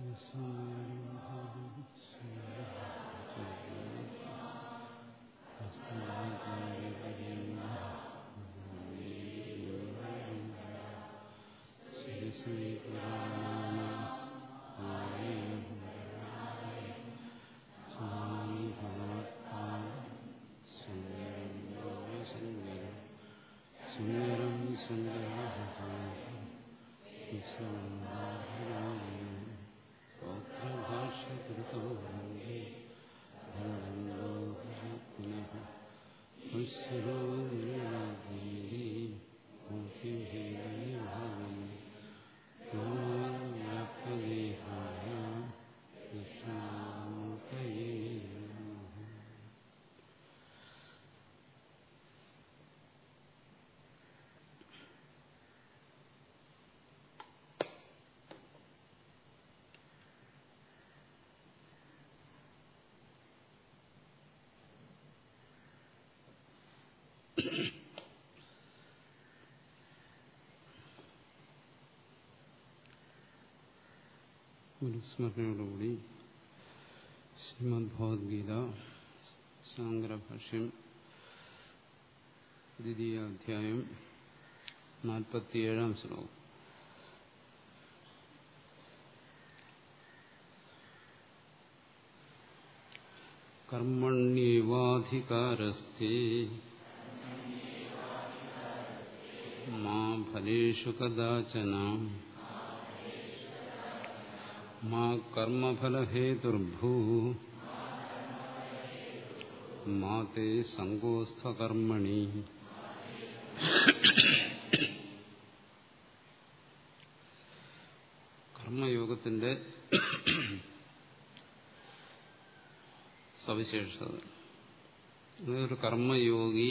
സുന്ദരം സുന്ദരം സൗഭാഷ്യകൃതോ വന്ദേ ഭഗവന്തോ പുനഃ പുശ്യരോ വിരളീ മുഖ്യഭേദവിഭാഗം വ്യാപ്തദേഹായ കൃഷ്ണാമൂർത്തയേ നമഃ ഗുരുസ്മരണയോടുകൂടി ശ്രീമദ് ഭഗവത്ഗീത ശാങ്കരഭാഷ്യം ദ്വിതീയ അധ്യായം നാൽപ്പത്തിയേഴാം ശ്ലോകം കർമ്മണ്യേവാധികാരസ്ഥേ മാ ഫലേഷു കദാചന മാ കർമ്മഫലഹേതുർഭൂ മാ തേ സങ്കോസ്ഥകർമ്മണി കർമ്മയോഗത്തിന്റെ സവിശേഷത ഒരു കർമ്മയോഗി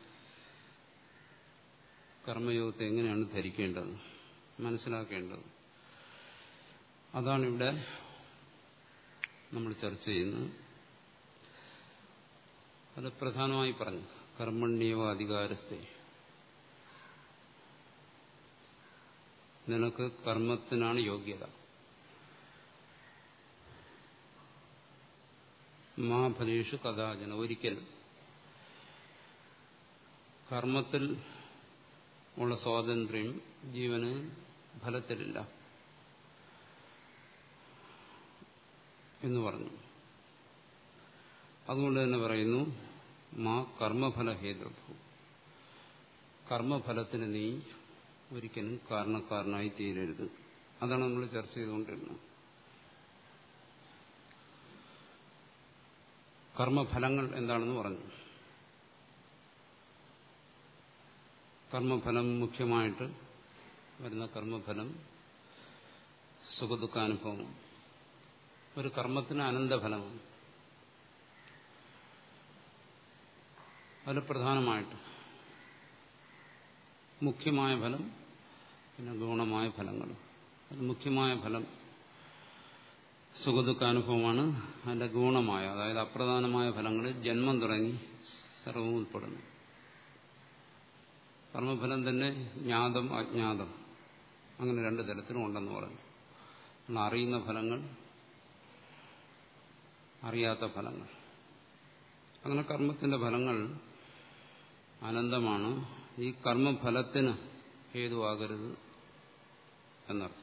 കർമ്മയോഗത്തെ എങ്ങനെയാണ് ധരിക്കേണ്ടത് മനസ്സിലാക്കേണ്ടത് അതാണ് ഇവിടെ നമ്മൾ ചർച്ച ചെയ്യുന്നത് അത് പ്രധാനമായി പറഞ്ഞു കർമ്മണ്യവ അധികാരസ്ഥ നിനക്ക് കർമ്മത്തിനാണ് യോഗ്യത മാ ഫലേഷു കഥാചന ഒരിക്കലും കർമ്മത്തിൽ ഉള്ള സ്വാതന്ത്ര്യം ജീവന് ഫലത്തിലില്ല എന്ന് പറഞ്ഞു അതുകൊണ്ട് തന്നെ പറയുന്നു മാ കർമ്മഫലഹേതു കർമ്മഫലത്തിന് നീ ഒരിക്കലും കാരണക്കാരനായി തീരരുത് അതാണ് നമ്മൾ ചർച്ച ചെയ്തുകൊണ്ടിരുന്നത് കർമ്മഫലങ്ങൾ എന്താണെന്ന് പറഞ്ഞു കർമ്മഫലം മുഖ്യമായിട്ട് വരുന്ന കർമ്മഫലം സുഖദുഃഖാനുഭവം ഒരു കർമ്മത്തിന് അനന്തഫലമാണ് അതിൽ പ്രധാനമായിട്ട് മുഖ്യമായ ഫലം പിന്നെ ഗുണമായ ഫലങ്ങൾ അതിൽ മുഖ്യമായ ഫലം സുഖദുഃഖാനുഭവമാണ് അതിന്റെ ഗുണമായ അതായത് അപ്രധാനമായ ഫലങ്ങളിൽ ജന്മം തുടങ്ങി സർവവും ഉൾപ്പെടുന്നു കർമ്മഫലം തന്നെ ജ്ഞാതം അജ്ഞാതം അങ്ങനെ രണ്ട് തരത്തിലും ഉണ്ടെന്ന് പറഞ്ഞു നമ്മൾ അറിയുന്ന ഫലങ്ങൾ അറിയാത്ത ഫലങ്ങൾ അങ്ങനെ കർമ്മത്തിന്റെ ഫലങ്ങൾ അനന്തമാണ് ഈ കർമ്മഫലത്തിന് ഹേതുവാകരുത് എന്നർത്ഥം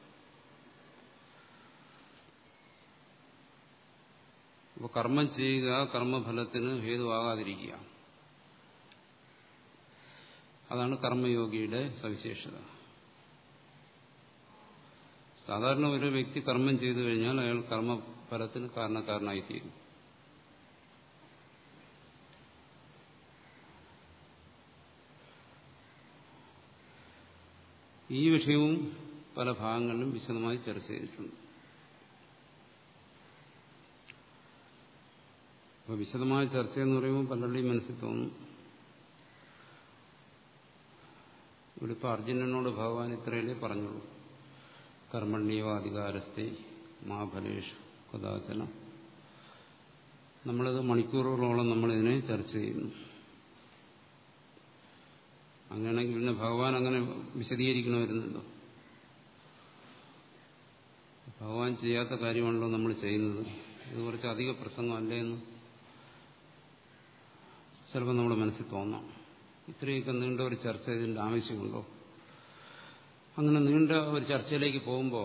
അപ്പോൾ കർമ്മം ചെയ്യുക കർമ്മഫലത്തിന് ഹേതുവാകാതിരിക്കുക അതാണ് കർമ്മയോഗിയുടെ സവിശേഷത സാധാരണ ഒരു വ്യക്തി കർമ്മം ചെയ്തു കഴിഞ്ഞാൽ അയാൾ കർമ്മഫലത്തിന് കാരണക്കാരനായി തീരും ഈ വിഷയവും പല ഭാഗങ്ങളിലും വിശദമായി ചർച്ച ചെയ്തിട്ടുണ്ട് അപ്പോൾ വിശദമായ ചർച്ച എന്ന് പറയുമ്പോൾ പലരുടെയും മനസ്സിൽ തോന്നും ഇവിടെ ഇപ്പോൾ അർജുനനോട് ഭഗവാൻ ഇത്രയല്ലേ പറഞ്ഞുള്ളൂ കർമ്മണ്യവാധികാരസ്ഥെ മാഫലേഷു കഥാചന നമ്മളത് മണിക്കൂറുകളോളം നമ്മളിതിനെ ചർച്ച ചെയ്യുന്നു അങ്ങനെയാണെങ്കിൽ പിന്നെ ഭഗവാൻ അങ്ങനെ വിശദീകരിക്കണമായിരുന്നല്ലോ ഭഗവാൻ ചെയ്യാത്ത കാര്യമാണല്ലോ നമ്മൾ ചെയ്യുന്നത് ഇത് കുറച്ച് അധിക പ്രസംഗമല്ലേ എന്ന് ചിലപ്പോൾ നമ്മുടെ മനസ്സിൽ തോന്നാം ഇത്രയൊക്കെ നീണ്ട ഒരു ചർച്ച ഇതിൻ്റെ ആവശ്യമുണ്ടോ അങ്ങനെ നീണ്ട ഒരു ചർച്ചയിലേക്ക് പോകുമ്പോൾ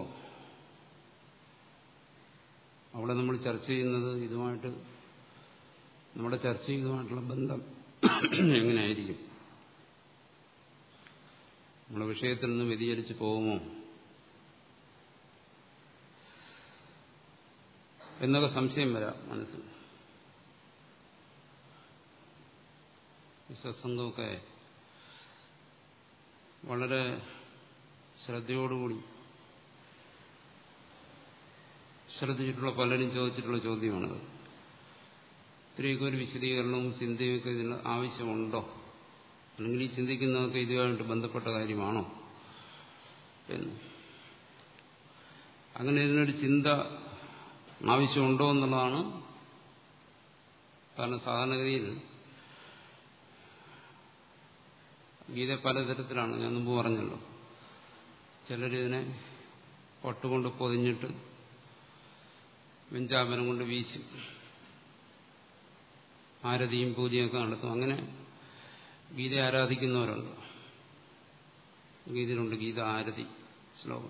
അവിടെ നമ്മൾ ചർച്ച ചെയ്യുന്നത് ഇതുമായിട്ട് നമ്മുടെ ചർച്ച ഇതുമായിട്ടുള്ള ബന്ധം എങ്ങനെയായിരിക്കും നമ്മുടെ വിഷയത്തിൽ നിന്ന് വ്യതിചരിച്ച് പോകുമോ എന്നൊക്കെ സംശയം വരാം മനസ്സിൽ സത്സംഗമൊക്കെ വളരെ ശ്രദ്ധയോടുകൂടി ശ്രദ്ധിച്ചിട്ടുള്ള പലരും ചോദിച്ചിട്ടുള്ള ചോദ്യമാണത് ഇത്രയൊക്കെ ഒരു വിശദീകരണവും ചിന്തയൊക്കെ ഇതിന് ആവശ്യമുണ്ടോ അല്ലെങ്കിൽ ഈ ചിന്തിക്കുന്നതൊക്കെ ഇതുമായിട്ട് ബന്ധപ്പെട്ട കാര്യമാണോ എന്ന് അങ്ങനെ ഇതിനൊരു ചിന്ത ആവശ്യമുണ്ടോ എന്നുള്ളതാണ് കാരണം സാധാരണഗതിയിൽ ഗീത പലതരത്തിലാണ് ഞാൻ മുമ്പ് പറഞ്ഞല്ലോ ചിലരിതിനെ പട്ടുകൊണ്ട് പൊതിഞ്ഞിട്ട് വെഞ്ചാപനം കൊണ്ട് വീശും ആരതിയും പൂജയൊക്കെ നടത്തും അങ്ങനെ ഗീത ആരാധിക്കുന്നവരുണ്ട് ഗീതയിലുണ്ട് ഗീത ആരതി ശ്ലോകം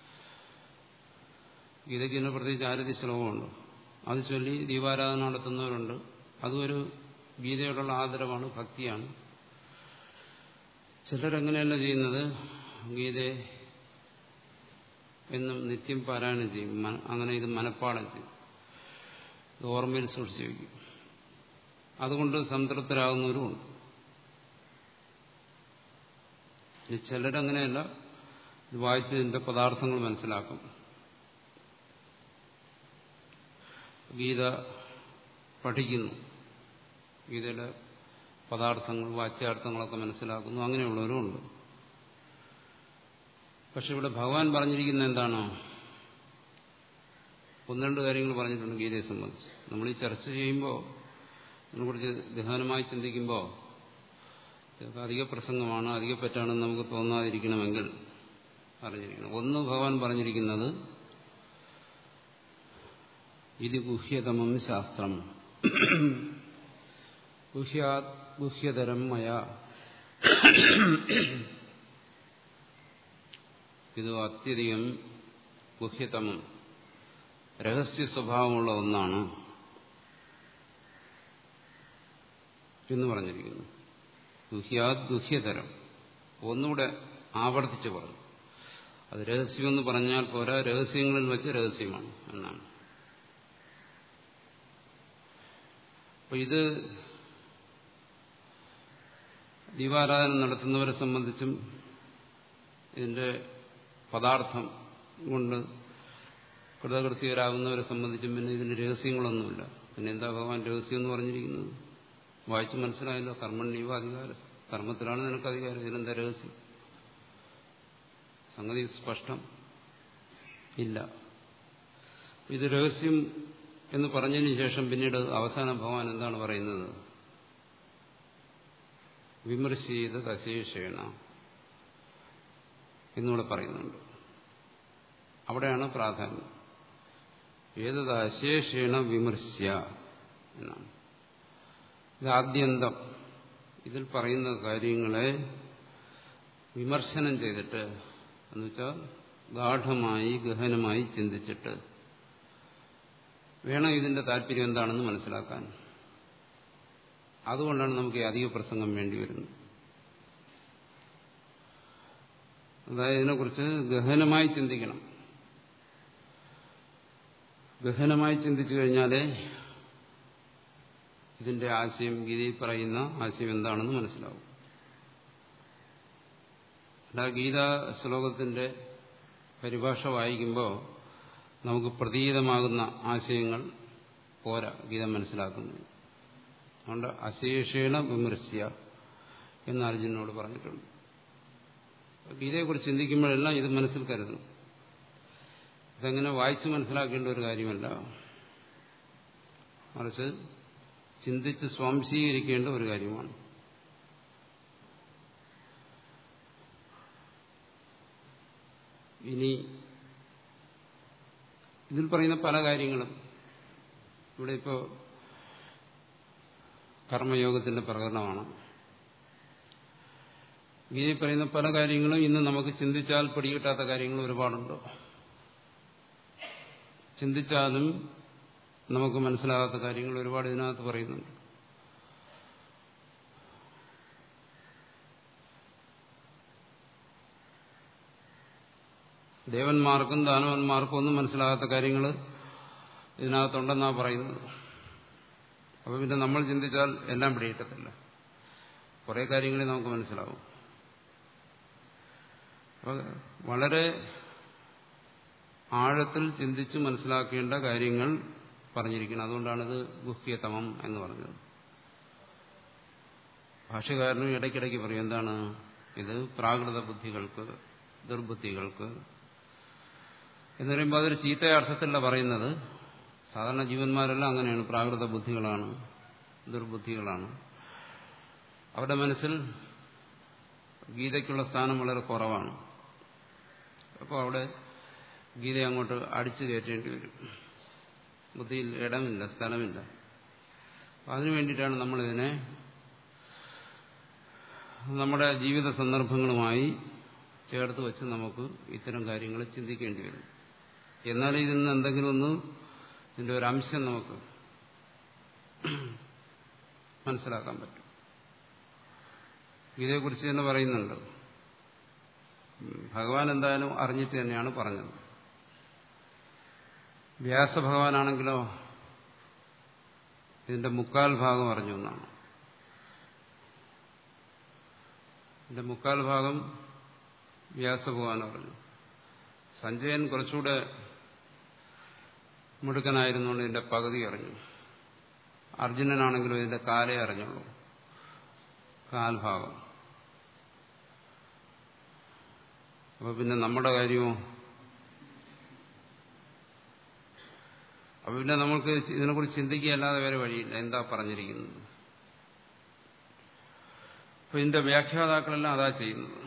ഗീതയ്ക്ക് തന്നെ പ്രത്യേകിച്ച് ആരതി ശ്ലോകമുണ്ട് അത് ചൊല്ലി ദീപാരാധന നടത്തുന്നവരുണ്ട് അതും ഒരു ഗീതയോടുള്ള ആദരവാണ് ഭക്തിയാണ് ചിലരങ്ങനെയല്ല ചെയ്യുന്നത് ഗീതയെ എന്നും നിത്യം പാരായണം ചെയ്യും അങ്ങനെ ഇത് മനഃപ്പാടം ചെയ്യും ഇത് ഓർമ്മയിൽ സൂക്ഷിച്ചു വയ്ക്കും അതുകൊണ്ട് സംതൃപ്തരാകുന്നവരുമുണ്ട് ഇനി ചിലരങ്ങനെയല്ല ഇത് വായിച്ചതിന്റെ പദാർത്ഥങ്ങൾ മനസ്സിലാക്കും ഗീത പഠിക്കുന്നു ഗീതയുടെ പദാർത്ഥങ്ങൾ വാച്യാർത്ഥങ്ങളൊക്കെ മനസ്സിലാക്കുന്നു അങ്ങനെയുള്ളവരുമുണ്ട് പക്ഷെ ഇവിടെ ഭഗവാൻ പറഞ്ഞിരിക്കുന്ന എന്താണോ ഒന്ന് രണ്ട് കാര്യങ്ങൾ പറഞ്ഞിട്ടുണ്ട് ഗീതയെ സംബന്ധിച്ച് നമ്മൾ ഈ ചർച്ച ചെയ്യുമ്പോൾ ഇതിനെക്കുറിച്ച് ഗഹനമായി ചിന്തിക്കുമ്പോൾ ഇതൊക്കെ അധിക പ്രസംഗമാണ് അധികപ്പറ്റാണെന്ന് നമുക്ക് തോന്നാതിരിക്കണമെങ്കിൽ അറിഞ്ഞിരിക്കണം ഒന്ന് ഭഗവാൻ പറഞ്ഞിരിക്കുന്നത് ഇത് ഗുഹ്യതമം ശാസ്ത്രം ഗുഹ്യാ ഗുഹ്യതരം മയ ഇത് അത്യധികം ഗുഹ്യതമം രഹസ്യ സ്വഭാവമുള്ള ഒന്നാണ് എന്ന് പറഞ്ഞിരിക്കുന്നു ഗുഹ്യാത് ഗുഹ്യതരം ഒന്നുകൂടെ ആവർത്തിച്ച് പറഞ്ഞു അത് രഹസ്യമെന്ന് പറഞ്ഞാൽ പോരാ രഹസ്യങ്ങളിൽ വെച്ച് രഹസ്യമാണ് എന്നാണ് അപ്പൊ ഇത് ദീപാരാധന നടത്തുന്നവരെ സംബന്ധിച്ചും ഇതിന്റെ പദാർത്ഥം കൊണ്ട് കൃതകൃത്യരാകുന്നവരെ സംബന്ധിച്ചും പിന്നെ ഇതിന് രഹസ്യങ്ങളൊന്നുമില്ല പിന്നെ എന്താ ഭഗവാൻ രഹസ്യം എന്ന് പറഞ്ഞിരിക്കുന്നത് വായിച്ച് മനസ്സിലായല്ലോ കർമ്മണ്യവ അധികാരം കർമ്മത്തിലാണ് നിനക്ക് അധികാരം ഇതിനെന്താ രഹസ്യം സംഗതി സ്പഷ്ടം ഇല്ല ഇത് രഹസ്യം എന്ന് പറഞ്ഞതിന് ശേഷം പിന്നീട് അവസാന ഭഗവാൻ എന്താണ് പറയുന്നത് വിമർശീത അശേഷേണ എന്നിവിടെ പറയുന്നുണ്ട് അവിടെയാണ് പ്രാധാന്യം ഏതത് അശേഷേണ വിമർശ്യ എന്നാണ് ഇത് ആദ്യന്തം ഇതിൽ പറയുന്ന കാര്യങ്ങളെ വിമർശനം ചെയ്തിട്ട് എന്നുവെച്ചാൽ ഗാഠമായി ഗഹനമായി ചിന്തിച്ചിട്ട് വേണം ഇതിന്റെ താല്പര്യം എന്താണെന്ന് മനസ്സിലാക്കാൻ അതുകൊണ്ടാണ് നമുക്ക് ഈ അധിക പ്രസംഗം വേണ്ടി വരുന്നത് അതായത് ഇതിനെക്കുറിച്ച് ഗഹനമായി ചിന്തിക്കണം ഗഹനമായി ചിന്തിച്ചു കഴിഞ്ഞാലേ ഇതിന്റെ ആശയം ഗീതയിൽ പറയുന്ന ആശയം എന്താണെന്ന് മനസ്സിലാവും അല്ല ഗീതാ ശ്ലോകത്തിന്റെ പരിഭാഷ വായിക്കുമ്പോൾ നമുക്ക് പ്രതീതമാകുന്ന ആശയങ്ങൾ പോരാ ഗീത മനസ്സിലാക്കുന്നത് അതുകൊണ്ട് അശേഷേണ വിമർശ്യ എന്ന് അർജുനോട് പറഞ്ഞിട്ടുണ്ട് ഗീതയെക്കുറിച്ച് ചിന്തിക്കുമ്പോഴെല്ലാം ഇത് മനസ്സിൽ കരുതണം ഇതങ്ങനെ വായിച്ച് മനസ്സിലാക്കേണ്ട ഒരു കാര്യമല്ല മറിച്ച് ചിന്തിച്ച് സ്വാംശീകരിക്കേണ്ട ഒരു കാര്യമാണ് ഇനി ഇതിൽ പറയുന്ന പല കാര്യങ്ങളും ഇവിടെ ഇപ്പോൾ കർമ്മയോഗത്തിന്റെ പ്രകടനമാണ് ഗീതയിൽ പറയുന്ന പല കാര്യങ്ങളും ഇന്ന് നമുക്ക് ചിന്തിച്ചാൽ പിടികിട്ടാത്ത കാര്യങ്ങൾ ഒരുപാടുണ്ട് ചിന്തിച്ചാലും നമുക്ക് മനസ്സിലാകാത്ത കാര്യങ്ങൾ ഒരുപാട് ഇതിനകത്ത് പറയുന്നുണ്ട് ദേവന്മാർക്കും ദാനവന്മാർക്കും ഒന്നും മനസ്സിലാകാത്ത കാര്യങ്ങൾ ഇതിനകത്തുണ്ടെന്നാണ് പറയുന്നത് അപ്പോൾ പിന്നെ നമ്മൾ ചിന്തിച്ചാൽ എല്ലാം പിടികിട്ടത്തില്ല കുറേ കാര്യങ്ങളെ നമുക്ക് മനസ്സിലാവും അപ്പോൾ വളരെ ആഴത്തിൽ ചിന്തിച്ച് മനസ്സിലാക്കേണ്ട കാര്യങ്ങൾ പറഞ്ഞിരിക്കുന്നത് അതുകൊണ്ടാണിത് ഗുഹ്യതമം എന്ന് പറഞ്ഞത് ഭാഷകാരനും ഇടയ്ക്കിടയ്ക്ക് പറയും എന്താണ് ഇത് പ്രാകൃത ബുദ്ധികൾക്ക് ദുർബുദ്ധികൾക്ക് എന്ന് പറയുമ്പോൾ അതൊരു ചീത്ത അർത്ഥത്തിലല്ല പറയുന്നത് സാധാരണ ജീവന്മാരെല്ലാം അങ്ങനെയാണ് പ്രാകൃത ബുദ്ധികളാണ് ദുർബുദ്ധികളാണ് അവരുടെ മനസ്സിൽ ഗീതയ്ക്കുള്ള സ്ഥാനം വളരെ കുറവാണ് അപ്പോൾ അവിടെ ഗീതയെ അങ്ങോട്ട് അടിച്ചു കയറ്റേണ്ടി വരും ബുദ്ധിയിൽ ഇടമില്ല സ്ഥലമില്ല അതിനു വേണ്ടിയിട്ടാണ് നമ്മളിതിനെ നമ്മുടെ ജീവിത സന്ദർഭങ്ങളുമായി ചേർത്ത് വെച്ച് നമുക്ക് ഇത്തരം കാര്യങ്ങൾ ചിന്തിക്കേണ്ടി വരും എന്നാലും ഇതിൽ നിന്ന് എന്തെങ്കിലും ഒന്ന് ഇതിൻ്റെ ഒരു അംശം നമുക്ക് മനസ്സിലാക്കാൻ പറ്റും ഇതേക്കുറിച്ച് തന്നെ പറയുന്നുണ്ട് ഭഗവാൻ എന്തായാലും അറിഞ്ഞിട്ട് തന്നെയാണ് പറഞ്ഞത് വ്യാസഭഗവാനാണെങ്കിലോ ഇതിന്റെ മുക്കാൽ ഭാഗം അറിഞ്ഞു എന്നാണ് ഇതിന്റെ മുക്കാൽ ഭാഗം വ്യാസഭഗവാൻ അറിഞ്ഞു സഞ്ജയൻ കുറച്ചുകൂടെ മിടുക്കനായിരുന്നുകൊണ്ട് ഇതിന്റെ പകുതി അറിഞ്ഞു അർജുനനാണെങ്കിലും ഇതിന്റെ കാലേ അറിഞ്ഞുള്ളൂ കാൽഭാഗം അപ്പൊ പിന്നെ നമ്മുടെ കാര്യമോ അപ്പൊ പിന്നെ നമുക്ക് ഇതിനെക്കുറിച്ച് ചിന്തിക്കുകയല്ലാതെ വേറെ വഴിയില്ല എന്താ പറഞ്ഞിരിക്കുന്നത് അപ്പൊ ഇതിന്റെ വ്യാഖ്യാതാക്കളെല്ലാം അതാ ചെയ്യുന്നത്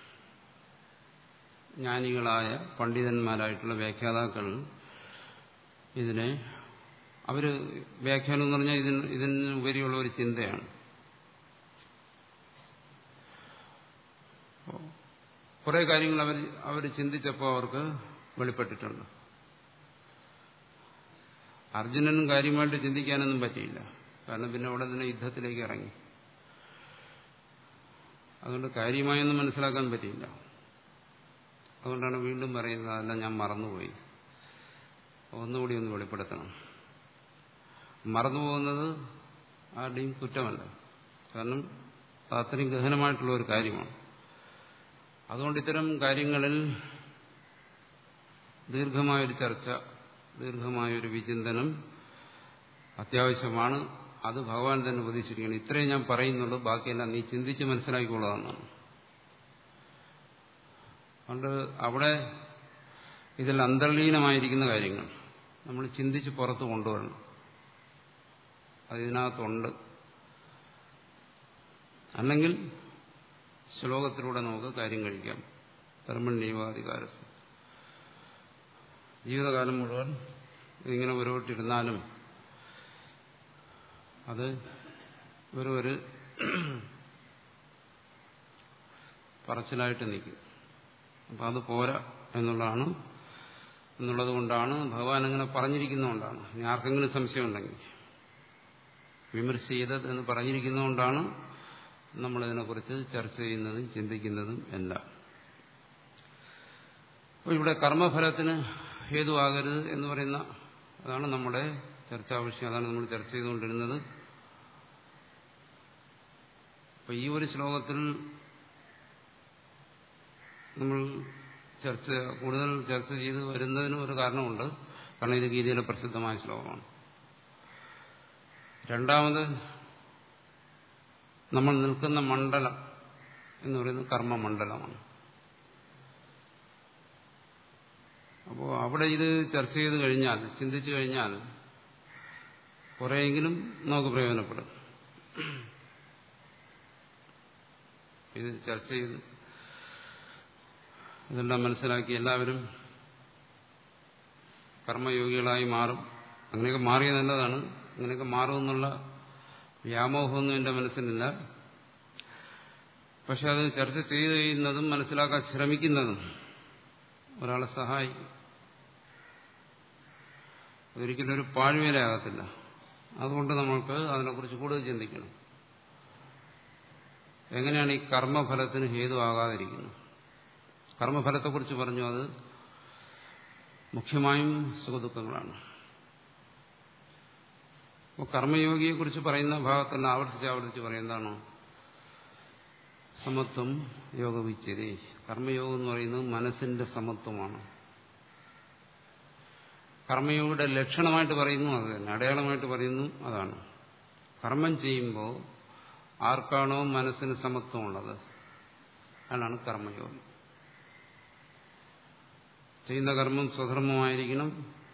ജ്ഞാനികളായ പണ്ഡിതന്മാരായിട്ടുള്ള വ്യാഖ്യാതാക്കൾ ഇതിനെ അവര് വ്യാഖ്യാനം എന്ന് പറഞ്ഞാൽ ഇതിന് ഇതിന് ഉപരിയുള്ള ഒരു ചിന്തയാണ് കുറെ കാര്യങ്ങൾ അവർ അവർ ചിന്തിച്ചപ്പോൾ അവർക്ക് വെളിപ്പെട്ടിട്ടുണ്ട് അർജുനനും കാര്യമായിട്ട് ചിന്തിക്കാനൊന്നും പറ്റിയില്ല കാരണം പിന്നെ അവിടെ തന്നെ യുദ്ധത്തിലേക്ക് ഇറങ്ങി അതുകൊണ്ട് കാര്യമായൊന്നും മനസ്സിലാക്കാൻ പറ്റിയില്ല അതുകൊണ്ടാണ് വീണ്ടും പറയുന്നത് അതെല്ലാം ഞാൻ മറന്നുപോയി ഒന്നുകൂടി ഒന്ന് വെളിപ്പെടുത്തണം മറന്നുപോകുന്നത് ആരുടെയും കുറ്റമല്ല കാരണം അത്രയും ഗഹനമായിട്ടുള്ള ഒരു കാര്യമാണ് അതുകൊണ്ട് ഇത്തരം കാര്യങ്ങളിൽ ദീർഘമായൊരു ചർച്ച ദീർഘമായൊരു വിചിന്തനം അത്യാവശ്യമാണ് അത് ഭഗവാൻ തന്നെ ഉപദേശിക്കുകയാണ് ഇത്രയും ഞാൻ പറയുന്നുള്ളൂ ബാക്കിയെല്ലാം നീ ചിന്തിച്ച് മനസ്സിലാക്കിക്കൊള്ളാമെന്നാണ് അതുകൊണ്ട് അവിടെ ഇതിൽ അന്തർലീനമായിരിക്കുന്ന കാര്യങ്ങൾ നമ്മൾ ചിന്തിച്ച് പുറത്ത് കൊണ്ടുവരണം അത് ഇതിനകത്തുണ്ട് അല്ലെങ്കിൽ ശ്ലോകത്തിലൂടെ നമുക്ക് കാര്യം കഴിക്കാം കർമ്മണ്യവാധികാര ജീവിതകാലം മുഴുവൻ ഇതിങ്ങനെ ഉരുവിട്ടിരുന്നാലും അത് വെറും ഒരു പറച്ചിലായിട്ട് നിൽക്കും അപ്പം അത് പോരാ എന്നുള്ളതാണ് എന്നുള്ളത് കൊണ്ടാണ് ഭഗവാൻ അങ്ങനെ പറഞ്ഞിരിക്കുന്നതുകൊണ്ടാണ് ഇനി ആർക്കെങ്കിലും സംശയമുണ്ടെങ്കിൽ വിമർശ ചെയ്തത് എന്ന് പറഞ്ഞിരിക്കുന്നതുകൊണ്ടാണ് നമ്മളിതിനെക്കുറിച്ച് ചർച്ച ചെയ്യുന്നതും ചിന്തിക്കുന്നതും എല്ലാം അപ്പോൾ ഇവിടെ കർമ്മഫലത്തിന് ഹേതുവാകരുത് എന്ന് പറയുന്ന അതാണ് നമ്മുടെ ചർച്ചാ വിഷയം അതാണ് നമ്മൾ ചർച്ച ചെയ്തുകൊണ്ടിരുന്നത് അപ്പോൾ ഈ ഒരു ശ്ലോകത്തിൽ നമ്മൾ ചർച്ച കൂടുതൽ ചർച്ച ചെയ്ത് വരുന്നതിനും ഒരു കാരണമുണ്ട് കാരണം ഇത് ഗീതയിലെ പ്രസിദ്ധമായ ശ്ലോകമാണ് രണ്ടാമത് നമ്മൾ നിൽക്കുന്ന മണ്ഡലം എന്ന് പറയുന്നത് കർമ്മമണ്ഡലമാണ് അപ്പോൾ അവിടെ ഇത് ചർച്ച ചെയ്ത് കഴിഞ്ഞാൽ ചിന്തിച്ചു കഴിഞ്ഞാൽ കുറേയെങ്കിലും നമുക്ക് പ്രയോജനപ്പെടും ഇത് ചർച്ച ചെയ്ത് ഇതെല്ലാം മനസ്സിലാക്കി എല്ലാവരും കർമ്മയോഗികളായി മാറും അങ്ങനെയൊക്കെ മാറിയത് നല്ലതാണ് അങ്ങനെയൊക്കെ മാറുമെന്നുള്ള വ്യാമോഹമൊന്നും എൻ്റെ മനസ്സിലില്ല പക്ഷെ അത് ചർച്ച ചെയ്ത് ചെയ്യുന്നതും മനസ്സിലാക്കാൻ ശ്രമിക്കുന്നതും ഒരാളെ സഹായിക്കും അതൊരിക്കലും ഒരു പാഴ്വേലയാകത്തില്ല അതുകൊണ്ട് നമ്മൾക്ക് അതിനെക്കുറിച്ച് കൂടുതൽ ചിന്തിക്കണം എങ്ങനെയാണ് ഈ കർമ്മഫലത്തിന് ഹേതുവാകാതിരിക്കുന്നത് കർമ്മഫലത്തെക്കുറിച്ച് പറഞ്ഞു അത് മുഖ്യമായും സുഖദുഃഖങ്ങളാണ് അപ്പോൾ കർമ്മയോഗിയെക്കുറിച്ച് പറയുന്ന ഭാഗത്തെല്ലാം ആവർത്തിച്ച് ആവർത്തിച്ച് പറയുന്നതാണോ സമത്വം യോഗവിച്ചരി കർമ്മയോഗം എന്ന് പറയുന്നത് മനസ്സിന്റെ സമത്വമാണ് കർമ്മയോഗിയുടെ ലക്ഷണമായിട്ട് പറയുന്നു അത് തന്നെ അടയാളമായിട്ട് പറയുന്നു അതാണ് കർമ്മം ചെയ്യുമ്പോൾ ആർക്കാണോ മനസ്സിന് സമത്വമുള്ളത് അയാളാണ് കർമ്മയോഗി ചെയ്യുന്ന കർമ്മം സ്വധർമ്മമായിരിക്കണം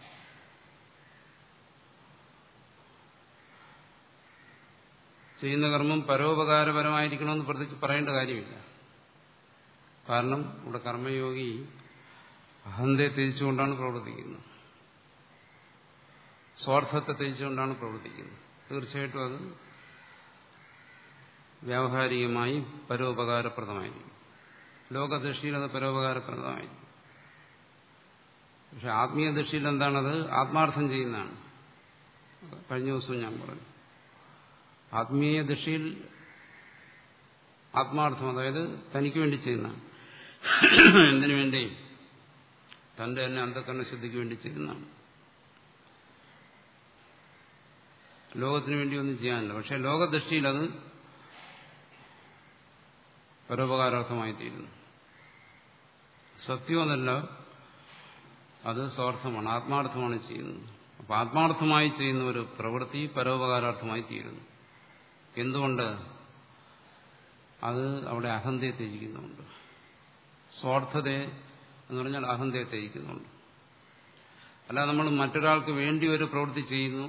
ചെയ്യുന്ന കർമ്മം പരോപകാരപരമായിരിക്കണമെന്ന് പ്രത്യേകിച്ച് പറയേണ്ട കാര്യമില്ല കാരണം ഇവിടെ കർമ്മയോഗി അഹന്തയെ ത്യജിച്ചുകൊണ്ടാണ് പ്രവർത്തിക്കുന്നത് സ്വാർത്ഥത്തെ ത്യജിച്ചുകൊണ്ടാണ് പ്രവർത്തിക്കുന്നത് തീർച്ചയായിട്ടും അത് വ്യാവഹാരികമായി പരോപകാരപ്രദമായിരിക്കും ലോകദൃഷ്ടിയിൽ അത് പരോപകാരപ്രദമായിരിക്കും പക്ഷെ ആത്മീയ ദൃഷ്ടിയിൽ എന്താണത് ആത്മാർത്ഥം ചെയ്യുന്നതാണ് കഴിഞ്ഞ ദിവസവും ഞാൻ പറഞ്ഞു ആത്മീയ ദൃഷ്ടിയിൽ ആത്മാർത്ഥം അതായത് തനിക്ക് വേണ്ടി ചെയ്യുന്ന എന്തിനു വേണ്ടി തന്റെ തന്നെ അന്ധക്കരണ ശുദ്ധിക്ക് വേണ്ടി ചെയ്യുന്നതാണ് ലോകത്തിന് വേണ്ടി ഒന്നും ചെയ്യാനില്ല പക്ഷെ ലോകദൃഷ്ടിയിൽ അത് പരോപകാരാർത്ഥമായി തീരുന്നു സത്യമൊന്നല്ല അത് സ്വാർത്ഥമാണ് ആത്മാർത്ഥമാണ് ചെയ്യുന്നത് അപ്പൊ ആത്മാർത്ഥമായി ചെയ്യുന്ന ഒരു പ്രവൃത്തി പരോപകാരാർത്ഥമായി തീരുന്നു എന്തുകൊണ്ട് അത് അവിടെ അഹന്തയെ ത്യജിക്കുന്നുണ്ട് സ്വാർത്ഥതയെ എന്ന് പറഞ്ഞാൽ അഹന്തയെ ത്യജിക്കുന്നുണ്ട് അല്ല നമ്മൾ മറ്റൊരാൾക്ക് വേണ്ടി ഒരു പ്രവൃത്തി ചെയ്യുന്നു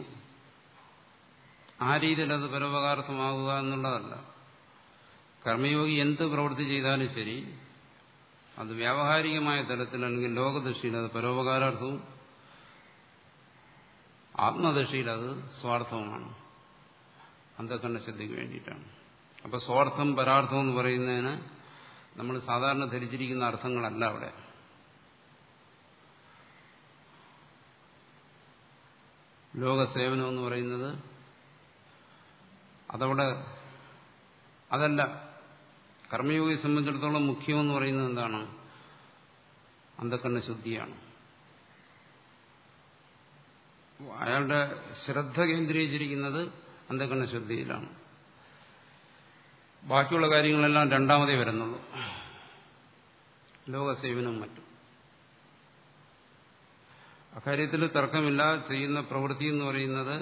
ആ രീതിയിൽ അത് പരോപകാരാർത്ഥമാകുക എന്നുള്ളതല്ല കർമ്മയോഗി എന്ത് പ്രവൃത്തി ചെയ്താലും ശരി അത് വ്യാവഹാരികമായ തലത്തിൽ അല്ലെങ്കിൽ ലോകദൃഷ്ടിയിൽ അത് പരോപകാരാർത്ഥവും ആത്മദൃഷ്ടിയിൽ അത് സ്വാർത്ഥവുമാണ് അന്ധക്കണ്ണ ശ്രദ്ധയ്ക്ക് വേണ്ടിയിട്ടാണ് അപ്പൊ സ്വാർത്ഥം പരാർത്ഥം എന്ന് പറയുന്നതിന് നമ്മൾ സാധാരണ ധരിച്ചിരിക്കുന്ന അർത്ഥങ്ങളല്ല അവിടെ ലോകസേവനം എന്ന് പറയുന്നത് അതവിടെ അതല്ല കർമ്മയോഗിയെ സംബന്ധിച്ചിടത്തോളം മുഖ്യമെന്ന് പറയുന്നത് എന്താണ് അന്ധക്കണ്ണ ശുദ്ധിയാണ് അയാളുടെ ശ്രദ്ധ കേന്ദ്രീകരിച്ചിരിക്കുന്നത് അന്ധക്കണ്ണ ശുദ്ധിയിലാണ് ബാക്കിയുള്ള കാര്യങ്ങളെല്ലാം രണ്ടാമതേ വരുന്നുള്ളൂ ലോകസേവനവും മറ്റും അക്കാര്യത്തിൽ തർക്കമില്ല ചെയ്യുന്ന പ്രവൃത്തി എന്ന് പറയുന്നത്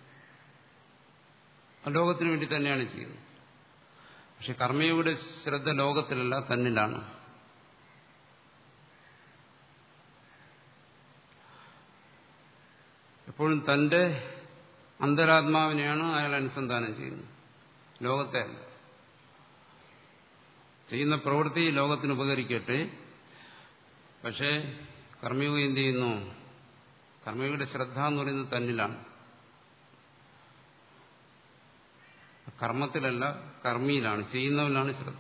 ലോകത്തിന് വേണ്ടി തന്നെയാണ് ചെയ്യുന്നത് പക്ഷെ കർമ്മയുടെ ശ്രദ്ധ ലോകത്തിലല്ല തന്നിലാണ് എപ്പോഴും തന്റെ അന്തരാത്മാവിനെയാണ് അയാൾ അനുസന്ധാനം ചെയ്യുന്നത് ലോകത്തെ അല്ല ചെയ്യുന്ന പ്രവൃത്തി ലോകത്തിന് ഉപകരിക്കട്ടെ പക്ഷേ കർമ്മയോഗി എന്ത് ചെയ്യുന്നു കർമ്മയുടെ ശ്രദ്ധ എന്ന് പറയുന്നത് തന്നിലാണ് കർമ്മത്തിലല്ല കർമ്മിയിലാണ് ചെയ്യുന്നവനാണ് ശ്രദ്ധ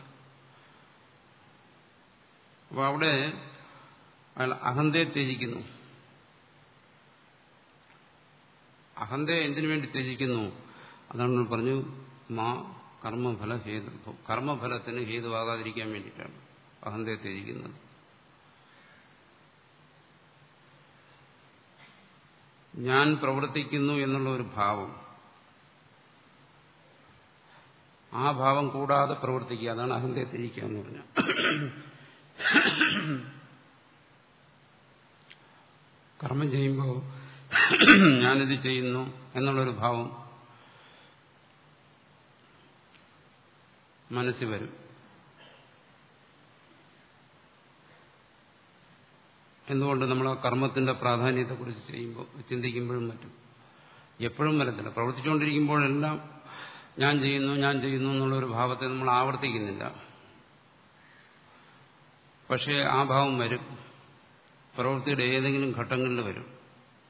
അപ്പൊ അവിടെ അയാൾ അഹന്തയെ ത്യജിക്കുന്നു അഹന്തയെ എന്തിനു വേണ്ടി ത്യജിക്കുന്നു അതാണ് പറഞ്ഞു മാ കർമ്മഫല ഹേതു കർമ്മഫലത്തിന് ഹേതുവാകാതിരിക്കാൻ വേണ്ടിയിട്ടാണ് അഹന്തയെ ത്യജിക്കുന്നത് ഞാൻ പ്രവർത്തിക്കുന്നു എന്നുള്ള ഒരു ഭാവം ആ ഭാവം കൂടാതെ പ്രവർത്തിക്കുക അതാണ് അഹന്തയെ ത്യജിക്കുക എന്ന് പറഞ്ഞാൽ കർമ്മം ചെയ്യുമ്പോൾ ഞാനിത് ചെയ്യുന്നു എന്നുള്ളൊരു ഭാവം മനസ്സിൽ വരും എന്തുകൊണ്ട് നമ്മൾ ആ കർമ്മത്തിന്റെ പ്രാധാന്യത്തെക്കുറിച്ച് ചെയ്യുമ്പോൾ ചിന്തിക്കുമ്പോഴും മറ്റും എപ്പോഴും വരത്തില്ല പ്രവർത്തിച്ചുകൊണ്ടിരിക്കുമ്പോഴെല്ലാം ഞാൻ ചെയ്യുന്നു ഞാൻ ചെയ്യുന്നു എന്നുള്ളൊരു ഭാവത്തെ നമ്മൾ ആവർത്തിക്കുന്നില്ല പക്ഷേ ആ ഭാവം വരും പ്രവൃത്തിയുടെ ഏതെങ്കിലും ഘട്ടങ്ങളിൽ വരും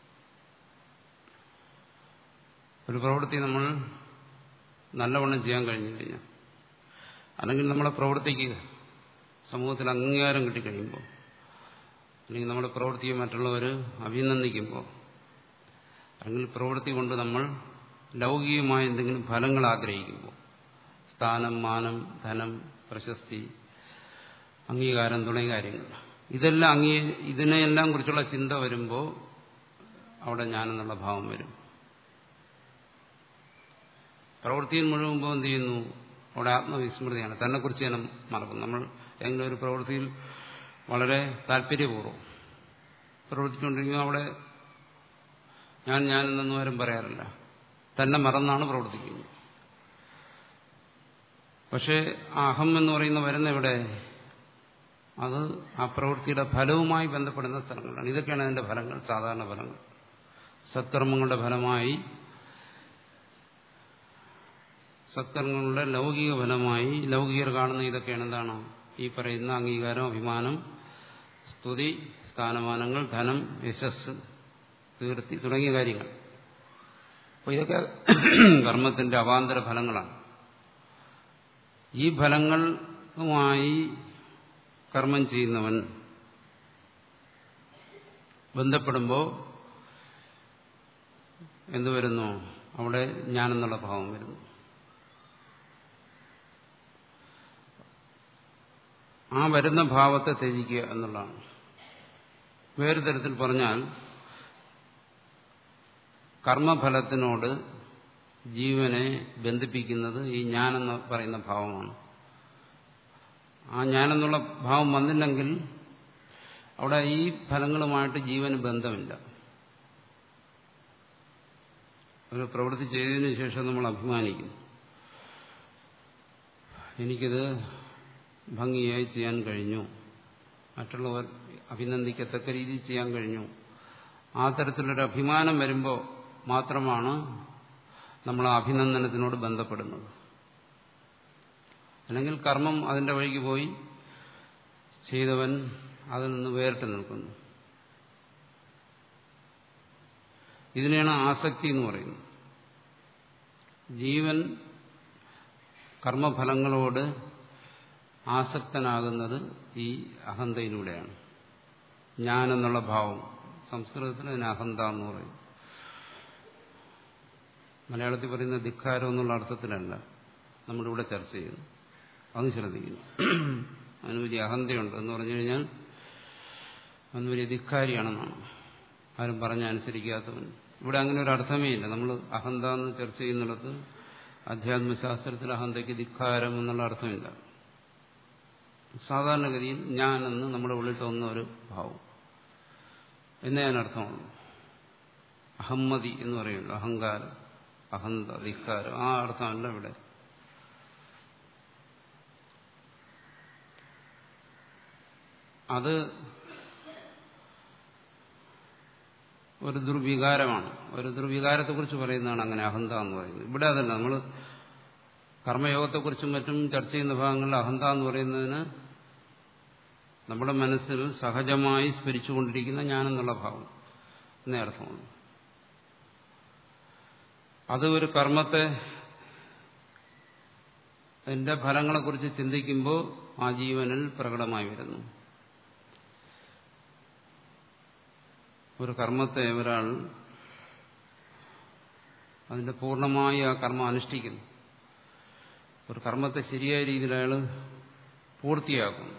ഒരു പ്രവൃത്തി നമ്മൾ നല്ലവണ്ണം ചെയ്യാൻ കഴിഞ്ഞു കഴിഞ്ഞാൽ അല്ലെങ്കിൽ നമ്മളെ പ്രവൃത്തിക്ക് സമൂഹത്തിൽ അംഗീകാരം കിട്ടിക്കഴിയുമ്പോൾ അല്ലെങ്കിൽ നമ്മുടെ പ്രവൃത്തിയെ മറ്റുള്ളവർ അഭിനന്ദിക്കുമ്പോൾ അല്ലെങ്കിൽ പ്രവൃത്തി കൊണ്ട് നമ്മൾ ലൗകികമായ എന്തെങ്കിലും ഫലങ്ങൾ ആഗ്രഹിക്കുമ്പോൾ സ്ഥാനം മാനം ധനം പ്രശസ്തി അംഗീകാരം തുടങ്ങിയ കാര്യങ്ങൾ ഇതെല്ലാം അംഗീ ഇതിനെയെല്ലാം കുറിച്ചുള്ള ചിന്ത വരുമ്പോൾ അവിടെ ഞാനെന്നുള്ള ഭാവം വരും പ്രവൃത്തിയിൽ മുഴുകുമ്പോൾ എന്ത് ചെയ്യുന്നു അവിടെ ആത്മവിസ്മൃതിയാണ് തന്നെക്കുറിച്ച് തന്നെ മറക്കും നമ്മൾ ഏതെങ്കിലും ഒരു പ്രവൃത്തിയിൽ വളരെ താല്പര്യപൂർവ്വം പ്രവർത്തിച്ചുകൊണ്ടിരിക്കുമ്പോൾ അവിടെ ഞാൻ ഞാനെന്നൊന്നും ആരും പറയാറില്ല തന്നെ മറന്നാണ് പ്രവർത്തിക്കുന്നത് പക്ഷേ ആ അഹം എന്ന് പറയുന്ന വരുന്ന ഇവിടെ അത് ആ പ്രവൃത്തിയുടെ ഫലവുമായി ബന്ധപ്പെടുന്ന സ്ഥലങ്ങളാണ് ഇതൊക്കെയാണ് അതിന്റെ ഫലങ്ങൾ സാധാരണ ഫലങ്ങൾ സത്കർമ്മങ്ങളുടെ ഫലമായി സത്കർമ്മങ്ങളുടെ ലൗകിക ഫലമായി ലൗകികർ കാണുന്ന ഇതൊക്കെയാണ് എന്താണ് ഈ പറയുന്ന അംഗീകാരം അഭിമാനം സ്തുതി സ്ഥാനമാനങ്ങൾ ധനം യശസ് കീർത്തി തുടങ്ങിയ കാര്യങ്ങൾ അപ്പോൾ ഇതൊക്കെ കർമ്മത്തിന്റെ അവാന്തര ഫലങ്ങളാണ് ഈ ഫലങ്ങളുമായി കർമ്മം ചെയ്യുന്നവൻ ബന്ധപ്പെടുമ്പോൾ എന്തു വരുന്നു അവിടെ ഞാനെന്നുള്ള ഭാവം വരുന്നു ആ വരുന്ന ഭാവത്തെ ത്യജിക്കുക എന്നുള്ളതാണ് വേറെ തരത്തിൽ പറഞ്ഞാൽ കർമ്മഫലത്തിനോട് ജീവനെ ബന്ധിപ്പിക്കുന്നത് ഈ ഞാനെന്ന് പറയുന്ന ഭാവമാണ് ആ ഞാനെന്നുള്ള ഭാവം വന്നില്ലെങ്കിൽ അവിടെ ഈ ഫലങ്ങളുമായിട്ട് ജീവന് ബന്ധമില്ല ഒരു പ്രവൃത്തി ചെയ്തതിനു ശേഷം നമ്മൾ അഭിമാനിക്കുന്നു എനിക്കിത് ഭംഗിയായി ചെയ്യാൻ കഴിഞ്ഞു മറ്റുള്ളവർ അഭിനന്ദിക്കത്തക്ക രീതിയിൽ ചെയ്യാൻ കഴിഞ്ഞു ആ തരത്തിലൊരു അഭിമാനം വരുമ്പോൾ മാത്രമാണ് നമ്മൾ ആ അഭിനന്ദനത്തിനോട് ബന്ധപ്പെടുന്നത് അല്ലെങ്കിൽ കർമ്മം അതിന്റെ വഴിക്ക് പോയി ചെയ്തവൻ അതിൽ നിന്ന് വേറിട്ട് നിൽക്കുന്നു ഇതിനെയാണ് ആസക്തി എന്ന് പറയുന്നത് ജീവൻ കർമ്മഫലങ്ങളോട് ആസക്തനാകുന്നത് ഈ അഹന്തയിലൂടെയാണ് ഞാനെന്നുള്ള ഭാവം സംസ്കൃതത്തിൽ അതിന് അഹന്ത എന്ന് പറയും മലയാളത്തിൽ പറയുന്ന ധിക്കാരം എന്നുള്ള അർത്ഥത്തിലല്ല നമ്മളിവിടെ ചർച്ച ചെയ്യുന്നു അത് ശ്രദ്ധിക്കുന്നു അതിന് വലിയ അഹന്തയുണ്ട് എന്ന് പറഞ്ഞു കഴിഞ്ഞാൽ അവൻ വലിയ ധിക്കാരിയാണെന്നാണ് ആരും പറഞ്ഞ അനുസരിക്കാത്തവൻ ഇവിടെ അങ്ങനെ ഒരു അർത്ഥമേ ഇല്ല നമ്മൾ അഹന്ത എന്ന് ചർച്ച ചെയ്യുന്നിടത്ത് അധ്യാത്മശാസ്ത്രത്തിൽ അഹന്തയ്ക്ക് ധിക്കാരം എന്നുള്ള അർത്ഥമില്ല സാധാരണഗതിയിൽ ഞാനെന്ന് നമ്മുടെ ഉള്ളിൽ തോന്നുന്ന ഒരു ഭാവം എന്നേ അതിനർത്ഥമുള്ളൂ അഹമ്മതി എന്ന് പറയുമല്ലോ അഹങ്കാരം അഹന്ത ധിക്കാരം ആ അർത്ഥമല്ല ഇവിടെ അത് ഒരു ദുർവികാരമാണ് ഒരു ദുർവികാരത്തെക്കുറിച്ച് പറയുന്നതാണ് അങ്ങനെ അഹന്ത എന്ന് പറയുന്നത് ഇവിടെ അതല്ല നമ്മൾ കർമ്മയോഗത്തെക്കുറിച്ചും മറ്റും ചർച്ച ചെയ്യുന്ന ഭാഗങ്ങളിൽ അഹന്ത എന്ന് പറയുന്നതിന് നമ്മുടെ മനസ്സിൽ സഹജമായി സ്മരിച്ചുകൊണ്ടിരിക്കുന്ന ഞാനെന്നുള്ള ഭാവം എന്നേ അർത്ഥമുള്ളൂ അത് ഒരു കർമ്മത്തെ അതിന്റെ ഫലങ്ങളെക്കുറിച്ച് ചിന്തിക്കുമ്പോൾ ആ ജീവനിൽ പ്രകടമായി വരുന്നു ഒരു കർമ്മത്തെ ഒരാൾ അതിന്റെ പൂർണ്ണമായി ആ കർമ്മം അനുഷ്ഠിക്കുന്നു ഒരു കർമ്മത്തെ ശരിയായ രീതിയിൽ അയാൾ പൂർത്തിയാക്കുന്നു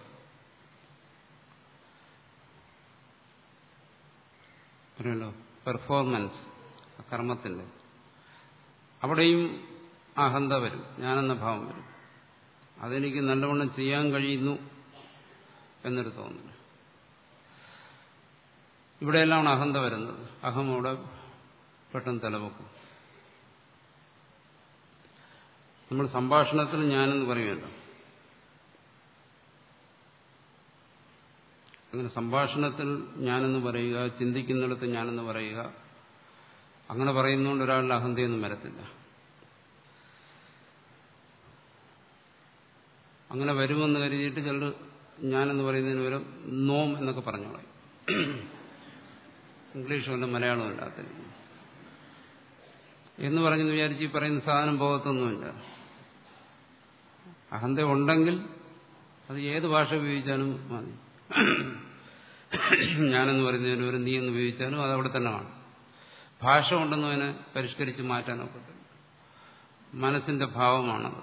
പറയുമല്ലോ പെർഫോമൻസ് കർമ്മത്തിന്റെ അവിടെയും അഹന്ത വരും ഞാനെന്ന ഭാവം വരും അതെനിക്ക് നല്ലവണ്ണം ചെയ്യാൻ കഴിയുന്നു എന്നൊരു തോന്നൽ ഇവിടെയെല്ലാം അഹന്ത വരുന്നത് അഹം അവിടെ പെട്ടെന്ന് തലവെക്കും നമ്മൾ സംഭാഷണത്തിൽ ഞാനെന്ന് പറയുമല്ലോ അങ്ങനെ സംഭാഷണത്തിൽ ഞാനെന്ന് പറയുക ചിന്തിക്കുന്നിടത്ത് ഞാനെന്ന് പറയുക അങ്ങനെ പറയുന്നതുകൊണ്ട് ഒരാളുടെ അഹന്തയൊന്നും വരത്തില്ല അങ്ങനെ വരുമെന്ന് കരുതിയിട്ട് ചിലർ ഞാനെന്ന് പറയുന്നതിന് പകരം നോം എന്നൊക്കെ പറഞ്ഞോളാം ഇംഗ്ലീഷും അല്ല മലയാളവും അല്ലാത്ത എന്ന് പറഞ്ഞെന്ന് വിചാരിച്ച് ഈ പറയുന്ന സാധനം പോകത്തൊന്നുമില്ല അഹന്ത ഉണ്ടെങ്കിൽ അത് ഏത് ഭാഷ ഉപയോഗിച്ചാലും മതി ഞാനെന്ന് പറയുന്നതിന് ഒരു നീ എന്ന് ഉപയോഗിച്ചാലും അത് അവിടെ തന്നെ കാണും ഭാഷ ഉണ്ടെന്നും അതിനെ പരിഷ്കരിച്ച് മാറ്റാനൊക്കെ മനസ്സിന്റെ ഭാവമാണത്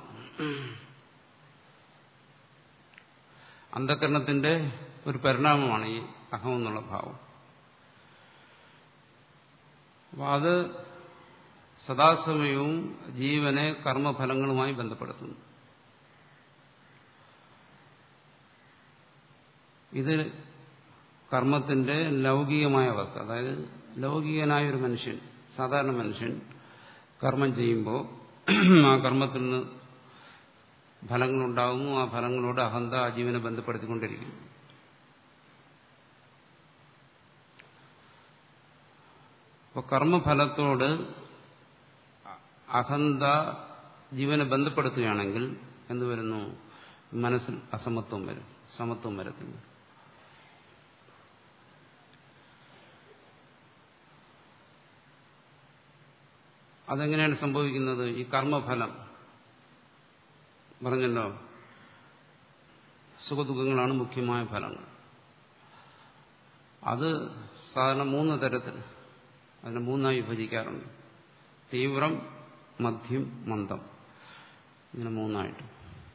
അന്ധകരണത്തിന്റെ ഒരു പരിണാമമാണ് ഈ അഹം എന്നുള്ള ഭാവം അപ്പൊ അത് സദാസമയവും ജീവനെ കർമ്മഫലങ്ങളുമായി ബന്ധപ്പെടുത്തുന്നു ഇത് കർമ്മത്തിന്റെ ലൗകികമായ അവസ്ഥ അതായത് ലൗകികനായ ഒരു മനുഷ്യൻ സാധാരണ മനുഷ്യൻ കർമ്മം ചെയ്യുമ്പോൾ ആ കർമ്മത്തിൽ നിന്ന് ഫലങ്ങളുണ്ടാകുന്നു ആ ഫലങ്ങളോട് അഹന്ത ആ ജീവനെ ബന്ധപ്പെടുത്തിക്കൊണ്ടിരിക്കുന്നു അപ്പോൾ കർമ്മഫലത്തോട് അഹന്ത ജീവനെ ബന്ധപ്പെടുത്തുകയാണെങ്കിൽ എന്ത് വരുന്നു മനസ്സിൽ അസമത്വം വരും സമത്വം വരത്തില്ല അതെങ്ങനെയാണ് സംഭവിക്കുന്നത് ഈ കർമ്മഫലം പറഞ്ഞല്ലോ സുഖദുഃഖങ്ങളാണ് മുഖ്യമായ ഫലങ്ങൾ അത് സാധാരണ മൂന്ന് തരത്തിൽ അതിനെ മൂന്നായി വിഭജിക്കാറുണ്ട് തീവ്രം മധ്യം മന്ദം ഇങ്ങനെ മൂന്നായിട്ട്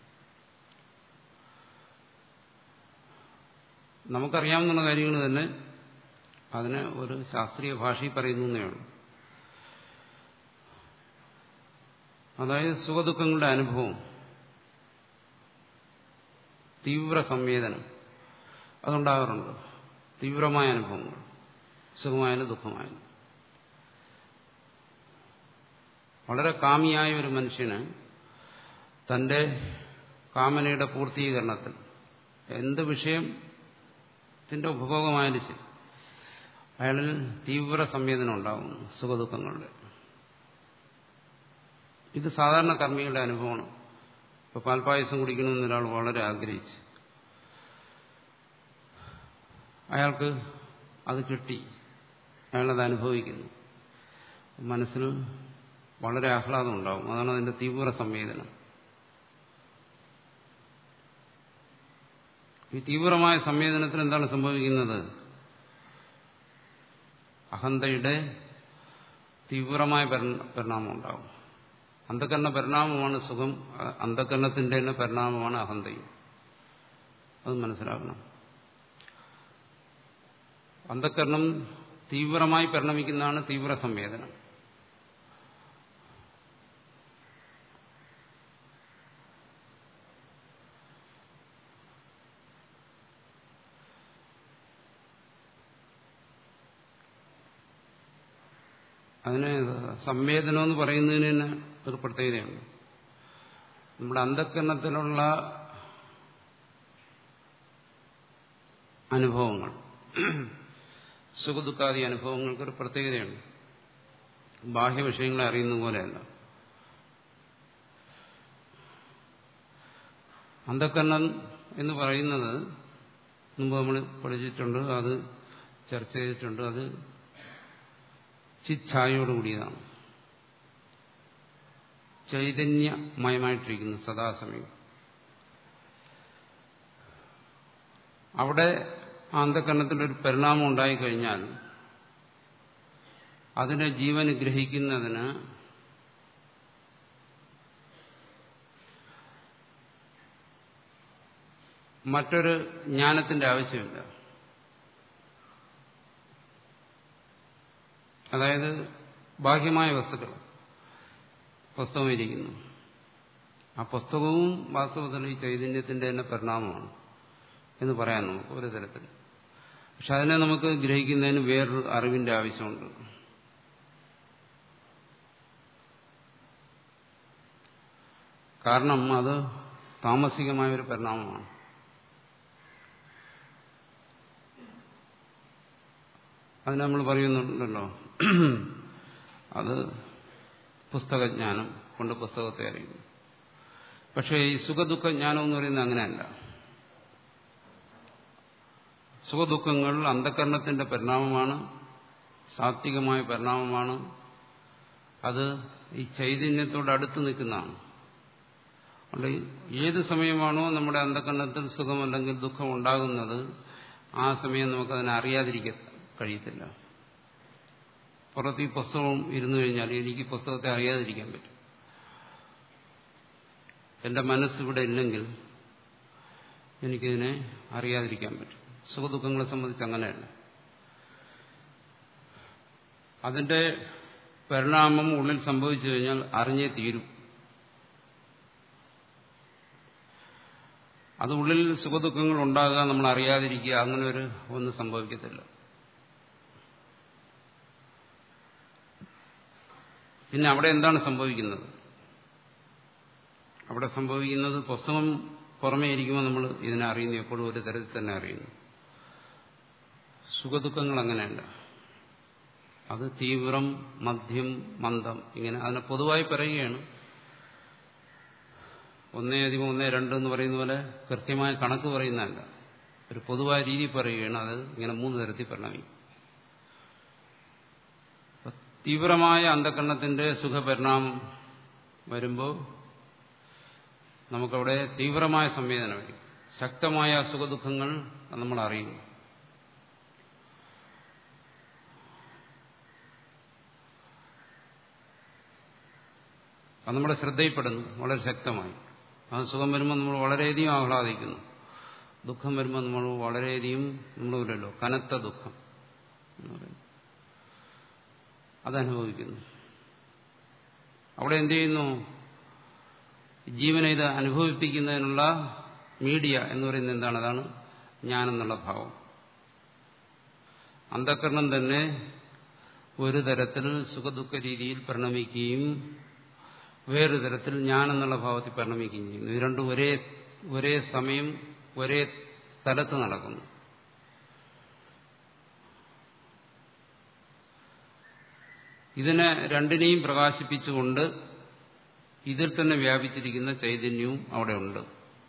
നമുക്കറിയാവുന്ന കാര്യങ്ങൾ തന്നെ അതിനെ ഒരു ശാസ്ത്രീയ ഭാഷയിൽ പറയുന്നു എന്നേ ഉള്ളൂ അതായത് സുഖദുഃഖങ്ങളുടെ അനുഭവം തീവ്ര സംവേദനം അതുണ്ടാകാറുണ്ട് തീവ്രമായ അനുഭവങ്ങൾ സുഖമായാലും ദുഃഖമായാലും വളരെ കാമിയായ ഒരു മനുഷ്യന് തന്റെ കാമനയുടെ പൂർത്തീകരണത്തിൽ എന്ത് വിഷയത്തിന്റെ ഉപഭോഗമായാലും ശരി അയാളിൽ തീവ്ര സംവേദനം ഉണ്ടാകുന്നു സുഖദുഃഖങ്ങളുടെ ഇത് സാധാരണ കർമ്മികളുടെ അനുഭവമാണ് ഇപ്പൊ പാൽപ്പായസം കുടിക്കണമെന്ന് ഒരാൾ വളരെ ആഗ്രഹിച്ചു അയാൾക്ക് അത് കിട്ടി അയാളത് അനുഭവിക്കുന്നു മനസ്സിന് വളരെ ആഹ്ലാദം ഉണ്ടാവും അതാണ് അതിന്റെ തീവ്ര സംവേദനം ഈ തീവ്രമായ സംവേദനത്തിൽ എന്താണ് സംഭവിക്കുന്നത് അഹന്തയുടെ തീവ്രമായ പരിണാമം ഉണ്ടാവും അന്ധകരണ പരിണാമമാണ് സുഖം അന്ധകരണത്തിന്റെ തന്നെ പരിണാമമാണ് അഹന്തയും അത് മനസ്സിലാക്കണം അന്ധകരണം തീവ്രമായി പരിണമിക്കുന്നതാണ് തീവ്ര സംവേദനം അതിന് സംവേദനം എന്ന് പറയുന്നതിന് തന്നെ ഒരു പ്രത്യേകതയുണ്ട് നമ്മുടെ അന്ധക്കരണത്തിലുള്ള അനുഭവങ്ങൾ സുഖദുഃഖാദി അനുഭവങ്ങൾക്ക് ഒരു പ്രത്യേകതയുണ്ട് ബാഹ്യ വിഷയങ്ങളെ അറിയുന്ന പോലെയല്ല അന്ധക്കരണം എന്ന് പറയുന്നത് മുമ്പ് നമ്മൾ പഠിച്ചിട്ടുണ്ട് അത് ചർച്ച ചെയ്തിട്ടുണ്ട് അത് ചിച്ഛായോടുകൂടിയതാണ് ചൈതന്യമയമായിട്ടിരിക്കുന്നു സദാസമയം അവിടെ അന്ധകരണത്തിൻ്റെ ഒരു പരിണാമം ഉണ്ടായിക്കഴിഞ്ഞാൽ അതിനെ ജീവന് ഗ്രഹിക്കുന്നതിന് മറ്റൊരു ജ്ഞാനത്തിന്റെ ആവശ്യമില്ല അതായത് ബാഹ്യമായ വസ്തുക്കൾ പുസ്തകം ഇരിക്കുന്നു ആ പുസ്തകവും വാസ്തവത്തിൽ ഈ ചൈതന്യത്തിന്റെ തന്നെ പരിണാമമാണ് എന്ന് പറയാം നമുക്ക് ഒരു തരത്തിൽ പക്ഷെ അതിനെ നമുക്ക് ഗ്രഹിക്കുന്നതിന് വേറൊരു അറിവിന്റെ ആവശ്യമുണ്ട് കാരണം അത് താമസികമായ ഒരു പരിണാമമാണ് അതിന് നമ്മൾ പറയുന്നുണ്ടല്ലോ അത് പുസ്തകജ്ഞാനം കൊണ്ട് പുസ്തകത്തെ അറിയുന്നു പക്ഷേ ഈ സുഖദുഃഖ ജ്ഞാനം എന്ന് പറയുന്നത് അങ്ങനെയല്ല സുഖദുഃഖങ്ങൾ അന്ധകരണത്തിന്റെ പരിണാമമാണ് സാത്വികമായ പരിണാമമാണ് അത് ഈ ചൈതന്യത്തോട് അടുത്ത് നിൽക്കുന്നതാണ് അതുകൊണ്ട് ഏത് സമയമാണോ നമ്മുടെ അന്ധകരണത്തിൽ സുഖം അല്ലെങ്കിൽ ദുഃഖം ഉണ്ടാകുന്നത് ആ സമയം നമുക്കതിനെ അറിയാതിരിക്കാൻ കഴിയത്തില്ല പുറത്ത് ഈ പുസ്തകം ഇരുന്നു കഴിഞ്ഞാൽ എനിക്ക് പുസ്തകത്തെ അറിയാതിരിക്കാൻ പറ്റും എന്റെ മനസ്സിവിടെ ഇല്ലെങ്കിൽ എനിക്കിതിനെ അറിയാതിരിക്കാൻ പറ്റും സുഖദുഃഖങ്ങളെ സംബന്ധിച്ച് അങ്ങനെയല്ല അതിന്റെ പരിണാമം ഉള്ളിൽ സംഭവിച്ചു കഴിഞ്ഞാൽ അറിഞ്ഞേ തീരും അത് ഉള്ളിൽ സുഖദുഃഖങ്ങൾ ഉണ്ടാകുക നമ്മൾ അറിയാതിരിക്കുക അങ്ങനെ ഒരു ഒന്നും സംഭവിക്കത്തില്ല പിന്നെ അവിടെ എന്താണ് സംഭവിക്കുന്നത് അവിടെ സംഭവിക്കുന്നത് പുസ്തകം പുറമേ ഇരിക്കുമ്പോൾ നമ്മൾ ഇതിനെ അറിയുന്നു എപ്പോഴും ഒരു തരത്തിൽ തന്നെ അറിയുന്നു സുഖദുഃഖങ്ങൾ അങ്ങനെയല്ല അത് തീവ്രം മധ്യം മന്ദം ഇങ്ങനെ അതിനെ പൊതുവായി പറയുകയാണ് ഒന്നേ അധികം ഒന്നേ രണ്ട് എന്ന് പറയുന്ന പോലെ കൃത്യമായ കണക്ക് പറയുന്നതല്ല ഒരു പൊതുവായ രീതി പറയുകയാണ് അത് ഇങ്ങനെ മൂന്ന് തരത്തിൽ പരിണമിക്കും തീവ്രമായ അന്ധകരണത്തിന്റെ സുഖപരിണാമം വരുമ്പോൾ നമുക്കവിടെ തീവ്രമായ സംവേദന വരും ശക്തമായ സുഖദുഃഖങ്ങൾ നമ്മൾ അറിയുന്നു അത് നമ്മുടെ ശ്രദ്ധയിൽപ്പെടുന്നു വളരെ ശക്തമായി ആ സുഖം വരുമ്പോൾ നമ്മൾ വളരെയധികം ആഹ്ലാദിക്കുന്നു ദുഃഖം വരുമ്പോൾ നമ്മൾ വളരെയധികം നമ്മളില്ലല്ലോ കനത്ത ദുഃഖം എന്ന് പറയുന്നു അതനുഭവിക്കുന്നു അവിടെ എന്ത് ചെയ്യുന്നു ജീവനെ ഇത് അനുഭവിപ്പിക്കുന്നതിനുള്ള മീഡിയ എന്ന് പറയുന്നത് എന്താണ് അതാണ് ഞാനെന്നുള്ള ഭാവം അന്ധകരണം തന്നെ ഒരു തരത്തിൽ സുഖദുഃഖ രീതിയിൽ പരിണമിക്കുകയും വേറൊരു തരത്തിൽ ഞാനെന്നുള്ള ഭാവത്തിൽ പരിണമിക്കുകയും ചെയ്യുന്നു ഇത് രണ്ടും ഒരേ ഒരേ സമയം ഒരേ സ്ഥലത്ത് നടക്കുന്നു ഇതിനെ രണ്ടിനെയും പ്രകാശിപ്പിച്ചുകൊണ്ട് ഇതിൽ തന്നെ വ്യാപിച്ചിരിക്കുന്ന ചൈതന്യവും അവിടെ ഉണ്ട്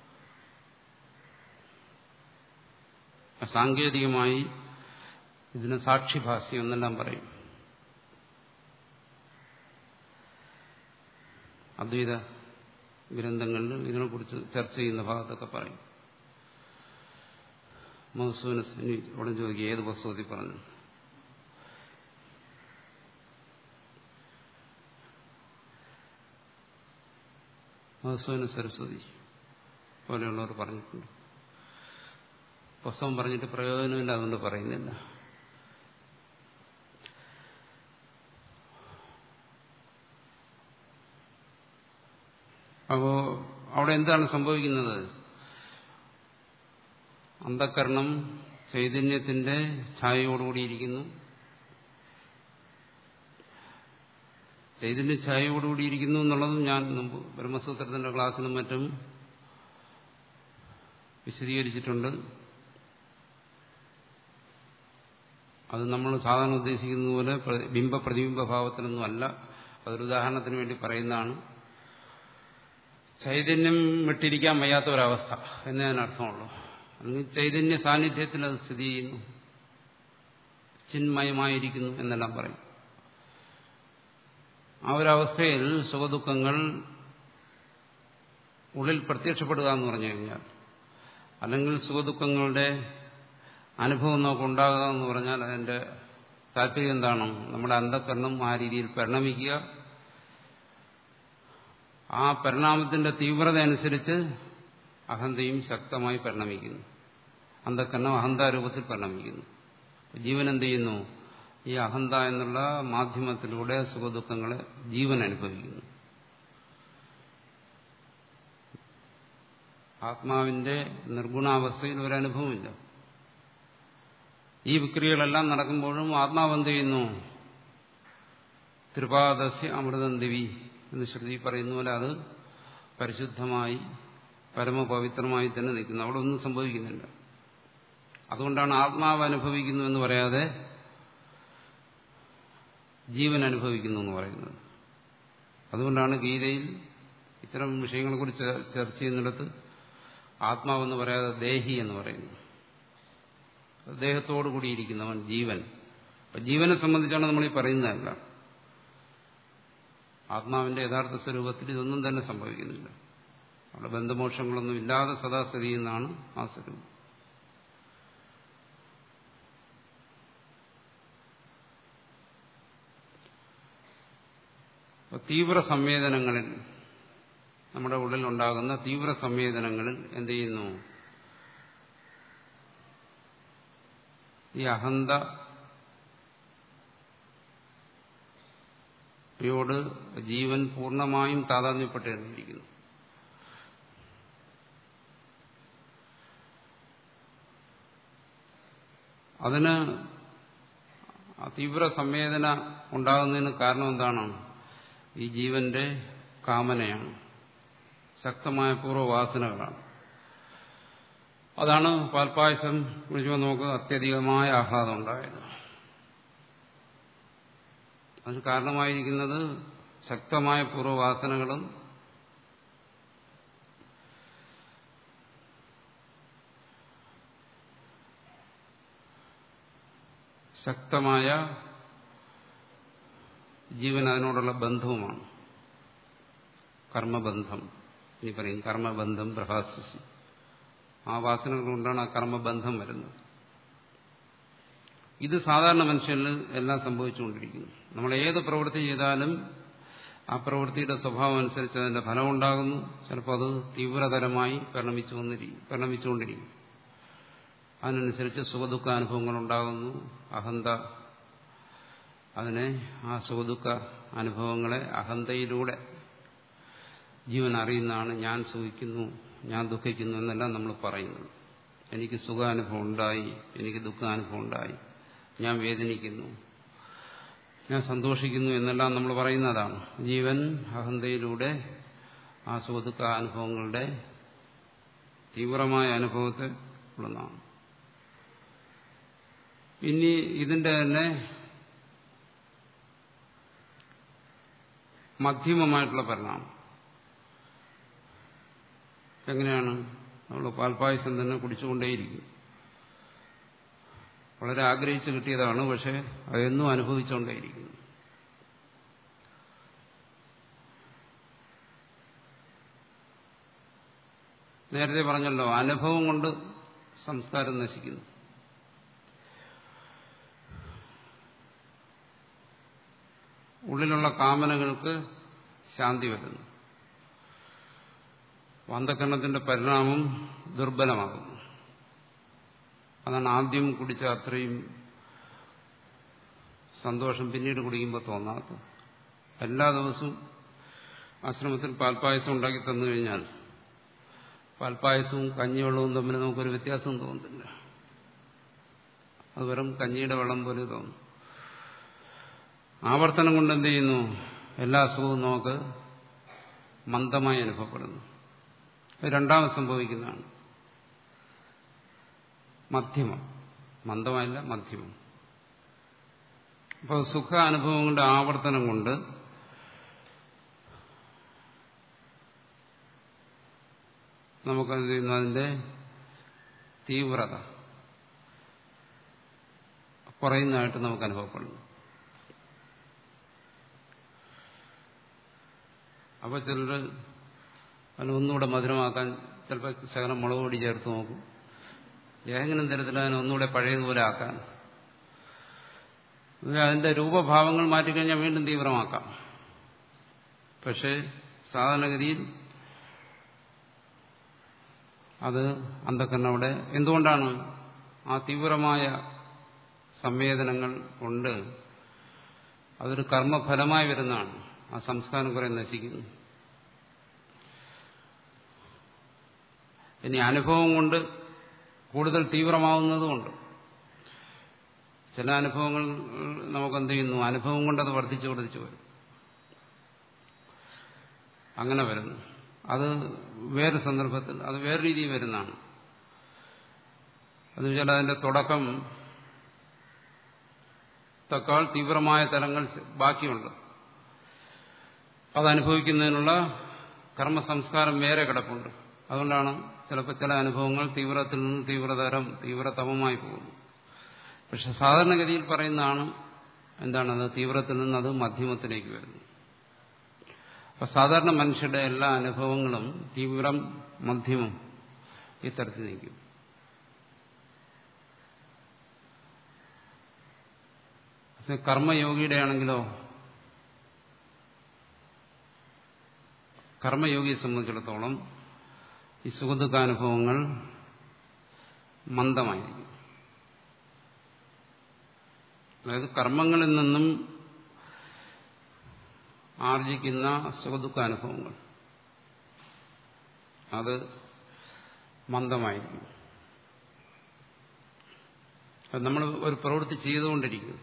സാങ്കേതികമായി ഇതിന് സാക്ഷിഭാസ്യം എന്നെല്ലാം പറയും അദ്വൈത ഗ്രന്ഥങ്ങളിൽ ഇതിനെക്കുറിച്ച് ചർച്ച ചെയ്യുന്ന ഭാഗത്തൊക്കെ പറയും മഹസൂന ഉടൻ ചോദിക്കുക ഏത് പുസ്തകത്തിൽ പറഞ്ഞു മഹസൂന സരസ്വതി പോലെയുള്ളവർ പറഞ്ഞിട്ടുണ്ട് പുസ്തകം പറഞ്ഞിട്ട് പ്രയോജനമില്ല അതുകൊണ്ട് പറയുന്നില്ല അപ്പോ അവിടെ എന്താണ് സംഭവിക്കുന്നത് അന്ധക്കരണം ചൈതന്യത്തിന്റെ ഛായയോടുകൂടിയിരിക്കുന്നു ചൈതന്യ ഛായയോടുകൂടിയിരിക്കുന്നു എന്നുള്ളതും ഞാൻ മുമ്പ് ബ്രഹ്മസൂത്രത്തിന്റെ ക്ലാസ്സിലും മറ്റും വിശദീകരിച്ചിട്ടുണ്ട് അത് നമ്മൾ സാധാരണ ഉദ്ദേശിക്കുന്ന പോലെ ബിംബ പ്രതിബിംബ ഭാവത്തിനൊന്നും അല്ല അതൊരു ഉദാഹരണത്തിന് വേണ്ടി പറയുന്നതാണ് ചൈതന്യം വിട്ടിരിക്കാൻ വയ്യാത്ത ഒരവസ്ഥ എന്ന് ഞാൻ അർത്ഥമുള്ളൂ അല്ലെങ്കിൽ ചൈതന്യ സാന്നിധ്യത്തിൽ അത് സ്ഥിതി ചെയ്യുന്നു ചിന്മയമായിരിക്കുന്നു എന്നെല്ലാം പറയും ആ ഒരവസ്ഥയിൽ സുഖദുഃഖങ്ങൾ ഉള്ളിൽ പ്രത്യക്ഷപ്പെടുക എന്ന് പറഞ്ഞു കഴിഞ്ഞാൽ അല്ലെങ്കിൽ സുഖദുഃഖങ്ങളുടെ അനുഭവം നമുക്ക് ഉണ്ടാകുക എന്ന് പറഞ്ഞാൽ അതിന്റെ താല്പര്യം എന്താണ് നമ്മുടെ അന്ധക്കരണം ആ രീതിയിൽ പരിണമിക്കുക ആ പരിണാമത്തിന്റെ തീവ്രത അനുസരിച്ച് അഹന്തയും ശക്തമായി പരിണമിക്കുന്നു അന്ധക്കരണം അഹന്താരൂപത്തിൽ പരിണമിക്കുന്നു ജീവൻ എന്ത് ചെയ്യുന്നു ഈ അഹന്ത എന്നുള്ള മാധ്യമത്തിലൂടെ സുഖദുഃഖങ്ങളെ ജീവൻ അനുഭവിക്കുന്നു ആത്മാവിന്റെ നിർഗുണാവസ്ഥയിൽ ഒരനുഭവമില്ല ഈ വിക്രിയകളെല്ലാം നടക്കുമ്പോഴും ആത്മാവ് എന്ത് ചെയ്യുന്നു ത്രിപാദസ്യ അമൃതം ദേവി എന്ന് ശ്രുതി പറയുന്ന പോലെ അത് പരിശുദ്ധമായി പരമപവിത്രമായി തന്നെ നിൽക്കുന്നു അവിടെ ഒന്നും സംഭവിക്കുന്നില്ല അതുകൊണ്ടാണ് ആത്മാവ് അനുഭവിക്കുന്നു എന്ന് പറയാതെ ജീവൻ അനുഭവിക്കുന്നു എന്ന് പറയുന്നത് അതുകൊണ്ടാണ് ഗീതയിൽ ഇത്തരം വിഷയങ്ങളെക്കുറിച്ച് ചർച്ച ചെയ്യുന്നിടത്ത് ആത്മാവെന്ന് പറയാതെ ദേഹി എന്ന് പറയുന്നു ദേഹത്തോടു കൂടിയിരിക്കുന്നവൻ ജീവൻ ജീവനെ സംബന്ധിച്ചാണ് നമ്മൾ ഈ പറയുന്നതല്ല ആത്മാവിന്റെ യഥാർത്ഥ സ്വരൂപത്തിൽ ഇതൊന്നും തന്നെ സംഭവിക്കുന്നില്ല അവിടെ ബന്ധമോക്ഷങ്ങളൊന്നും ഇല്ലാതെ സദാ സ്ഥിതി ചെയ്യുന്നതാണ് ആ സ്വരൂപം തീവ്ര സംവേദനങ്ങളിൽ നമ്മുടെ ഉള്ളിൽ ഉണ്ടാകുന്ന തീവ്ര സംവേദനങ്ങളിൽ എന്ത് ചെയ്യുന്നു ഈ അഹന്ത യോട് ജീവൻ പൂർണ്ണമായും താതാത്മ്യപ്പെട്ടിരിക്കുന്നു അതിന് തീവ്ര സംവേദന ഉണ്ടാകുന്നതിന് കാരണം എന്താണ് ഈ ജീവന്റെ കാമനയാണ് ശക്തമായ പൂർവ്വവാസനകളാണ് അതാണ് പാൽപ്പായസം കുടിച്ചുമ്പോൾ നമുക്ക് അത്യധികമായ ആഹ്ലാദം ഉണ്ടായത് അതിന് കാരണമായിരിക്കുന്നത് ശക്തമായ പൂർവ്വവാസനകളും ശക്തമായ ജീവൻ അതിനോടുള്ള ബന്ധവുമാണ് കർമ്മബന്ധം ഇനി പറയും കർമ്മബന്ധം പ്രഭാസിച്ചു ആ വാസനകൾ കൊണ്ടാണ് ആ കർമ്മബന്ധം വരുന്നത് ഇത് സാധാരണ മനുഷ്യരിൽ എല്ലാം സംഭവിച്ചുകൊണ്ടിരിക്കുന്നു നമ്മൾ ഏത് പ്രവൃത്തി ചെയ്താലും ആ പ്രവൃത്തിയുടെ സ്വഭാവം അനുസരിച്ച് അതിന്റെ ഫലമുണ്ടാകുന്നു ചിലപ്പോൾ അത് തീവ്രതരമായി പരിണമിച്ചു വന്നിരിക്കും പരിണമിച്ചുകൊണ്ടിരിക്കും അതിനനുസരിച്ച് സുഖദുഃഖ അനുഭവങ്ങൾ ഉണ്ടാകുന്നു അഹന്ത അതിനെ ആ സുഖദുഃഖ അനുഭവങ്ങളെ അഹന്തയിലൂടെ ജീവൻ അറിയുന്നതാണ് ഞാൻ സുഖിക്കുന്നു ഞാൻ ദുഃഖിക്കുന്നു എന്നെല്ലാം നമ്മൾ പറയുന്നത് എനിക്ക് സുഖാനുഭവം ഉണ്ടായി എനിക്ക് ദുഃഖാനുഭവം ഉണ്ടായി ഞാൻ വേദനിക്കുന്നു ഞാൻ സന്തോഷിക്കുന്നു എന്നെല്ലാം നമ്മൾ പറയുന്നതാണ് ജീവൻ അഹന്തയിലൂടെ ആ സുഖദുഃഖ അനുഭവങ്ങളുടെ തീവ്രമായ അനുഭവത്തെ ഉള്ളതാണ് ഇനി ഇതിന്റെ തന്നെ മധ്യമമായിട്ടുള്ള പരിണാമം എങ്ങനെയാണ് നമ്മൾ പാൽപ്പായസം തന്നെ കുടിച്ചുകൊണ്ടേയിരിക്കും വളരെ ആഗ്രഹിച്ച് കിട്ടിയതാണ് പക്ഷെ അതെന്നും അനുഭവിച്ചുകൊണ്ടേയിരിക്കുന്നു നേരത്തെ പറഞ്ഞല്ലോ അനുഭവം കൊണ്ട് സംസ്കാരം നശിക്കുന്നു ഉള്ളിലുള്ള കാമനകൾക്ക് ശാന്തി വരുന്നു അന്ധകരണത്തിന്റെ പരിണാമം ദുർബലമാകുന്നു അതാണ് ആദ്യം കുടിച്ച അത്രയും സന്തോഷം പിന്നീട് കുടിക്കുമ്പോൾ തോന്നാത്തത് എല്ലാ ദിവസവും ആശ്രമത്തിൽ പാൽപ്പായസം ഉണ്ടാക്കി തന്നു കഴിഞ്ഞാൽ പാൽപ്പായസവും കഞ്ഞിവെള്ളവും തമ്മിൽ നമുക്കൊരു വ്യത്യാസം തോന്നുന്നില്ല അത് വെറും കഞ്ഞിയുടെ വെള്ളം പോലെ തോന്നും ആവർത്തനം കൊണ്ട് എന്ത് ചെയ്യുന്നു എല്ലാ സുഖവും നമുക്ക് മന്ദമായി അനുഭവപ്പെടുന്നു രണ്ടാമത് സംഭവിക്കുന്നതാണ് മധ്യമം മന്ദമല്ല മധ്യമം അപ്പോൾ സുഖ അനുഭവങ്ങളുടെ ആവർത്തനം കൊണ്ട് നമുക്കെന്ത് ചെയ്യുന്നു അതിന്റെ തീവ്രത കുറയുന്നതായിട്ട് നമുക്ക് അനുഭവപ്പെടുന്നു അപ്പോൾ ചിലർ അതിനൊന്നുകൂടെ മധുരമാക്കാൻ ചിലപ്പോൾ ശകലം മുളക് പൊടി ചേർത്ത് നോക്കും ഏതെങ്കിലും തരത്തിൽ അതിനെ ഒന്നുകൂടെ പഴയതുപോലെ ആക്കാൻ അതിന്റെ രൂപഭാവങ്ങൾ മാറ്റിക്കഴിഞ്ഞാൽ വീണ്ടും തീവ്രമാക്കാം പക്ഷേ സാധാരണഗതിയിൽ അത് അന്ധക്കരണം അവിടെ എന്തുകൊണ്ടാണ് ആ തീവ്രമായ സംവേദനങ്ങൾ കൊണ്ട് അതൊരു കർമ്മഫലമായി വരുന്നതാണ് ആ സംസ്കാരം കുറെ നശിക്കുന്നു ഇനി അനുഭവം കൊണ്ട് കൂടുതൽ തീവ്രമാവുന്നതുകൊണ്ട് ചില അനുഭവങ്ങൾ നമുക്കെന്ത് ചെയ്യുന്നു അനുഭവം കൊണ്ട് അത് വർദ്ധിച്ചു വർദ്ധിച്ചു വരും അങ്ങനെ വരുന്നു അത് വേറെ സന്ദർഭത്തിൽ അത് വേറെ രീതിയിൽ വരുന്നതാണ് അത് വെച്ചാൽ അതിന്റെ തുടക്കം തക്കാൾ തീവ്രമായ തലങ്ങൾ ബാക്കിയുണ്ട് അതനുഭവിക്കുന്നതിനുള്ള കർമ്മസംസ്കാരം വേറെ കിടപ്പുണ്ട് അതുകൊണ്ടാണ് ചിലപ്പോൾ ചില അനുഭവങ്ങൾ തീവ്രത്തിൽ നിന്ന് തീവ്രതരം തീവ്രതമമായി പോകുന്നു പക്ഷെ സാധാരണഗതിയിൽ പറയുന്നതാണ് എന്താണത് തീവ്രത്തിൽ നിന്ന് അത് മധ്യമത്തിലേക്ക് വരുന്നു അപ്പൊ സാധാരണ മനുഷ്യരുടെ എല്ലാ അനുഭവങ്ങളും തീവ്രം മധ്യമം ഇത്തരത്തിൽ നിൽക്കും കർമ്മയോഗിയുടെ ആണെങ്കിലോ കർമ്മയോഗിയെ സംബന്ധിച്ചിടത്തോളം ഈ സുഖദുഃഖാനുഭവങ്ങൾ മന്ദമായിരിക്കും അതായത് കർമ്മങ്ങളിൽ നിന്നും ആർജിക്കുന്ന സുഖദുഃഖാനുഭവങ്ങൾ അത് മന്ദമായിരിക്കും നമ്മൾ ഒരു പ്രവൃത്തി ചെയ്തുകൊണ്ടിരിക്കുന്നു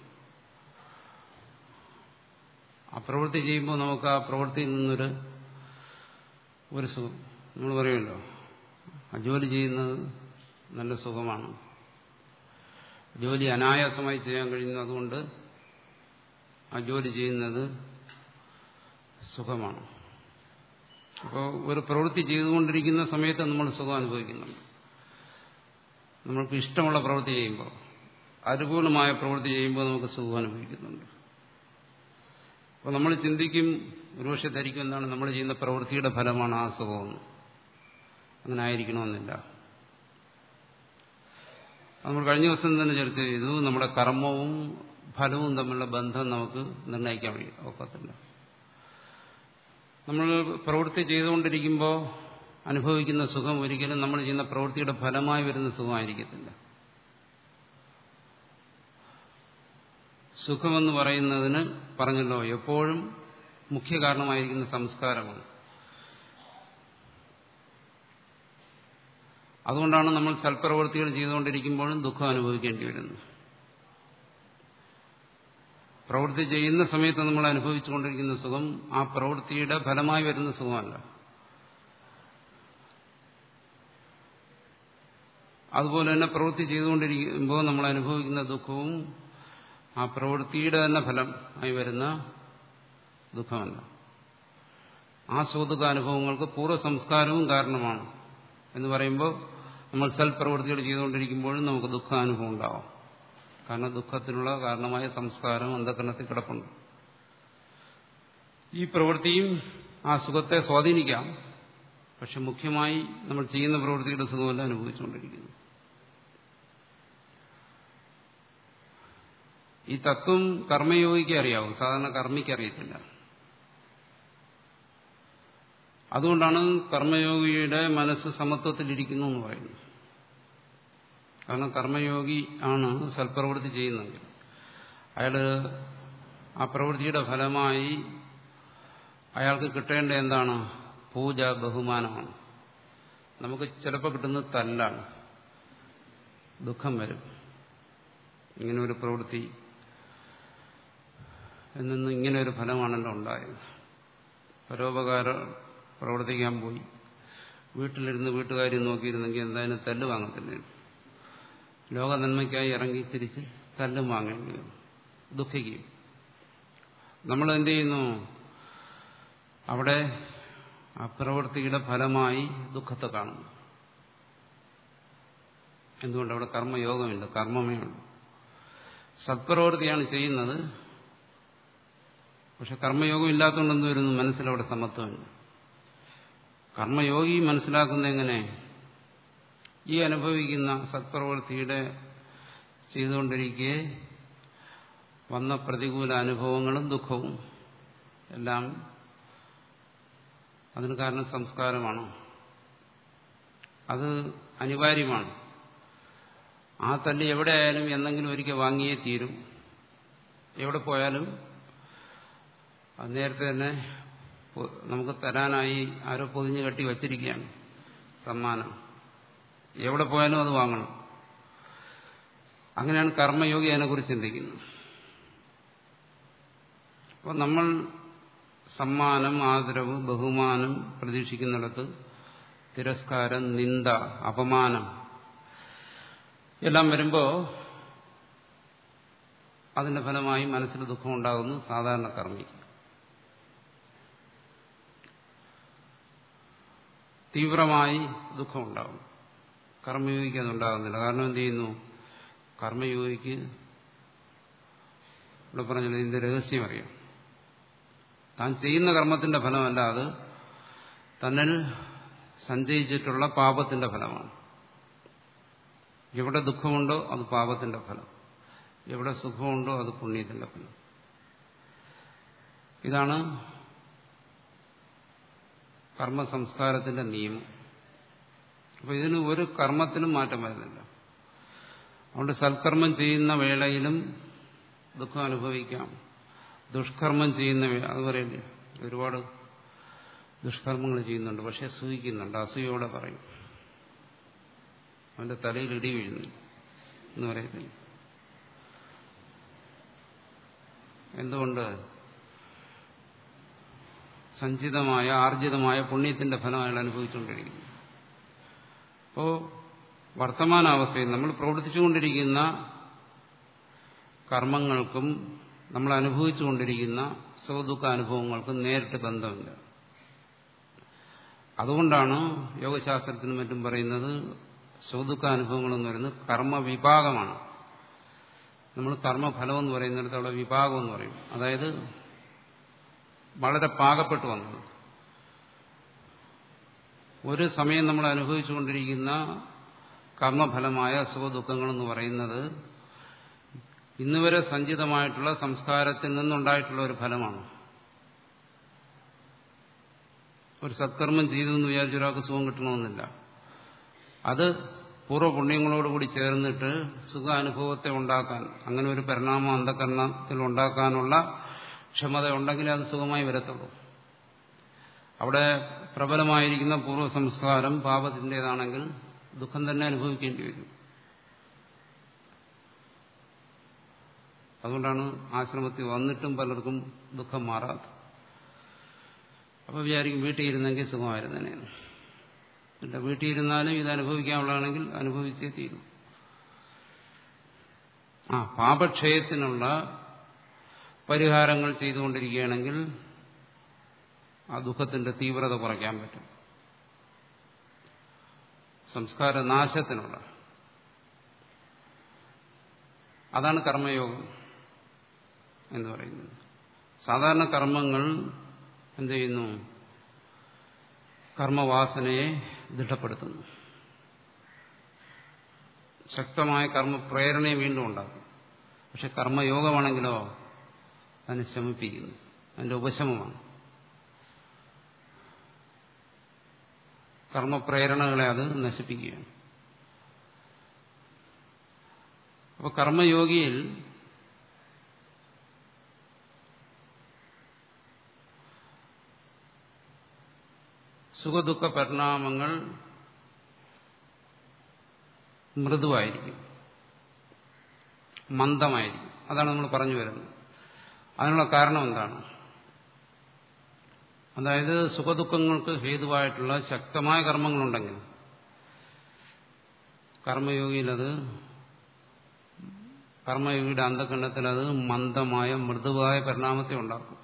ആ പ്രവൃത്തി ചെയ്യുമ്പോൾ നമുക്ക് ആ പ്രവൃത്തിയിൽ നിന്നൊരു ഒരു സുഖം നമ്മൾ പറയുമല്ലോ ആ ജോലി ചെയ്യുന്നത് നല്ല സുഖമാണ് ജോലി അനായാസമായി ചെയ്യാൻ കഴിയുന്നു അതുകൊണ്ട് ആ ജോലി ചെയ്യുന്നത് സുഖമാണ് അപ്പോൾ ഒരു പ്രവൃത്തി ചെയ്തുകൊണ്ടിരിക്കുന്ന സമയത്ത് നമ്മൾ സുഖം അനുഭവിക്കുന്നുണ്ട് നമ്മൾക്ക് ഇഷ്ടമുള്ള പ്രവൃത്തി ചെയ്യുമ്പോൾ അനുകൂലമായ പ്രവൃത്തി ചെയ്യുമ്പോൾ നമുക്ക് സുഖം അനുഭവിക്കുന്നുണ്ട് അപ്പോൾ നമ്മൾ ചിന്തിക്കും ഒരുപക്ഷെ ധരിക്കും എന്താണ് നമ്മൾ ചെയ്യുന്ന പ്രവൃത്തിയുടെ ഫലമാണ് ആ സുഖമെന്ന് അങ്ങനെ ആയിരിക്കണമെന്നില്ല നമ്മൾ കഴിഞ്ഞ ദിവസം തന്നെ ചർച്ച ചെയ്തു നമ്മുടെ കർമ്മവും ഫലവും തമ്മിലുള്ള ബന്ധം നമുക്ക് നിർണ്ണയിക്കാൻ വഴി ഒക്കത്തില്ല നമ്മൾ പ്രവൃത്തി ചെയ്തുകൊണ്ടിരിക്കുമ്പോൾ അനുഭവിക്കുന്ന സുഖം ഒരിക്കലും നമ്മൾ ചെയ്യുന്ന പ്രവൃത്തിയുടെ ഫലമായി വരുന്ന സുഖമായിരിക്കത്തില്ല സുഖമെന്ന് പറയുന്നതിന് പറഞ്ഞല്ലോ എപ്പോഴും മുഖ്യ കാരണമായിരിക്കുന്ന സംസ്കാരമാണ് അതുകൊണ്ടാണ് നമ്മൾ സൽപ്രവൃത്തികൾ ചെയ്തുകൊണ്ടിരിക്കുമ്പോഴും ദുഃഖം അനുഭവിക്കേണ്ടി വരുന്നത് പ്രവൃത്തി ചെയ്യുന്ന സമയത്ത് നമ്മൾ അനുഭവിച്ചുകൊണ്ടിരിക്കുന്ന സുഖം ആ പ്രവൃത്തിയുടെ ഫലമായി വരുന്ന സുഖമല്ല അതുപോലെ തന്നെ പ്രവൃത്തി ചെയ്തുകൊണ്ടിരിക്കുമ്പോൾ നമ്മൾ അനുഭവിക്കുന്ന ദുഃഖവും ആ പ്രവൃത്തിയുടെ തന്നെ ഫലം ആയി വരുന്ന ദുഃഖമല്ല ആ സുഖദുഃഖാനുഭവങ്ങൾക്ക് പൂർവ്വ സംസ്കാരവും കാരണമാണ് എന്ന് പറയുമ്പോൾ നമ്മൾ സൽപ്രവൃത്തികൾ ചെയ്തുകൊണ്ടിരിക്കുമ്പോഴും നമുക്ക് ദുഃഖാനുഭവം ഉണ്ടാവാം കാരണം ദുഃഖത്തിനുള്ള കാരണമായ സംസ്കാരം അന്ധകരണത്തിൽ കിടപ്പുണ്ട് ഈ പ്രവൃത്തിയും ആ സുഖത്തെ സ്വാധീനിക്കാം പക്ഷെ മുഖ്യമായി നമ്മൾ ചെയ്യുന്ന പ്രവൃത്തിയുടെ സുഖമല്ല അനുഭവിച്ചുകൊണ്ടിരിക്കുന്നു ഈ തത്വം കർമ്മയോഗിക്ക് അറിയാവും സാധാരണ കർമ്മിക്ക് അറിയത്തില്ല അതുകൊണ്ടാണ് കർമ്മയോഗിയുടെ മനസ്സ് സമത്വത്തിലിരിക്കുന്നു എന്ന് പറയുന്നത് കാരണം കർമ്മയോഗി ആണ് സൽപ്രവൃത്തി ചെയ്യുന്നെങ്കിൽ അയാൾ ആ പ്രവൃത്തിയുടെ ഫലമായി അയാൾക്ക് കിട്ടേണ്ട എന്താണ് പൂജ ബഹുമാനമാണ് നമുക്ക് ചിലപ്പോൾ കിട്ടുന്നത് തല്ലാണ് ദുഃഖം വരും ഇങ്ങനെ ഒരു പ്രവൃത്തി എന്നൊന്നും ഇങ്ങനെ ഒരു ഫലമാണല്ലോ ഉണ്ടായത് പരോപകാരം പ്രവർത്തിക്കാൻ പോയി വീട്ടിലിരുന്ന് വീട്ടുകാരി നോക്കിയിരുന്നെങ്കിൽ എന്തായാലും തല്ല് വാങ്ങത്തില്ല ലോക നന്മയ്ക്കായി ഇറങ്ങി തിരിച്ച് തല്ലും വാങ്ങേണ്ടി വരും ദുഃഖിക്കും നമ്മൾ എന്ത് ചെയ്യുന്നു അവിടെ ആ പ്രവൃത്തിയുടെ ഫലമായി ദുഃഖത്തെ കാണുന്നു എന്തുകൊണ്ട് അവിടെ കർമ്മയോഗമില്ല കർമ്മമേ ഉള്ളൂ സത്പ്രവൃത്തിയാണ് ചെയ്യുന്നത് പക്ഷെ കർമ്മയോഗം ഇല്ലാത്തതുകൊണ്ട് എന്ത് വരുന്നു മനസ്സിലവിടെ സമത്വമില്ല കർമ്മയോഗി മനസ്സിലാക്കുന്ന എങ്ങനെ ഈ അനുഭവിക്കുന്ന സത്പ്രവൃത്തിയുടെ ചെയ്തുകൊണ്ടിരിക്കെ വന്ന പ്രതികൂല അനുഭവങ്ങളും ദുഃഖവും എല്ലാം അതിന് കാരണം സംസ്കാരമാണ് അത് അനിവാര്യമാണ് ആ തല്ല് എവിടെ ആയാലും എന്തെങ്കിലും ഒരിക്കൽ വാങ്ങിയേ തീരും എവിടെ പോയാലും അത് നേരത്തെ തന്നെ നമുക്ക് തരാനായി ആരോ പൊതിഞ്ഞ് കെട്ടി വച്ചിരിക്കുകയാണ് സമ്മാനം എവിടെ പോയാലും അത് വാങ്ങണം അങ്ങനെയാണ് കർമ്മയോഗി അതിനെക്കുറിച്ച് ചിന്തിക്കുന്നത് അപ്പോൾ നമ്മൾ സമ്മാനം ആദരവ് ബഹുമാനം പ്രതീക്ഷിക്കുന്നിടത്ത് തിരസ്കാരം നിന്ദ അപമാനം എല്ലാം വരുമ്പോൾ അതിന്റെ ഫലമായി മനസ്സിൽ ദുഃഖം ഉണ്ടാകുന്നു സാധാരണ കർമ്മി തീവ്രമായി ദുഃഖമുണ്ടാകും കർമ്മയോഗിക്ക് അതുണ്ടാകുന്നില്ല കാരണം എന്ത് ചെയ്യുന്നു കർമ്മയോഗിക്ക് ഇവിടെ പറഞ്ഞല്ലോ ഇതിന്റെ രഹസ്യം അറിയാം താൻ ചെയ്യുന്ന കർമ്മത്തിന്റെ ഫലമല്ല അത് തന്നിൽ സഞ്ചയിച്ചിട്ടുള്ള പാപത്തിന്റെ ഫലമാണ് എവിടെ ദുഃഖമുണ്ടോ അത് പാപത്തിന്റെ ഫലം എവിടെ സുഖമുണ്ടോ അത് പുണ്യത്തിന്റെ ഫലം ഇതാണ് കർമ്മ സംസ്കാരത്തിന്റെ നിയമം അപ്പൊ ഇതിന് ഒരു കർമ്മത്തിനും മാറ്റം വരുന്നില്ല അതുകൊണ്ട് സൽക്കർമ്മം ചെയ്യുന്ന വേളയിലും ദുഃഖം അനുഭവിക്കാം ദുഷ്കർമ്മം ചെയ്യുന്ന വേള അത് പറയില്ലേ ഒരുപാട് ദുഷ്കർമ്മങ്ങൾ ചെയ്യുന്നുണ്ട് പക്ഷെ സൂഹിക്കുന്നുണ്ട് അസൂയോടെ പറയും അവന്റെ തലയിൽ ഇടി വീഴുന്നു എന്ന് പറയുന്നില്ല എന്തുകൊണ്ട് സഞ്ചിതമായ ആർജിതമായ പുണ്യത്തിന്റെ ഫലം അയാൾ അനുഭവിച്ചുകൊണ്ടിരിക്കുന്നു അപ്പോ വർത്തമാനാവസ്ഥയിൽ നമ്മൾ പ്രവർത്തിച്ചുകൊണ്ടിരിക്കുന്ന കർമ്മങ്ങൾക്കും നമ്മൾ അനുഭവിച്ചുകൊണ്ടിരിക്കുന്ന സുഖദുഃഖ അനുഭവങ്ങൾക്കും നേരിട്ട് ബന്ധമില്ല അതുകൊണ്ടാണ് യോഗശാസ്ത്രത്തിനും മറ്റും പറയുന്നത് സുഖദുഃഖ അനുഭവങ്ങൾ എന്ന് പറയുന്നത് കർമ്മവിഭാഗമാണ് നമ്മൾ കർമ്മഫലം എന്ന് പറയുന്നിടത്ത് അവിടെ വിഭാഗം എന്ന് പറയും അതായത് വളരെ പാകപ്പെട്ടു വന്നത് ഒരു സമയം നമ്മൾ അനുഭവിച്ചുകൊണ്ടിരിക്കുന്ന കർമ്മഫലമായ സുഖദുഃഖങ്ങളെന്ന് പറയുന്നത് ഇന്നുവരെ സഞ്ചിതമായിട്ടുള്ള സംസ്കാരത്തിൽ നിന്നുണ്ടായിട്ടുള്ള ഒരു ഫലമാണ് ഒരു സത്കർമ്മം ചെയ്തു എന്ന് വിചാരിച്ച ഒരാൾക്ക് സുഖം കിട്ടണമെന്നില്ല അത് പൂർവ്വപുണ്യങ്ങളോടുകൂടി ചേർന്നിട്ട് സുഖാനുഭവത്തെ ഉണ്ടാക്കാൻ അങ്ങനെ ഒരു പരിണാമം അന്ധകരണത്തിൽ ഉണ്ടാക്കാനുള്ള ക്ഷമത ഉണ്ടെങ്കിലേ അത് സുഖമായി വരത്തുള്ളൂ അവിടെ പ്രബലമായിരിക്കുന്ന പൂർവ്വ സംസ്കാരം പാപത്തിൻ്റെതാണെങ്കിൽ ദുഃഖം തന്നെ അനുഭവിക്കേണ്ടി വരും അതുകൊണ്ടാണ് ആശ്രമത്തിൽ വന്നിട്ടും പലർക്കും ദുഃഖം മാറാത്തത് അപ്പോൾ വിചാരിക്കും വീട്ടിൽ ഇരുന്നെങ്കിൽ സുഖമായിരുന്നേനെ എന്നിട്ട് വീട്ടിൽ ഇരുന്നാലും ഇത് അനുഭവിക്കാനുള്ളതാണെങ്കിൽ അനുഭവിച്ചേ തീരും ആ പാപക്ഷയത്തിനുള്ള പരിഹാരങ്ങൾ ചെയ്തുകൊണ്ടിരിക്കുകയാണെങ്കിൽ ആ ദുഃഖത്തിന്റെ തീവ്രത കുറയ്ക്കാൻ പറ്റും സംസ്കാര നാശത്തിനുള്ള അതാണ് കർമ്മയോഗം എന്ന് പറയുന്നത് സാധാരണ കർമ്മങ്ങൾ എന്ത് ചെയ്യുന്നു കർമ്മവാസനയെ ദൃഢപ്പെടുത്തുന്നു ശക്തമായ കർമ്മപ്രേരണയെ വീണ്ടും ഉണ്ടാക്കും പക്ഷെ കർമ്മയോഗമാണെങ്കിലോ അതിനെ ശമിപ്പിക്കുന്നു അതിന്റെ ഉപശമമാണ് കർമ്മപ്രേരണകളെ അത് നശിപ്പിക്കുകയാണ് അപ്പൊ കർമ്മയോഗിയിൽ സുഖദുഃഖ പരിണാമങ്ങൾ മൃദുവായിരിക്കും മന്ദമായിരിക്കും അതാണ് നമ്മൾ പറഞ്ഞു വരുന്നത് അതിനുള്ള കാരണം എന്താണ് അതായത് സുഖദുഃഖങ്ങൾക്ക് ഹേതുവായിട്ടുള്ള ശക്തമായ കർമ്മങ്ങളുണ്ടെങ്കിൽ കർമ്മയോഗിയിൽ അത് കർമ്മയോഗിയുടെ അന്ധകണ്ഠത്തിൽ അത് മന്ദമായ മൃദുവായ പരിണാമത്തെ ഉണ്ടാക്കും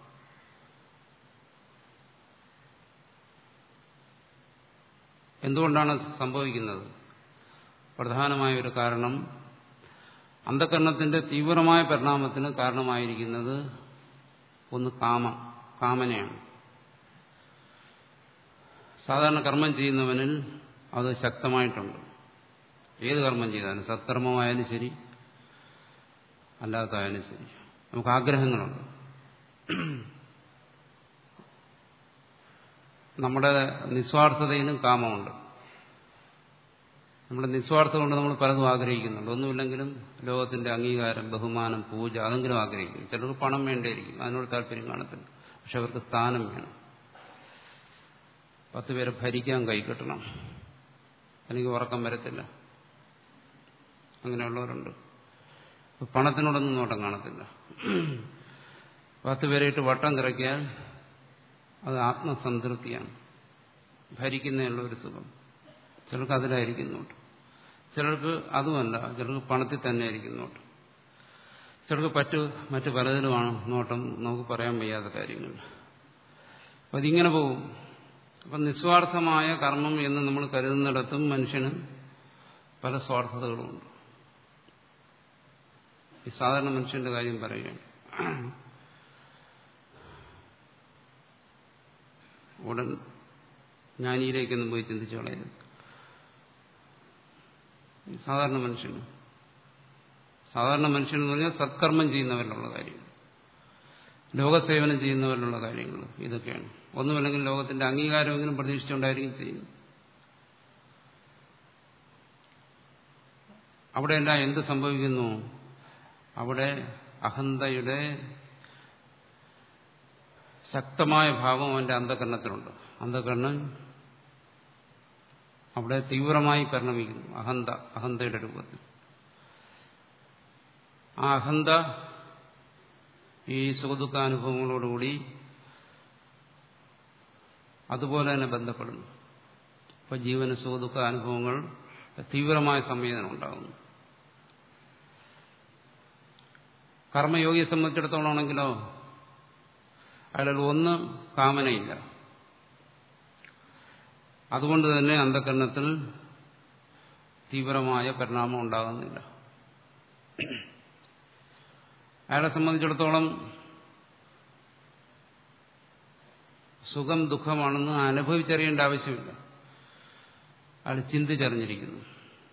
എന്തുകൊണ്ടാണ് സംഭവിക്കുന്നത് പ്രധാനമായ ഒരു കാരണം അന്ധകരണത്തിന്റെ തീവ്രമായ പരിണാമത്തിന് കാരണമായിരിക്കുന്നത് ഒന്ന് കാമം കാമനയാണ് സാധാരണ കർമ്മം ചെയ്യുന്നവനിൽ അത് ശക്തമായിട്ടുണ്ട് ഏത് കർമ്മം ചെയ്താലും സത്കർമ്മമായാലും ശരി അല്ലാത്തതായാലും ശരി നമുക്ക് ആഗ്രഹങ്ങളുണ്ട് നമ്മുടെ നിസ്വാർത്ഥതയിലും കാമമുണ്ട് നമ്മുടെ നിസ്വാർത്ഥം കൊണ്ട് നമ്മൾ പലതും ആഗ്രഹിക്കുന്നുണ്ട് ഒന്നുമില്ലെങ്കിലും ലോകത്തിന്റെ അംഗീകാരം ബഹുമാനം പൂജ അതെങ്കിലും ആഗ്രഹിക്കും ചിലർക്ക് പണം വേണ്ടിയിരിക്കും അതിനോട് താല്പര്യം കാണത്തില്ല പക്ഷെ അവർക്ക് സ്ഥാനം വേണം പത്ത് പേരെ ഭരിക്കാൻ കൈ കിട്ടണം എനിക്ക് ഉറക്കം വരത്തില്ല അങ്ങനെയുള്ളവരുണ്ട് പണത്തിനോടൊന്നും നോട്ടം കാണത്തില്ല പത്ത് പേരായിട്ട് വട്ടം കിറക്കിയാൽ അത് ആത്മസംതൃപ്തിയാണ് ഭരിക്കുന്നതിനുള്ള ഒരു സുഖം ചിലർക്ക് അതിലായിരിക്കുന്നുണ്ട് ചിലർക്ക് അതുമല്ല ചിലർക്ക് പണത്തിൽ തന്നെ ആയിരിക്കുന്നുണ്ട് ചിലർക്ക് പറ്റു മറ്റു പലതിലുമാണ് നോട്ടം നമുക്ക് പറയാൻ വയ്യാത്ത കാര്യങ്ങൾ അപ്പം അതിങ്ങനെ പോകും അപ്പം നിസ്വാർത്ഥമായ കർമ്മം എന്ന് നമ്മൾ കരുതുന്നിടത്തും മനുഷ്യന് പല സ്വാർത്ഥതകളുമുണ്ട് ഈ സാധാരണ മനുഷ്യന്റെ കാര്യം പറയുകയാണ് ഉടൻ ജ്ഞാനിയിലേക്കൊന്നും പോയി ചിന്തിച്ചു കളയരുത് സാധാരണ മനുഷ്യന് സാധാരണ മനുഷ്യൻ എന്ന് പറഞ്ഞാൽ സത്കർമ്മം ചെയ്യുന്നവരിലുള്ള കാര്യം ലോകസേവനം ചെയ്യുന്നവരിലുള്ള കാര്യങ്ങൾ ഇതൊക്കെയാണ് ഒന്നുമല്ലെങ്കിൽ ലോകത്തിന്റെ അംഗീകാരമെങ്കിലും പ്രതീക്ഷിച്ചുകൊണ്ടായിരിക്കും ചെയ്യുന്നത് അവിടെ എല്ലാം എന്ത് സംഭവിക്കുന്നു അവിടെ അഹന്തയുടെ ശക്തമായ ഭാവം അവന്റെ അന്ധകരണത്തിലുണ്ട് അന്ധകരണം അവിടെ തീവ്രമായി പരിണമിക്കുന്നു അഹന്ത അഹന്തയുടെ രൂപത്തിൽ ആ അഹന്ത ഈ സുഖദുഃഖാനുഭവങ്ങളോടുകൂടി അതുപോലെ തന്നെ ബന്ധപ്പെടുന്നു ഇപ്പൊ ജീവന സുഖദുഃഖ അനുഭവങ്ങൾ തീവ്രമായ സംവേദനം ഉണ്ടാകുന്നു കർമ്മയോഗിയെ സംബന്ധിച്ചിടത്തോളമാണെങ്കിലോ അയാളിൽ ഒന്ന് കാമനയില്ല അതുകൊണ്ട് തന്നെ അന്ധകരണത്തിൽ തീവ്രമായ പരിണാമം ഉണ്ടാകുന്നില്ല അയാളെ സംബന്ധിച്ചിടത്തോളം സുഖം ദുഃഖമാണെന്ന് അനുഭവിച്ചറിയേണ്ട ആവശ്യമില്ല അയാൾ ചിന്തിച്ചറിഞ്ഞിരിക്കുന്നു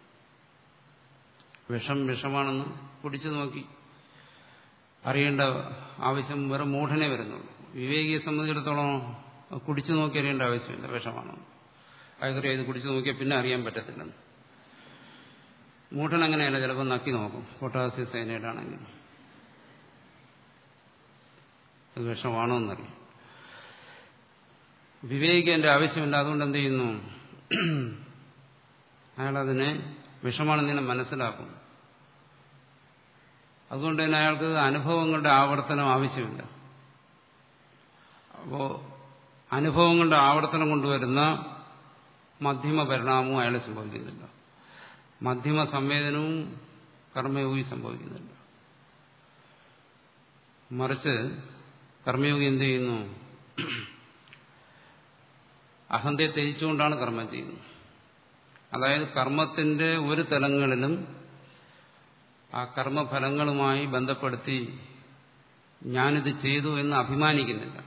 വിഷം വിഷമാണെന്ന് കുടിച്ചു നോക്കി അറിയേണ്ട ആവശ്യം വെറും മൂഢനെ വരുന്നുള്ളൂ വിവേകിയെ സംബന്ധിച്ചിടത്തോളം കുടിച്ചു നോക്കി അറിയേണ്ട ആവശ്യമില്ല വിഷമാണോ അയക്കറിയ ഇത് കുടിച്ചു നോക്കിയാൽ പിന്നെ അറിയാൻ പറ്റത്തില്ലെന്ന് മൂഢൻ അങ്ങനെയല്ല ചിലപ്പോൾ നക്കി നോക്കും പൊട്ടാസ്യ സൈനൈഡ് ആണെങ്കിൽ ഇത് വിഷമാണോ എന്നറിയാം വിവേകിക്കേണ്ട ആവശ്യമില്ല അതുകൊണ്ട് എന്ത് ചെയ്യുന്നു അയാളതിനെ വിഷമാണെന്നതിനെ മനസ്സിലാക്കും അതുകൊണ്ട് തന്നെ അയാൾക്ക് അനുഭവങ്ങളുടെ ആവർത്തനം ആവശ്യമില്ല അപ്പോ അനുഭവങ്ങളുടെ ആവർത്തനം കൊണ്ടുവരുന്ന മധ്യമ പരിണാമവും അയാൾ സംഭവിക്കുന്നില്ല മധ്യമ സംവേദനവും കർമ്മയോഗി സംഭവിക്കുന്നില്ല മറിച്ച് കർമ്മയോഗി എന്ത് ചെയ്യുന്നു അഹന്തയെ ത്യജിച്ചുകൊണ്ടാണ് കർമ്മം ചെയ്യുന്നത് അതായത് കർമ്മത്തിന്റെ ഒരു തലങ്ങളിലും ആ കർമ്മഫലങ്ങളുമായി ബന്ധപ്പെടുത്തി ഞാനിത് ചെയ്തു എന്ന് അഭിമാനിക്കുന്നില്ല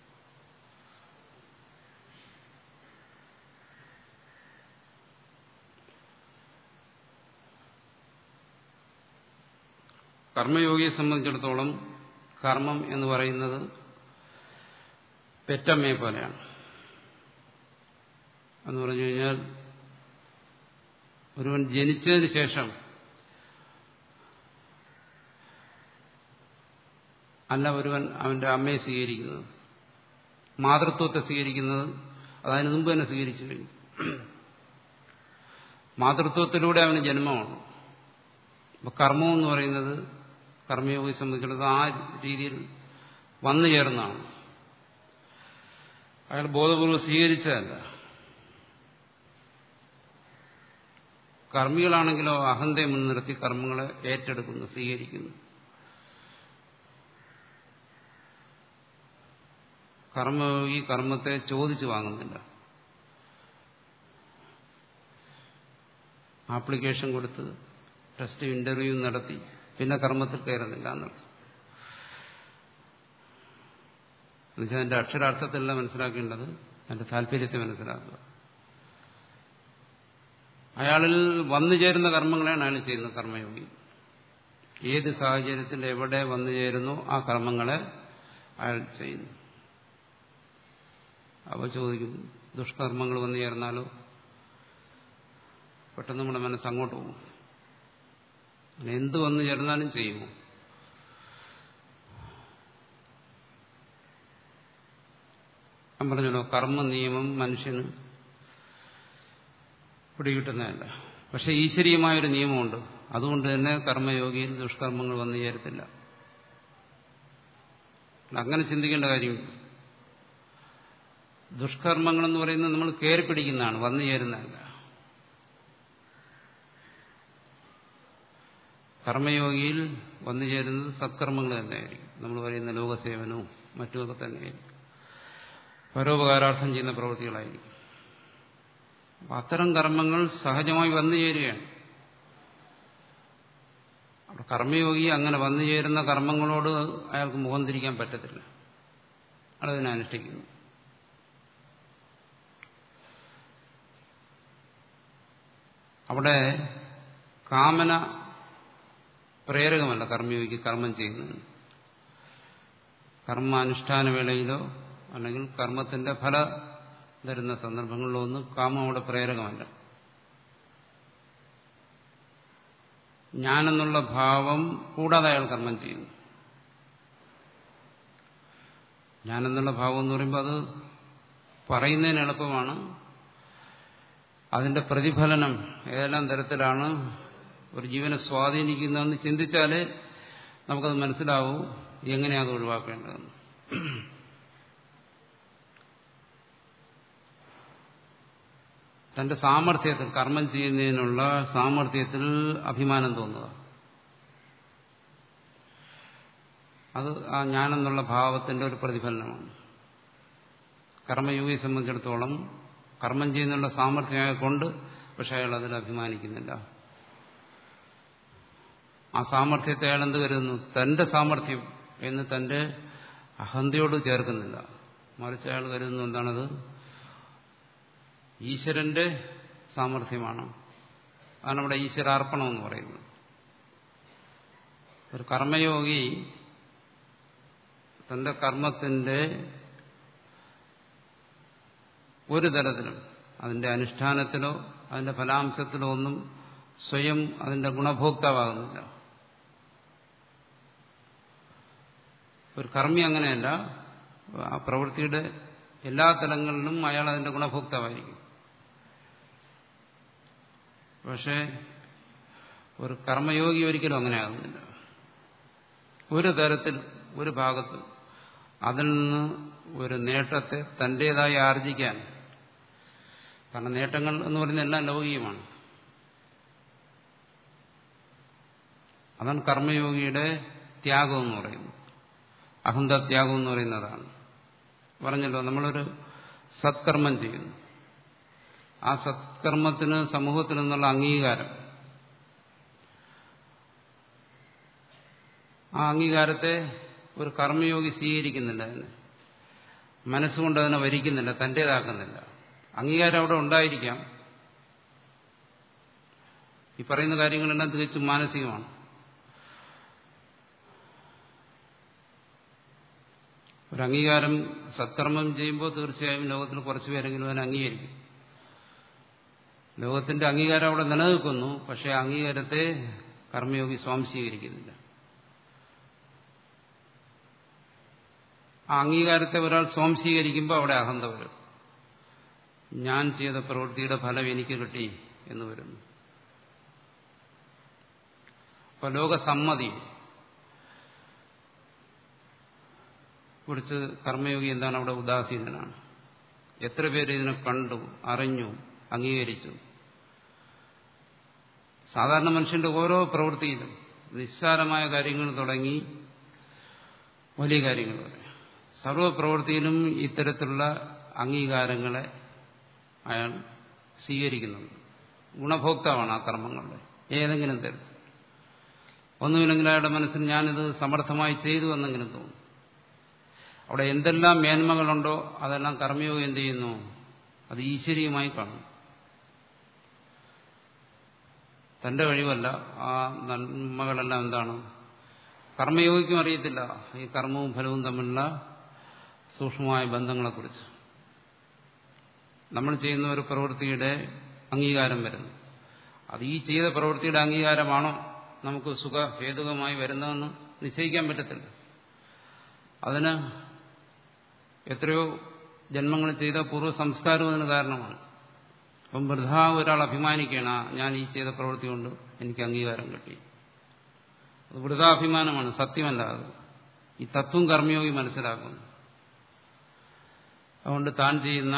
കർമ്മയോഗിയെ സംബന്ധിച്ചിടത്തോളം കർമ്മം എന്ന് പറയുന്നത് പെറ്റമ്മയെ പോലെയാണ് എന്ന് പറഞ്ഞു കഴിഞ്ഞാൽ ഒരുവൻ ജനിച്ചതിന് ശേഷം അല്ല ഒരുവൻ അവന്റെ അമ്മയെ സ്വീകരിക്കുന്നത് മാതൃത്വത്തെ സ്വീകരിക്കുന്നത് അതതിനു മുമ്പ് തന്നെ സ്വീകരിച്ചു കഴിഞ്ഞു മാതൃത്വത്തിലൂടെ അവന് ജന്മമാണ് അപ്പൊ കർമ്മം എന്ന് പറയുന്നത് കർമ്മയോഗി സംബന്ധിച്ചിടത്തോളം ആ രീതിയിൽ വന്നു ചേർന്നതാണ് അയാൾ ബോധപൂർവ്വം സ്വീകരിച്ചതല്ല കർമ്മികളാണെങ്കിലോ അഹന്തയെ മുൻനിർത്തി കർമ്മങ്ങളെ ഏറ്റെടുക്കുന്നു സ്വീകരിക്കുന്നു കർമ്മയോഗി കർമ്മത്തെ ചോദിച്ചു വാങ്ങുന്നില്ല ആപ്ലിക്കേഷൻ കൊടുത്ത് ടെസ്റ്റ് ഇന്റർവ്യൂ നടത്തി പിന്നെ കർമ്മത്തിൽ കയറുന്നില്ല എന്നർത്ഥം എന്നുവെച്ചാൽ അതിന്റെ അക്ഷരാർത്ഥത്തിലല്ല മനസ്സിലാക്കേണ്ടത് അതിന്റെ താല്പര്യത്തെ മനസ്സിലാക്കുക അയാളിൽ വന്നു ചേരുന്ന കർമ്മങ്ങളെയാണ് അയാൾ ചെയ്യുന്നത് കർമ്മയോഗി ഏത് സാഹചര്യത്തിൽ എവിടെ വന്നു ചേരുന്നു ആ കർമ്മങ്ങളെ അയാൾ ചെയ്യുന്നു അപ്പോൾ ചോദിക്കും ദുഷ്കർമ്മങ്ങൾ വന്നു ചേർന്നാലോ പെട്ടെന്ന് നമ്മുടെ മനസ്സ് അങ്ങോട്ട് പോകും എന്ത് വന്നു ചേർന്നാലും ചെയ്യുമോ ഞാൻ പറഞ്ഞല്ലോ കർമ്മ നിയമം മനുഷ്യന് പിടികിട്ടുന്നതല്ല പക്ഷെ ഈശ്വരീയമായൊരു നിയമമുണ്ട് അതുകൊണ്ട് തന്നെ കർമ്മയോഗിയിൽ ദുഷ്കർമ്മങ്ങൾ വന്നു ചേരത്തില്ല അങ്ങനെ ചിന്തിക്കേണ്ട കാര്യമില്ല ദുഷ്കർമ്മങ്ങളെന്ന് പറയുന്നത് നമ്മൾ കയറി പിടിക്കുന്നതാണ് വന്നു ചേരുന്നതല്ല കർമ്മയോഗിയിൽ വന്നു ചേരുന്നത് സത്കർമ്മങ്ങൾ തന്നെയായിരിക്കും നമ്മൾ പറയുന്ന ലോകസേവനവും മറ്റുമൊക്കെ തന്നെയായിരിക്കും പരോപകാരാർത്ഥം ചെയ്യുന്ന പ്രവൃത്തികളായിരിക്കും അത്തരം കർമ്മങ്ങൾ സഹജമായി വന്നു ചേരുകയാണ് അവിടെ കർമ്മയോഗി അങ്ങനെ വന്നു ചേരുന്ന കർമ്മങ്ങളോട് അയാൾക്ക് മുഖം തിരിക്കാൻ പറ്റത്തില്ല അതിനെ അനുഷ്ഠിക്കുന്നു അവിടെ കാമന പ്രേരകമല്ല കർമ്മയോഗിക്ക് കർമ്മം ചെയ്യുന്നത് കർമാനുഷ്ഠാന വേളയിലോ അല്ലെങ്കിൽ കർമ്മത്തിന്റെ ഫല തരുന്ന സന്ദർഭങ്ങളിലോ ഒന്നും കാമം അവിടെ പ്രേരകമല്ല ഞാനെന്നുള്ള ഭാവം കൂടാതെ അയാൾ കർമ്മം ചെയ്യുന്നു ഞാനെന്നുള്ള ഭാവം എന്ന് പറയുമ്പോൾ അത് പറയുന്നതിന് എളുപ്പമാണ് അതിന്റെ പ്രതിഫലനം ഏതെല്ലാം തരത്തിലാണ് ഒരു ജീവനെ സ്വാധീനിക്കുന്നതെന്ന് ചിന്തിച്ചാലേ നമുക്കത് മനസ്സിലാവൂ എങ്ങനെയാണ് അത് ഒഴിവാക്കേണ്ടതെന്ന് തന്റെ സാമർഥ്യത്തിൽ കർമ്മം ചെയ്യുന്നതിനുള്ള സാമർഥ്യത്തിൽ അഭിമാനം തോന്നുക അത് ആ ഞാനെന്നുള്ള ഭാവത്തിന്റെ ഒരു പ്രതിഫലനമാണ് കർമ്മയോഗിയെ സംബന്ധിച്ചിടത്തോളം കർമ്മം ചെയ്യുന്നുള്ള സാമർഥ്യം കൊണ്ട് പക്ഷെ അയാൾ അതിൽ അഭിമാനിക്കുന്നില്ല ആ സാമർഥ്യത്തെ അയാൾ എന്ത് കരുതുന്നു തന്റെ സാമർഥ്യം എന്ന് തന്റെ അഹന്തയോട് ചേർക്കുന്നില്ല മറിച്ച് അയാൾ കരുതുന്നു എന്താണത് ഈശ്വരന്റെ സാമർഥ്യമാണ് അതാണ് ഇവിടെ ഈശ്വരാർപ്പണം എന്ന് പറയുന്നത് ഒരു കർമ്മയോഗി തന്റെ കർമ്മത്തിന്റെ ഒരു തരത്തിലും അതിന്റെ അനുഷ്ഠാനത്തിലോ അതിന്റെ ഫലാംശത്തിലോ ഒന്നും സ്വയം അതിന്റെ ഗുണഭോക്താവാകുന്നില്ല ഒരു കർമ്മി അങ്ങനെയല്ല ആ പ്രവൃത്തിയുടെ എല്ലാ തലങ്ങളിലും അയാൾ അതിന്റെ ഗുണഭോക്താവായിരിക്കും പക്ഷേ ഒരു കർമ്മയോഗി ഒരിക്കലും അങ്ങനെ ആകുന്നില്ല ഒരു തരത്തിൽ ഒരു ഭാഗത്തും അതിൽ നിന്ന് ഒരു നേട്ടത്തെ തന്റേതായി ആർജിക്കാൻ കാരണം നേട്ടങ്ങൾ എന്ന് പറയുന്നത് എല്ലാം ലൗകികമാണ് അതാണ് കർമ്മയോഗിയുടെ ത്യാഗം എന്ന് പറയുന്നത് അഹന്തത്യാഗം എന്ന് പറയുന്നതാണ് പറഞ്ഞല്ലോ നമ്മളൊരു സത്കർമ്മം ചെയ്യുന്നു ആ സത്കർമ്മത്തിന് സമൂഹത്തിൽ നിന്നുള്ള അംഗീകാരം ആ അംഗീകാരത്തെ ഒരു കർമ്മയോഗി സ്വീകരിക്കുന്നില്ല അതിന് മനസ്സുകൊണ്ട് അതിനെ വരിക്കുന്നില്ല തന്റേതാക്കുന്നില്ല അംഗീകാരം അവിടെ ഉണ്ടായിരിക്കാം ഈ പറയുന്ന കാര്യങ്ങളെല്ലാം തികച്ചും മാനസികമാണ് ഒരു അംഗീകാരം സത്കർമ്മം ചെയ്യുമ്പോൾ തീർച്ചയായും ലോകത്തിൽ കുറച്ചു പേരെങ്കിലും അതിനെ അംഗീകരിക്കും ലോകത്തിന്റെ അംഗീകാരം അവിടെ നിലനിൽക്കുന്നു പക്ഷെ ആ അംഗീകാരത്തെ കർമ്മയോഗി സ്വാംശീകരിക്കുന്നില്ല ആ അംഗീകാരത്തെ ഒരാൾ സ്വാംശീകരിക്കുമ്പോൾ അവിടെ അഹന്ത വരും ഞാൻ ചെയ്ത പ്രവൃത്തിയുടെ ഫലം എനിക്ക് കിട്ടി എന്ന് വരുന്നു അപ്പൊ ലോകസമ്മതി കുറിച്ച് കർമ്മയോഗി എന്താണ് അവിടെ ഉദാസീനനാണ് എത്ര പേര് ഇതിനെ കണ്ടു അറിഞ്ഞു അംഗീകരിച്ചു സാധാരണ മനുഷ്യന്റെ ഓരോ പ്രവൃത്തിയിലും നിസ്സാരമായ കാര്യങ്ങൾ തുടങ്ങി വലിയ കാര്യങ്ങൾ വരെ സർവപ്രവൃത്തിയിലും ഇത്തരത്തിലുള്ള അംഗീകാരങ്ങളെ അയാൾ സ്വീകരിക്കുന്നുണ്ട് ഗുണഭോക്താവാണ് ആ കർമ്മങ്ങളുടെ ഏതെങ്കിലും തരത്തിൽ ഒന്നുമില്ലെങ്കിൽ അയാളുടെ മനസ്സിൽ ഞാനിത് സമർത്ഥമായി ചെയ്തു എന്നെങ്കിലും തോന്നും അവിടെ എന്തെല്ലാം മേന്മകളുണ്ടോ അതെല്ലാം കർമ്മയോഗം എന്ത് ചെയ്യുന്നു അത് ഈശ്വരീയമായി കാണും തന്റെ കഴിവല്ല ആ നന്മകളെല്ലാം എന്താണ് കർമ്മയോഗിക്കും അറിയത്തില്ല ഈ കർമ്മവും ഫലവും തമ്മിലുള്ള സൂക്ഷ്മമായ ബന്ധങ്ങളെക്കുറിച്ച് നമ്മൾ ചെയ്യുന്ന ഒരു പ്രവൃത്തിയുടെ അംഗീകാരം വരുന്നു അത് ഈ ചെയ്ത പ്രവൃത്തിയുടെ അംഗീകാരമാണോ നമുക്ക് സുഖഹേതുകമായി വരുന്നതെന്ന് നിശ്ചയിക്കാൻ പറ്റത്തില്ല അതിന് എത്രയോ ജന്മങ്ങൾ ചെയ്ത പൂർവ്വ സംസ്കാരവും അതിന് കാരണമാണ് അപ്പം വൃദ്ധ ഒരാൾ അഭിമാനിക്കണം ഞാൻ ഈ ചെയ്ത പ്രവൃത്തി കൊണ്ട് എനിക്ക് അംഗീകാരം കിട്ടി അത് വൃതാഭിമാനമാണ് സത്യമല്ല അത് ഈ തത്വം കർമ്മയോഗി മനസ്സിലാക്കുന്നു അതുകൊണ്ട് താൻ ചെയ്യുന്ന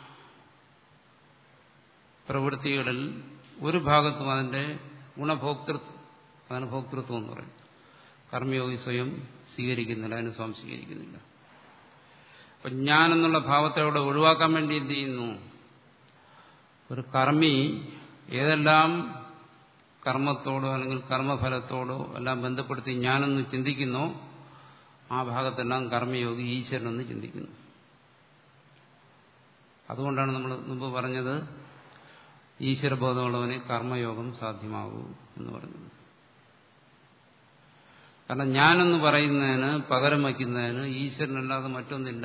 പ്രവൃത്തികളിൽ ഒരു ഭാഗത്തും അതിന്റെ ഗുണഭോക്തൃത്വം അതാണ് ഭോക്തൃത്വം എന്ന് പറയും കർമ്മയോഗി സ്വയം സ്വീകരിക്കുന്നില്ല അതിന് സ്വയം സ്വീകരിക്കുന്നില്ല അപ്പൊ ഞാനെന്നുള്ള ഭാവത്തെ അവിടെ ഒഴിവാക്കാൻ വേണ്ടി എന്ത് ചെയ്യുന്നു ഒരു കർമ്മി ഏതെല്ലാം കർമ്മത്തോടോ അല്ലെങ്കിൽ കർമ്മഫലത്തോടോ എല്ലാം ബന്ധപ്പെടുത്തി ഞാനെന്ന് ചിന്തിക്കുന്നോ ആ ഭാഗത്തെല്ലാം കർമ്മയോഗി ഈശ്വരനെന്ന് ചിന്തിക്കുന്നു അതുകൊണ്ടാണ് നമ്മൾ മുമ്പ് പറഞ്ഞത് ഈശ്വരബോധമുള്ളവനെ കർമ്മയോഗം സാധ്യമാകൂ എന്ന് പറഞ്ഞു കാരണം ഞാനെന്ന് പറയുന്നതിന് പകരം വയ്ക്കുന്നതിന് ഈശ്വരനല്ലാതെ മറ്റൊന്നില്ല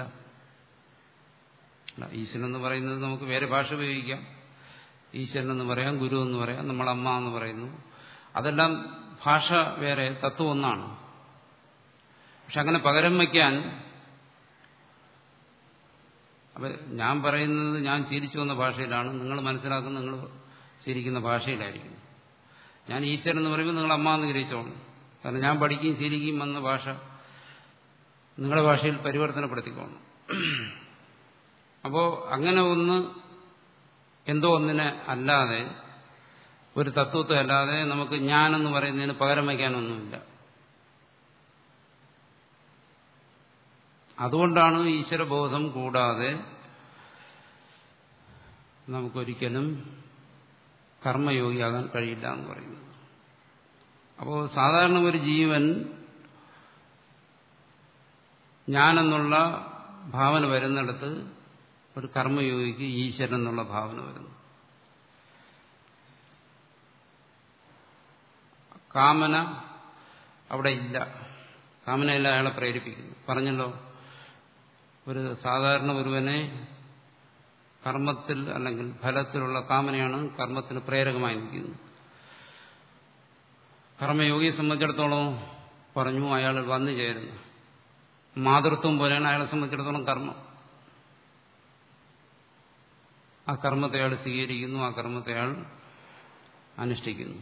ഈശ്വരൻ എന്ന് പറയുന്നത് നമുക്ക് വേറെ ഭാഷ ഉപയോഗിക്കാം ഈശ്വരൻ എന്ന് പറയാം ഗുരു എന്ന് പറയാം നമ്മളമ്മ എന്ന് പറയുന്നു അതെല്ലാം ഭാഷ വേറെ തത്വം ഒന്നാണ് പക്ഷെ അങ്ങനെ പകരം വയ്ക്കാൻ അപ്പൊ ഞാൻ പറയുന്നത് ഞാൻ ശീലിച്ചു വന്ന ഭാഷയിലാണ് നിങ്ങൾ മനസ്സിലാക്കുന്നത് നിങ്ങൾ ശീലിക്കുന്ന ഭാഷയിലായിരിക്കും ഞാൻ ഈശ്വരൻ എന്ന് പറയുമ്പോൾ നിങ്ങൾ അമ്മ എന്ന് ഗ്രഹിച്ചോളൂ കാരണം ഞാൻ പഠിക്കുകയും ശീലിക്കുകയും വന്ന ഭാഷ നിങ്ങളുടെ ഭാഷയിൽ പരിവർത്തനപ്പെടുത്തിക്കോണം അപ്പോൾ അങ്ങനെ ഒന്ന് എന്തോ ഒന്നിനെ അല്ലാതെ ഒരു തത്വത്തെ അല്ലാതെ നമുക്ക് ഞാനെന്ന് പറയുന്നതിന് പകരം വയ്ക്കാനൊന്നുമില്ല അതുകൊണ്ടാണ് ഈശ്വരബോധം കൂടാതെ നമുക്കൊരിക്കലും കർമ്മയോഗിയാകാൻ കഴിയില്ല എന്ന് പറയുന്നത് അപ്പോൾ സാധാരണ ഒരു ജീവൻ ഞാനെന്നുള്ള ഭാവന വരുന്നിടത്ത് ഒരു കർമ്മയോഗിക്ക് ഈശ്വരൻ എന്നുള്ള ഭാവന വരുന്നു കാമന അവിടെ ഇല്ല കാമനയല്ല അയാളെ പ്രേരിപ്പിക്കുന്നു പറഞ്ഞല്ലോ ഒരു സാധാരണ ഒരുവനെ കർമ്മത്തിൽ അല്ലെങ്കിൽ ഫലത്തിലുള്ള കാമനയാണ് കർമ്മത്തിന് പ്രേരകമായി നിൽക്കുന്നത് കർമ്മയോഗിയെ സംബന്ധിച്ചിടത്തോളം പറഞ്ഞു അയാൾ വന്നു ചേരുന്നു മാതൃത്വം പോലെയാണ് അയാളെ സംബന്ധിച്ചിടത്തോളം കർമ്മം ആ കർമ്മത്തെ അയാൾ സ്വീകരിക്കുന്നു ആ കർമ്മത്തെ അയാൾ അനുഷ്ഠിക്കുന്നു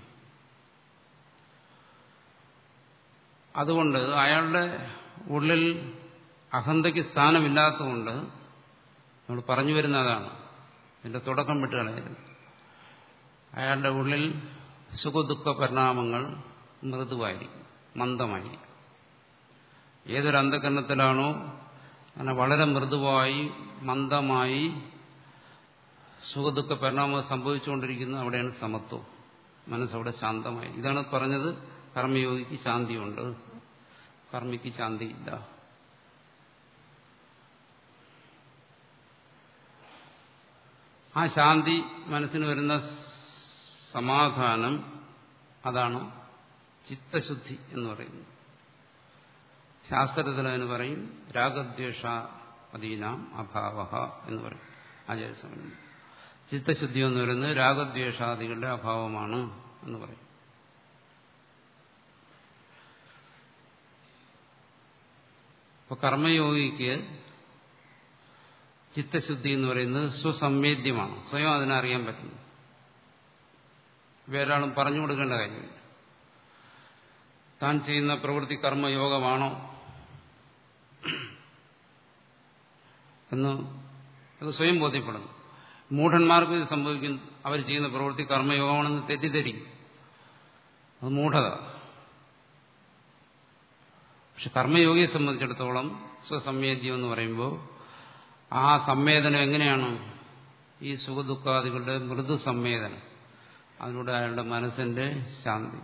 അതുകൊണ്ട് അയാളുടെ ഉള്ളിൽ അഹന്തയ്ക്ക് സ്ഥാനമില്ലാത്തതുകൊണ്ട് നമ്മൾ പറഞ്ഞു വരുന്നതാണ് ഇതിന്റെ തുടക്കം വിട്ട് കളയരുത് അയാളുടെ ഉള്ളിൽ സുഖദുഃഖ പരിണാമങ്ങൾ മൃദുവായിരിക്കും മന്ദമായി ഏതൊരു അന്ധകരണത്തിലാണോ അങ്ങനെ വളരെ മൃദുവായി മന്ദമായി സുഖദുഃഖ പരിണാമം സംഭവിച്ചുകൊണ്ടിരിക്കുന്നത് അവിടെയാണ് സമത്വം മനസ്സവിടെ ശാന്തമായി ഇതാണ് പറഞ്ഞത് കർമ്മയോഗിക്ക് ശാന്തിയുണ്ട് കർമ്മിക്ക് ശാന്തിയില്ല ആ ശാന്തി മനസ്സിന് വരുന്ന സമാധാനം അതാണ് ചിത്തശുദ്ധി എന്ന് പറയുന്നത് ശാസ്ത്രത്തിൽ അതിന് പറയും രാഗദ്വേഷ അധീനാം അഭാവ എന്ന് പറയും ആചാര്യസമയം ചിത്തശുദ്ധി എന്ന് പറയുന്നത് രാഗദ്വേഷാദികളുടെ അഭാവമാണ് എന്ന് പറയും അപ്പൊ കർമ്മയോഗിക്ക് ചിത്തശുദ്ധി എന്ന് പറയുന്നത് സ്വസംവേദ്യമാണ് സ്വയം അതിനറിയാൻ പറ്റുന്നു വേറൊരാളും പറഞ്ഞു കൊടുക്കേണ്ട കാര്യമില്ല താൻ ചെയ്യുന്ന പ്രവൃത്തി കർമ്മയോഗമാണോ എന്ന് അത് സ്വയം ബോധ്യപ്പെടുന്നു മൂഢന്മാർക്ക് ഇത് സംഭവിക്കും അവർ ചെയ്യുന്ന പ്രവൃത്തി കർമ്മയോഗമാണെന്ന് തെറ്റിദ്ധരിക്കും അത് മൂഢത പക്ഷെ കർമ്മയോഗിയെ സംബന്ധിച്ചിടത്തോളം സ്വസംവേദ്യം എന്ന് പറയുമ്പോൾ ആ സംവേദനം എങ്ങനെയാണ് ഈ സുഖദുഃഖാദികളുടെ മൃദു സംവേദനം അതിലൂടെ അയാളുടെ മനസ്സിന്റെ ശാന്തി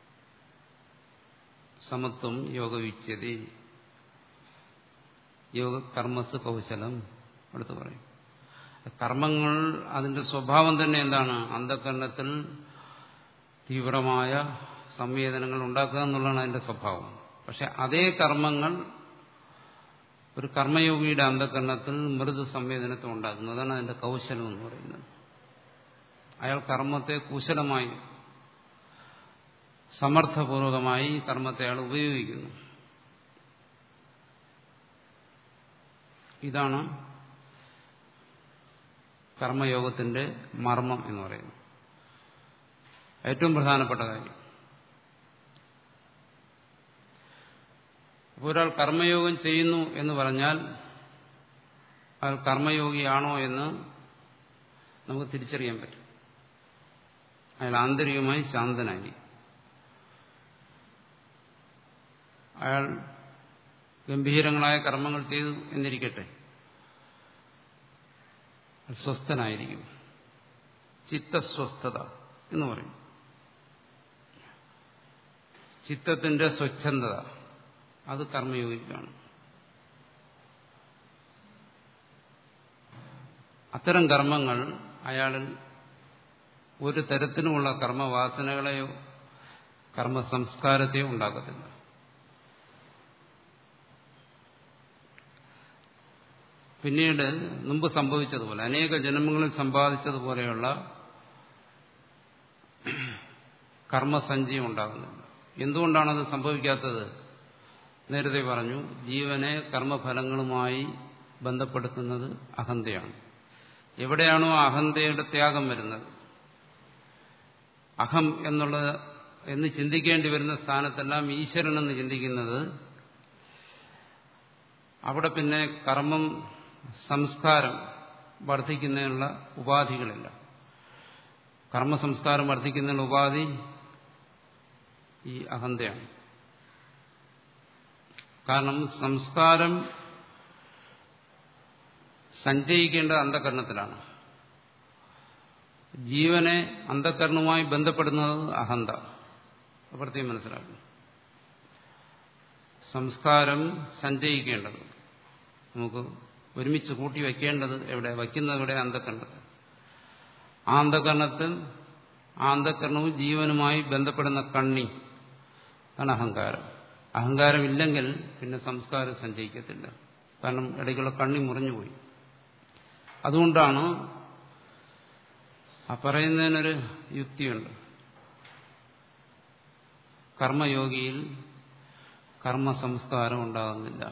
സമത്വം യോഗവിച്യതി യോഗ കർമ്മസ് കൗശലം അടുത്ത് പറയും കർമ്മങ്ങൾ അതിന്റെ സ്വഭാവം തന്നെ എന്താണ് അന്ധകരണത്തിൽ തീവ്രമായ സംവേദനങ്ങൾ ഉണ്ടാക്കുക എന്നുള്ളതാണ് അതിന്റെ സ്വഭാവം പക്ഷെ അതേ കർമ്മങ്ങൾ ഒരു കർമ്മയോഗിയുടെ അന്ധകരണത്തിൽ മൃദു സംവേദനത്തെ ഉണ്ടാക്കുന്നു അതാണ് അതിന്റെ കൗശലം എന്ന് പറയുന്നത് അയാൾ കർമ്മത്തെ കുശലമായി സമർത്ഥപൂർവകമായി കർമ്മത്തെ അയാൾ ഉപയോഗിക്കുന്നു ഇതാണ് കർമ്മയോഗത്തിന്റെ മർമ്മം എന്ന് പറയുന്നത് ഏറ്റവും പ്രധാനപ്പെട്ട കാര്യം അപ്പോൾ ഒരാൾ കർമ്മയോഗം ചെയ്യുന്നു എന്ന് പറഞ്ഞാൽ അയാൾ കർമ്മയോഗിയാണോ എന്ന് നമുക്ക് തിരിച്ചറിയാൻ പറ്റും അയാൾ ആന്തരികമായി ശാന്തനായി അയാൾ ഗംഭീരങ്ങളായ കർമ്മങ്ങൾ ചെയ്തു എന്നിരിക്കട്ടെ സ്വസ്ഥനായിരിക്കും ചിത്തസ്വസ്ഥത എന്ന് പറയും ചിത്തത്തിന്റെ സ്വച്ഛന്തത അത് കർമ്മയോഗിക്കാണ് അത്തരം കർമ്മങ്ങൾ അയാളിൽ ഒരു തരത്തിലുമുള്ള കർമ്മവാസനകളെയോ കർമ്മ സംസ്കാരത്തെയോ ഉണ്ടാക്കത്തില്ല പിന്നീട് മുമ്പ് സംഭവിച്ചതുപോലെ അനേക ജന്മങ്ങളിൽ സമ്പാദിച്ചതുപോലെയുള്ള കർമ്മസഞ്ചയം ഉണ്ടാകുന്നില്ല എന്തുകൊണ്ടാണത് സംഭവിക്കാത്തത് നേരത്തെ പറഞ്ഞു ജീവനെ കർമ്മഫലങ്ങളുമായി ബന്ധപ്പെടുത്തുന്നത് അഹന്തയാണ് എവിടെയാണോ അഹന്തയുടെ ത്യാഗം വരുന്നത് അഹം എന്നുള്ള എന്ന് ചിന്തിക്കേണ്ടി വരുന്ന സ്ഥാനത്തെല്ലാം ഈശ്വരൻ എന്ന് ചിന്തിക്കുന്നത് അവിടെ പിന്നെ കർമ്മം സംസ്കാരം വർദ്ധിക്കുന്നതിനുള്ള ഉപാധികളില്ല കർമ്മസംസ്കാരം വർദ്ധിക്കുന്നതിനുള്ള ഉപാധി ഈ അഹന്തയാണ് കാരണം സംസ്കാരം സഞ്ചയിക്കേണ്ടത് അന്ധകരണത്തിലാണ് ജീവനെ അന്ധകരണവുമായി ബന്ധപ്പെടുന്നത് അഹന്ത പ്രത്യേകം മനസ്സിലാക്കണം സംസ്കാരം സഞ്ചയിക്കേണ്ടത് നമുക്ക് ഒരുമിച്ച് കൂട്ടി വയ്ക്കേണ്ടത് എവിടെ വയ്ക്കുന്നത് എവിടെ അന്ധകരണത്തിൽ ആ അന്ധകരണത്തിൽ ആ അന്ധകരണവും ജീവനുമായി ബന്ധപ്പെടുന്ന കണ്ണി ആണ് അഹങ്കാരം അഹങ്കാരമില്ലെങ്കിൽ പിന്നെ സംസ്കാരം സഞ്ചയിക്കത്തില്ല കാരണം ഇടയ്ക്കുള്ള കണ്ണി മുറിഞ്ഞുപോയി അതുകൊണ്ടാണ് ആ പറയുന്നതിനൊരു യുക്തിയുണ്ട് കർമ്മയോഗിയിൽ കർമ്മ സംസ്കാരം ഉണ്ടാകുന്നില്ല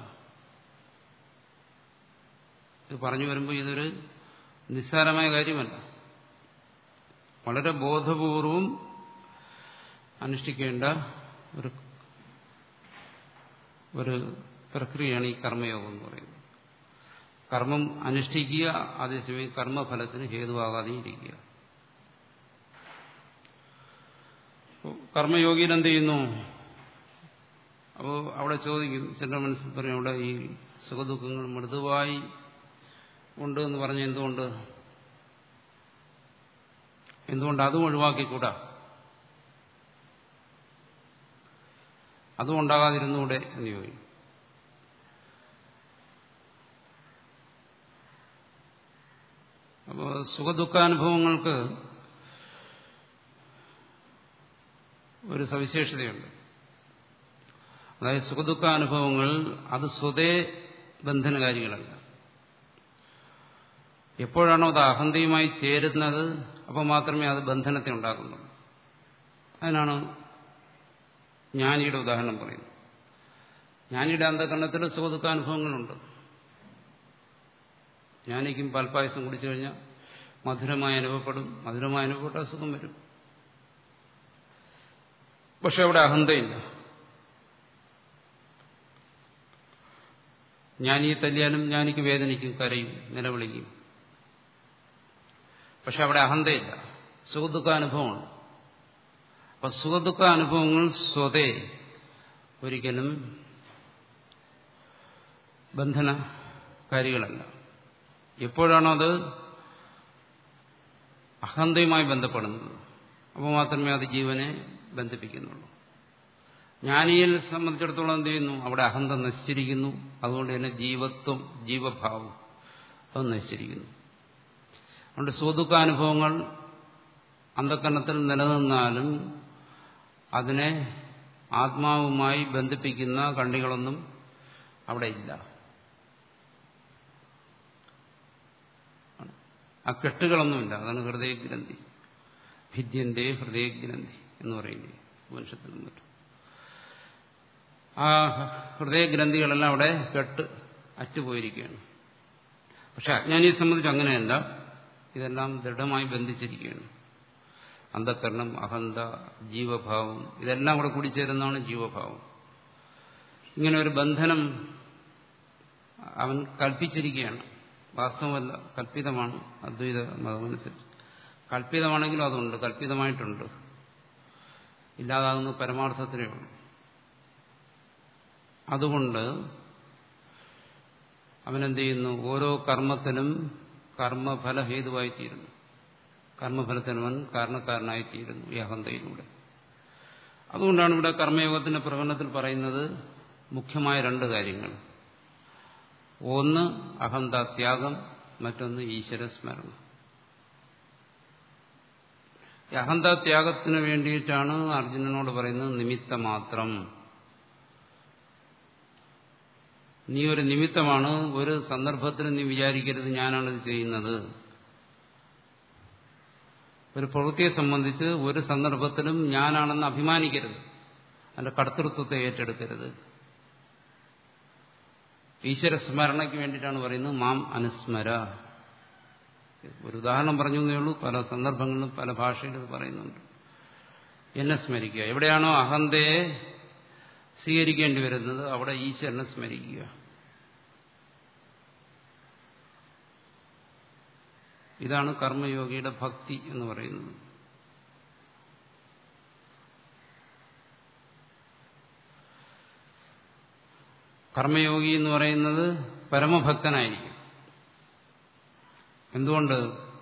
ഇത് പറഞ്ഞു വരുമ്പോൾ ഇതൊരു നിസ്സാരമായ കാര്യമല്ല വളരെ ബോധപൂർവം അനുഷ്ഠിക്കേണ്ട ഒരു ഒരു പ്രക്രിയയാണ് ഈ കർമ്മയോഗം എന്ന് പറയുന്നത് കർമ്മം അനുഷ്ഠിക്കുക അതേസമയം കർമ്മഫലത്തിന് ഹേതുവാകാതെ ഇരിക്കുക കർമ്മയോഗിയിൽ എന്ത് ചെയ്യുന്നു അപ്പോൾ അവിടെ ചോദിക്കും ചില മനസ്സിൽ പറയും അവിടെ ഈ സുഖദുഃഖങ്ങൾ മൃദുവായി ഉണ്ട് എന്ന് പറഞ്ഞ എന്തുകൊണ്ട് എന്തുകൊണ്ട് അതും ഒഴിവാക്കിക്കൂടാ അതും ഉണ്ടാകാതിരുന്നൂടെ എന്ന് ചോദിക്കും അപ്പോൾ സുഖദുഃഖാനുഭവങ്ങൾക്ക് ഒരു സവിശേഷതയുണ്ട് അതായത് സുഖദുഃഖാനുഭവങ്ങൾ അത് സ്വതേ ബന്ധനകാരികളല്ല എപ്പോഴാണോ അത് അഹന്തയുമായി ചേരുന്നത് അപ്പോൾ മാത്രമേ അത് ബന്ധനത്തെ ഉണ്ടാക്കുന്നുള്ളൂ അതിനാണ് ജ്ഞാനിയുടെ ഉദാഹരണം പറയുന്നത് ജ്ഞാനിയുടെ അന്ധകരണത്തിൽ സുഖദുഃഖാനുഭവങ്ങളുണ്ട് ജ്ഞാനിക്കും പാൽപ്പായസം കുടിച്ചു കഴിഞ്ഞാൽ മധുരമായി അനുഭവപ്പെടും മധുരമായി അനുഭവപ്പെട്ട സുഖം വരും പക്ഷെ അവിടെ അഹന്തയില്ല ജ്ഞാനിയെ തല്ലിയാലും ജ്ഞാനിക്ക് വേദനിക്കും കരയും നിലവിളിക്കും പക്ഷെ അവിടെ അഹന്തയില്ല സുഖദുഃഖാനുഭവമാണ് അപ്പൊ സുഖദുഃഖാനുഭവങ്ങൾ സ്വതേ ഒരിക്കലും ബന്ധനകാരികളല്ല എപ്പോഴാണോ അത് അഹന്തയുമായി ബന്ധപ്പെടുന്നത് അപ്പോൾ മാത്രമേ അത് ജീവനെ ബന്ധിപ്പിക്കുന്നുള്ളൂ ജ്ഞാനിയെ സംബന്ധിച്ചിടത്തോളം എന്ത് ചെയ്യുന്നു അവിടെ അഹന്ത നശിച്ചിരിക്കുന്നു അതുകൊണ്ട് തന്നെ ജീവത്വം ജീവഭാവം അത് നശിച്ചിരിക്കുന്നു അതുകൊണ്ട് സുഖദുഃഖാനുഭവങ്ങൾ അന്ധക്കരണത്തിൽ നിലനിന്നാലും അതിനെ ആത്മാവുമായി ബന്ധിപ്പിക്കുന്ന കണ്ണികളൊന്നും അവിടെ ഇല്ല ആ കെട്ടുകളൊന്നുമില്ല അതാണ് ഹൃദയഗ്രന്ഥി ഭിദ്യന്റെ ഹൃദയഗ്രന്ഥി എന്ന് പറയുന്നത് മനുഷ്യത്തിനും മറ്റും ആ ഹൃദയഗ്രന്ഥികളെല്ലാം അവിടെ കെട്ട് അറ്റുപോയിരിക്കുകയാണ് പക്ഷെ അജ്ഞാനിയെ സംബന്ധിച്ച് അങ്ങനെയല്ല ഇതെല്ലാം ദൃഢമായി ബന്ധിച്ചിരിക്കുകയാണ് അന്ധക്കരണം അഹന്ത ജീവഭാവം ഇതെല്ലാം കൂടെ കൂടിച്ചേരുന്നതാണ് ജീവഭാവം ഇങ്ങനെ ഒരു ബന്ധനം അവൻ കൽപ്പിച്ചിരിക്കുകയാണ് വാസ്തവമല്ല കൽപ്പിതമാണ് അദ്വൈത മതമനുസരിച്ച് കൽപ്പിതമാണെങ്കിലും അതുണ്ട് കൽപ്പിതമായിട്ടുണ്ട് ഇല്ലാതാകുന്ന പരമാർത്ഥത്തിലേ ഉള്ളൂ അതുകൊണ്ട് അവനെന്ത് ചെയ്യുന്നു ഓരോ കർമ്മത്തിനും കർമ്മഫലഹേതുവായിത്തീരുന്നു കർമ്മഫലത്തിനവൻ കാരണക്കാരനായിത്തീരുന്നു ഈ അഹന്തയിലൂടെ അതുകൊണ്ടാണ് ഇവിടെ കർമ്മയോഗത്തിന്റെ പ്രകടനത്തിൽ പറയുന്നത് മുഖ്യമായ രണ്ട് കാര്യങ്ങൾ ഒന്ന് അഹന്താത്യാഗം മറ്റൊന്ന് ഈശ്വരസ്മരണം ഈ അഹന്താത്യാഗത്തിന് വേണ്ടിയിട്ടാണ് അർജുനനോട് പറയുന്നത് നിമിത്തമാത്രം നീ ഒരു നിമിത്തമാണ് ഒരു സന്ദർഭത്തിലും നീ വിചാരിക്കരുത് ഞാനാണിത് ചെയ്യുന്നത് ഒരു പ്രവൃത്തിയെ സംബന്ധിച്ച് ഒരു സന്ദർഭത്തിലും ഞാനാണെന്ന് അഭിമാനിക്കരുത് അതിന്റെ കർത്തൃത്വത്തെ ഏറ്റെടുക്കരുത് ഈശ്വര സ്മരണയ്ക്ക് വേണ്ടിയിട്ടാണ് പറയുന്നത് മാം അനുസ്മര ഒരു ഉദാഹരണം പറഞ്ഞു എന്നേ ഉള്ളൂ പല സന്ദർഭങ്ങളിലും പല ഭാഷയിലും ഇത് പറയുന്നുണ്ട് എന്നെ സ്മരിക്കുക എവിടെയാണോ അഹന്തയെ സ്വീകരിക്കേണ്ടി വരുന്നത് അവിടെ ഈശ്വരനെ സ്മരിക്കുക ഇതാണ് കർമ്മയോഗിയുടെ ഭക്തി എന്ന് പറയുന്നത് കർമ്മയോഗി എന്ന് പറയുന്നത് പരമഭക്തനായിരിക്കും എന്തുകൊണ്ട്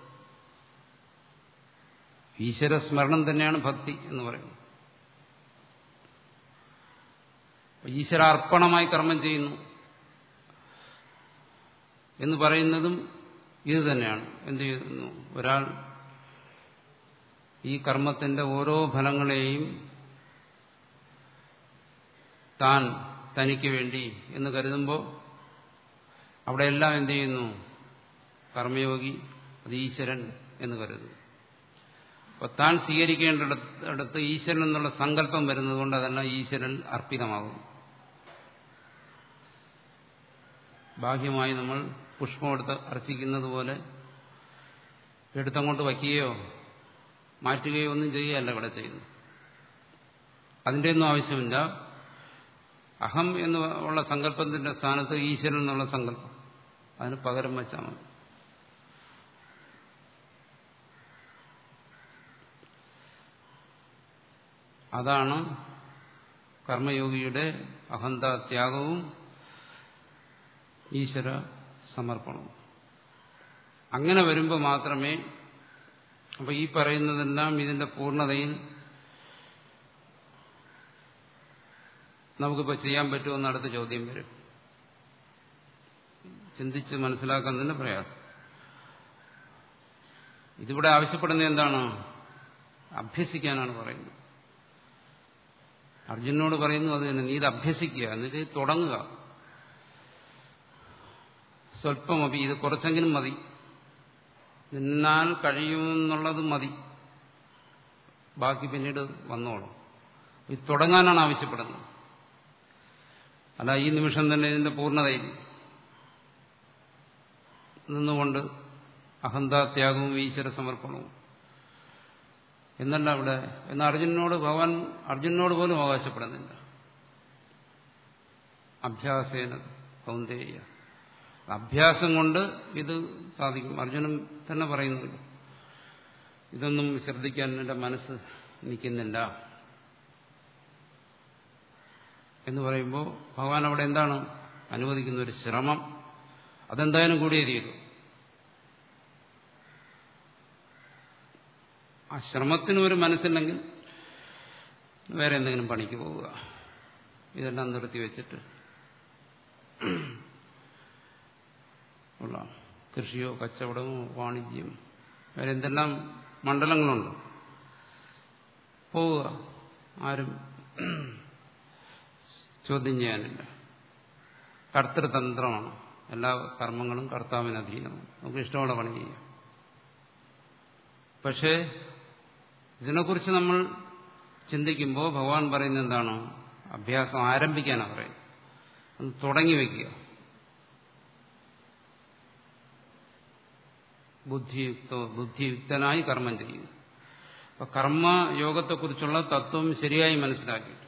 ഈശ്വര സ്മരണം തന്നെയാണ് ഭക്തി എന്ന് പറയുന്നത് ഈശ്വരാർപ്പണമായി കർമ്മം ചെയ്യുന്നു എന്ന് പറയുന്നതും ഇത് തന്നെയാണ് എന്ത് ചെയ്യുന്നു ഒരാൾ ഈ കർമ്മത്തിന്റെ ഓരോ ഫലങ്ങളെയും താൻ തനിക്ക് വേണ്ടി എന്ന് കരുതുമ്പോൾ അവിടെയെല്ലാം എന്ത് ചെയ്യുന്നു കർമ്മയോഗി അത് ഈശ്വരൻ എന്ന് കരുതുന്നു അപ്പൊ താൻ സ്വീകരിക്കേണ്ടിടത്ത് ഈശ്വരൻ എന്നുള്ള സങ്കല്പം വരുന്നത് കൊണ്ട് അതെല്ലാം ഈശ്വരൻ അർപ്പിതമാകും ബാഹ്യമായി നമ്മൾ പുഷ്പം എടുത്ത് അർച്ചിക്കുന്നത് പോലെ എടുത്തങ്ങോട്ട് വയ്ക്കുകയോ മാറ്റുകയോ ഒന്നും ചെയ്യുകയല്ല ഇവിടെ ചെയ്യുന്നു അതിൻ്റെ ഒന്നും ആവശ്യമില്ല അഹം എന്ന് ഉള്ള സങ്കല്പത്തിന്റെ സ്ഥാനത്ത് ഈശ്വരൻ എന്നുള്ള സങ്കല്പം അതിന് പകരം വെച്ചാൽ മതി അതാണ് കർമ്മയോഗിയുടെ അഹന്താത്യാഗവും ഈശ്വര സമർപ്പണവും അങ്ങനെ വരുമ്പോൾ മാത്രമേ അപ്പൊ ഈ പറയുന്നതെല്ലാം ഇതിന്റെ പൂർണ്ണതയിൽ നമുക്കിപ്പോൾ ചെയ്യാൻ പറ്റുമെന്ന് അടുത്ത ചോദ്യം വരും ചിന്തിച്ച് മനസ്സിലാക്കാൻ തന്നെ പ്രയാസം ഇതിവിടെ ആവശ്യപ്പെടുന്നത് എന്താണ് അഭ്യസിക്കാനാണ് പറയുന്നത് അർജുനോട് പറയുന്നു അത് തന്നെ നീ ഇത് അഭ്യസിക്കുക എന്നിട്ട് തുടങ്ങുക സ്വല്പം അഭി ഇത് കുറച്ചെങ്കിലും മതി നിന്നാൽ കഴിയുമെന്നുള്ളത് മതി ബാക്കി പിന്നീട് വന്നോളും ഇത് തുടങ്ങാനാണ് ആവശ്യപ്പെടുന്നത് അല്ല ഈ നിമിഷം തന്നെ ഇതിന്റെ പൂർണ്ണതയിൽ നിന്നുകൊണ്ട് അഹന്താത്യാഗവും ഈശ്വര സമർപ്പണവും എന്നല്ല അവിടെ എന്ന് അർജുനനോട് ഭഗവാൻ അർജുനനോട് പോലും അവകാശപ്പെടുന്നില്ല അഭ്യാസേന കൗന്ദേയ അഭ്യാസം കൊണ്ട് ഇത് സാധിക്കും അർജുനൻ തന്നെ പറയുന്നുണ്ട് ഇതൊന്നും ശ്രദ്ധിക്കാൻ എൻ്റെ മനസ്സ് നിൽക്കുന്നില്ല എന്ന് പറയുമ്പോൾ ഭഗവാൻ അവിടെ എന്താണ് അനുവദിക്കുന്ന ഒരു ശ്രമം അതെന്തായാലും കൂടിയേ തീരും ആ ശ്രമത്തിന് ഒരു മനസ്സില്ലെങ്കിൽ വേറെ എന്തെങ്കിലും പണിക്ക് പോവുക ഇതെല്ലാം നിർത്തി വെച്ചിട്ട് ഉള്ള കൃഷിയോ കച്ചവടമോ വാണിജ്യം വേറെ എന്തെല്ലാം മണ്ഡലങ്ങളുണ്ട് പോവുക ആരും ചോദ്യം ചെയ്യാനില്ല കർത്തൃതന്ത്രമാണ് എല്ലാ കർമ്മങ്ങളും കർത്താവിന് അധീനമാണ് നമുക്ക് ഇഷ്ടമുള്ള പണി ചെയ്യാം പക്ഷേ ഇതിനെക്കുറിച്ച് നമ്മൾ ചിന്തിക്കുമ്പോൾ ഭഗവാൻ പറയുന്നത് എന്താണ് അഭ്യാസം ആരംഭിക്കാനാണ് പറയുന്നത് ഒന്ന് തുടങ്ങി വയ്ക്കുക ബുദ്ധിയുക്തോ ബുദ്ധിയുക്തനായി കർമ്മം ചെയ്യുക അപ്പൊ കർമ്മയോഗത്തെക്കുറിച്ചുള്ള തത്വം ശരിയായി മനസ്സിലാക്കിയിട്ട്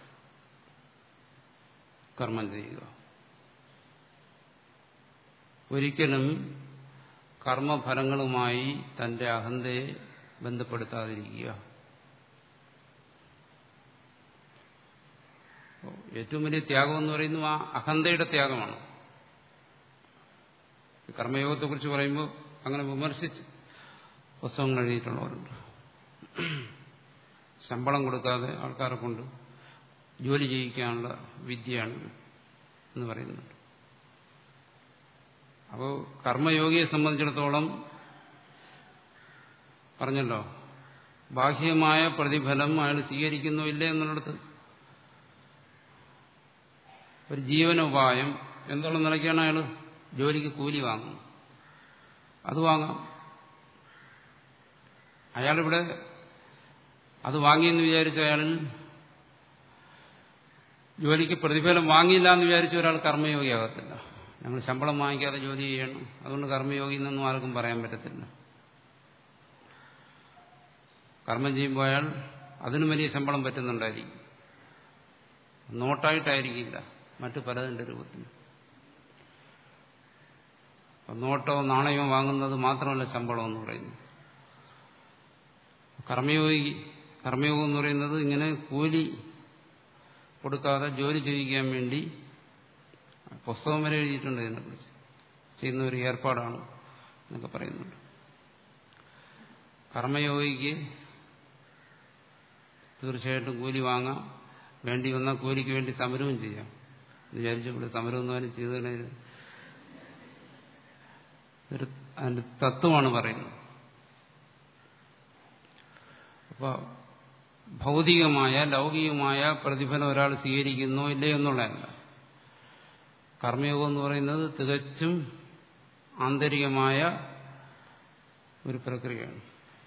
കർമ്മം ചെയ്യുക ഒരിക്കലും കർമ്മഫലങ്ങളുമായി തന്റെ അഹന്തയെ ബന്ധപ്പെടുത്താതിരിക്കുക ഏറ്റവും വലിയ ത്യാഗം എന്ന് പറയുന്നത് ആ അഹന്തയുടെ ത്യാഗമാണ് കർമ്മയോഗത്തെക്കുറിച്ച് പറയുമ്പോൾ അങ്ങനെ വിമർശിച്ച് പുസ്തകങ്ങൾ എഴുതിയിട്ടുള്ളവരുണ്ട് ശമ്പളം കൊടുക്കാതെ ആൾക്കാരെ കൊണ്ട് ജോലി ചെയ്യിക്കാനുള്ള വിദ്യയാണ് എന്ന് പറയുന്നുണ്ട് അപ്പോൾ കർമ്മയോഗിയെ സംബന്ധിച്ചിടത്തോളം പറഞ്ഞല്ലോ ബാഹ്യമായ പ്രതിഫലം അയാൾ സ്വീകരിക്കുന്നു ഇല്ലേ എന്നുള്ളിടത്ത് ഒരു ജീവനോപായം എന്നുള്ള നിലയ്ക്കാണ് അയാൾ ജോലിക്ക് കൂലി വാങ്ങുന്നത് അത് വാങ്ങാം അയാളിവിടെ അത് വാങ്ങിയെന്ന് വിചാരിച്ച അയാളിൽ ജോലിക്ക് പ്രതിഫലം വാങ്ങിയില്ല എന്ന് വിചാരിച്ച ഒരാൾ കർമ്മയോഗിയാകത്തില്ല ഞങ്ങൾ ശമ്പളം വാങ്ങിക്കാതെ ജോലി ചെയ്യണം അതുകൊണ്ട് കർമ്മയോഗി എന്നൊന്നും ആർക്കും പറയാൻ പറ്റത്തില്ല കർമ്മം ചെയ്യുമ്പോൾ അയാൾ അതിനും വലിയ ശമ്പളം പറ്റുന്നുണ്ടായിരിക്കും നോട്ടായിട്ടായിരിക്കില്ല മറ്റു പലതിൻ്റെ രൂപത്തിൽ നോട്ടോ നാണയമോ വാങ്ങുന്നത് മാത്രമല്ല ശമ്പളം എന്ന് പറയുന്നത് കർമ്മയോഗി കർമ്മയോഗം എന്ന് പറയുന്നത് ഇങ്ങനെ കൂലി കൊടുക്കാതെ ജോലി ചെയ്യിക്കാൻ വേണ്ടി പുസ്തകം വരെ എഴുതിയിട്ടുണ്ട് ഇതിനെക്കുറിച്ച് ചെയ്യുന്ന ഒരു ഏർപ്പാടാണ് എന്നൊക്കെ പറയുന്നുണ്ട് കർമ്മയോഗിക്ക് തീർച്ചയായിട്ടും കൂലി വാങ്ങാം വേണ്ടി വന്നാൽ കൂലിക്ക് വേണ്ടി സമരവും ചെയ്യാം വിചാരിച്ചു ഇവിടെ സമരം ഒന്നും ആരും ചെയ്തതിനെ ഒരു അതിന്റെ തത്വമാണ് പറയുന്നത് അപ്പോൾ ഭൗതികമായ ലൗകികമായ പ്രതിഫലം ഒരാൾ സ്വീകരിക്കുന്നോ ഇല്ലേ എന്നുള്ളതല്ല കർമ്മയോഗം എന്ന് പറയുന്നത് തികച്ചും ആന്തരികമായ ഒരു പ്രക്രിയയാണ്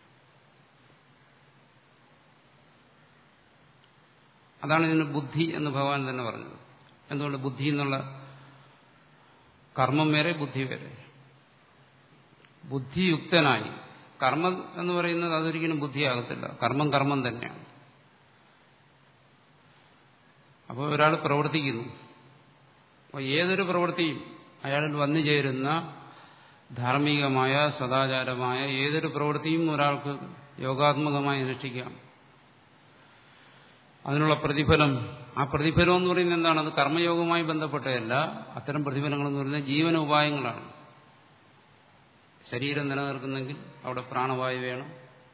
അതാണ് ഇതിന് ബുദ്ധി എന്ന് ഭഗവാൻ തന്നെ പറഞ്ഞത് എന്തുകൊണ്ട് ബുദ്ധി എന്നുള്ള കർമ്മം വേറെ ബുദ്ധി വേറെ ബുദ്ധിയുക്തനായി കർമ്മം എന്ന് പറയുന്നത് അതൊരിക്കലും ബുദ്ധിയാകത്തില്ല കർമ്മം കർമ്മം തന്നെയാണ് അപ്പോൾ ഒരാൾ പ്രവർത്തിക്കുന്നു അപ്പോൾ ഏതൊരു പ്രവൃത്തിയും അയാളിൽ വന്നു ചേരുന്ന ധാർമ്മികമായ സദാചാരമായ ഏതൊരു പ്രവൃത്തിയും ഒരാൾക്ക് യോഗാത്മകമായി അനുഷ്ഠിക്കാം അതിനുള്ള പ്രതിഫലം ആ പ്രതിഫലം എന്ന് പറയുന്നത് എന്താണ് അത് കർമ്മയോഗവുമായി ബന്ധപ്പെട്ടതല്ല അത്തരം പ്രതിഫലങ്ങളെന്ന് പറയുന്നത് ജീവനോപായങ്ങളാണ് ശരീരം നിലനിർത്തുന്നെങ്കിൽ അവിടെ പ്രാണവായു വേണം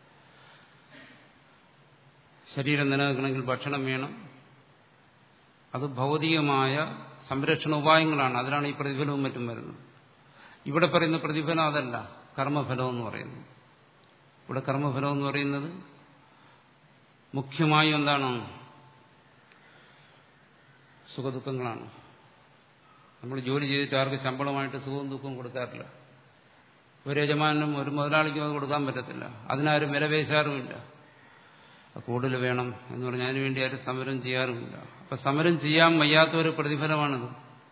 ശരീരം നിലനിൽക്കണമെങ്കിൽ ഭക്ഷണം വേണം അത് ഭൗതികമായ സംരക്ഷണ ഉപായങ്ങളാണ് അതിലാണ് ഈ പ്രതിഫലവും മറ്റും വരുന്നത് ഇവിടെ പറയുന്ന പ്രതിഫലം അതല്ല കർമ്മഫലം എന്ന് പറയുന്നത് ഇവിടെ കർമ്മഫലം എന്ന് പറയുന്നത് മുഖ്യമായും എന്താണ് സുഖദുഃഖങ്ങളാണ് നമ്മൾ ജോലി ചെയ്തിട്ട് ആർക്ക് ശമ്പളമായിട്ട് സുഖവും ദുഃഖവും കൊടുക്കാറില്ല ഒരു യജമാനും ഒരു മുതലാളിക്കും അത് കൊടുക്കാൻ പറ്റത്തില്ല അതിനാരും വിലപേശാറുമില്ല കൂടുതൽ വേണം എന്ന് പറഞ്ഞാൽ അതിനു വേണ്ടി ആരും സമരം ചെയ്യാറുമില്ല അപ്പൊ സമരം ചെയ്യാൻ വയ്യാത്ത ഒരു പ്രതിഫലമാണിത്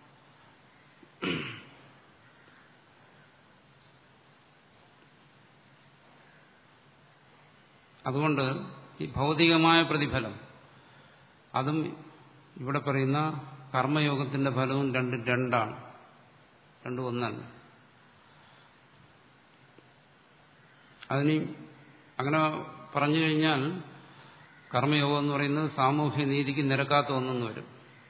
അതുകൊണ്ട് ഈ ഭൗതികമായ പ്രതിഫലം അതും ഇവിടെ പറയുന്ന കർമ്മയോഗത്തിന്റെ ഫലവും രണ്ടും രണ്ടാണ് രണ്ടും ഒന്നല്ല അതിന് അങ്ങനെ പറഞ്ഞു കഴിഞ്ഞാൽ കർമ്മയോഗം എന്ന് പറയുന്നത് സാമൂഹ്യ നീതിക്ക് നിരക്കാത്ത ഒന്നെന്ന് വരും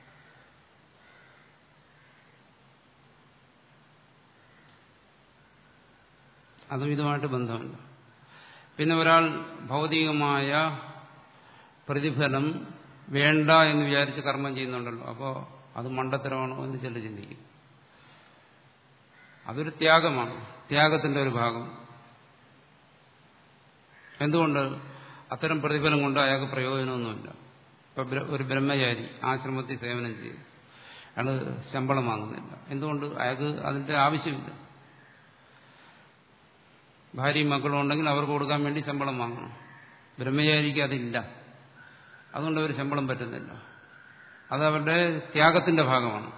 അതും ഇതുമായിട്ട് ബന്ധമില്ല പിന്നെ ഒരാൾ ഭൗതികമായ പ്രതിഫലം വേണ്ട എന്ന് വിചാരിച്ച് കർമ്മം ചെയ്യുന്നുണ്ടല്ലോ അപ്പോൾ അത് മണ്ടത്തരമാണോ എന്ന് ചില ചിന്തിക്കും അതൊരു ത്യാഗമാണ് ത്യാഗത്തിന്റെ ഒരു ഭാഗം എന്തുകൊണ്ട് അത്തരം പ്രതിഫലം കൊണ്ട് അയാൾക്ക് പ്രയോജനമൊന്നുമില്ല ഇപ്പൊ ഒരു ബ്രഹ്മചാരി ആശ്രമത്തിൽ സേവനം ചെയ്യും അയാൾ ശമ്പളം വാങ്ങുന്നില്ല എന്തുകൊണ്ട് അയാൾക്ക് അതിന്റെ ആവശ്യമില്ല ഭാര്യയും മക്കളും ഉണ്ടെങ്കിൽ അവർക്ക് കൊടുക്കാൻ വേണ്ടി ശമ്പളം വാങ്ങണം ബ്രഹ്മചാരിക്ക് അതില്ല അതുകൊണ്ട് അവർ ശമ്പളം പറ്റുന്നില്ല അത് അവരുടെ ത്യാഗത്തിന്റെ ഭാഗമാണ്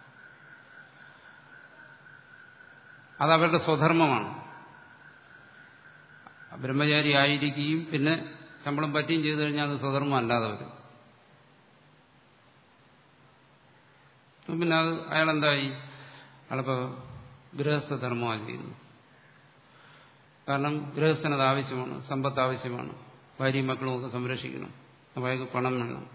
അത് അവരുടെ സ്വധർമ്മമാണ് ബ്രഹ്മചാരി ആയിരിക്കുകയും പിന്നെ ശമ്പളം പറ്റുകയും ചെയ്തു കഴിഞ്ഞാൽ അത് സ്വധർമ്മം അല്ലാതെ വരും പിന്നെ അത് അയാളെന്തായി അയാളിപ്പോ ഗൃഹസ്ഥധർമ്മമാണ് ചെയ്യുന്നു കാരണം ഗൃഹസ്ഥനത് ആവശ്യമാണ് സമ്പത്ത് ആവശ്യമാണ് ഭാര്യയും മക്കളും ഒക്കെ സംരക്ഷിക്കണം അപ്പോൾ അയാൾക്ക് പണം വേണം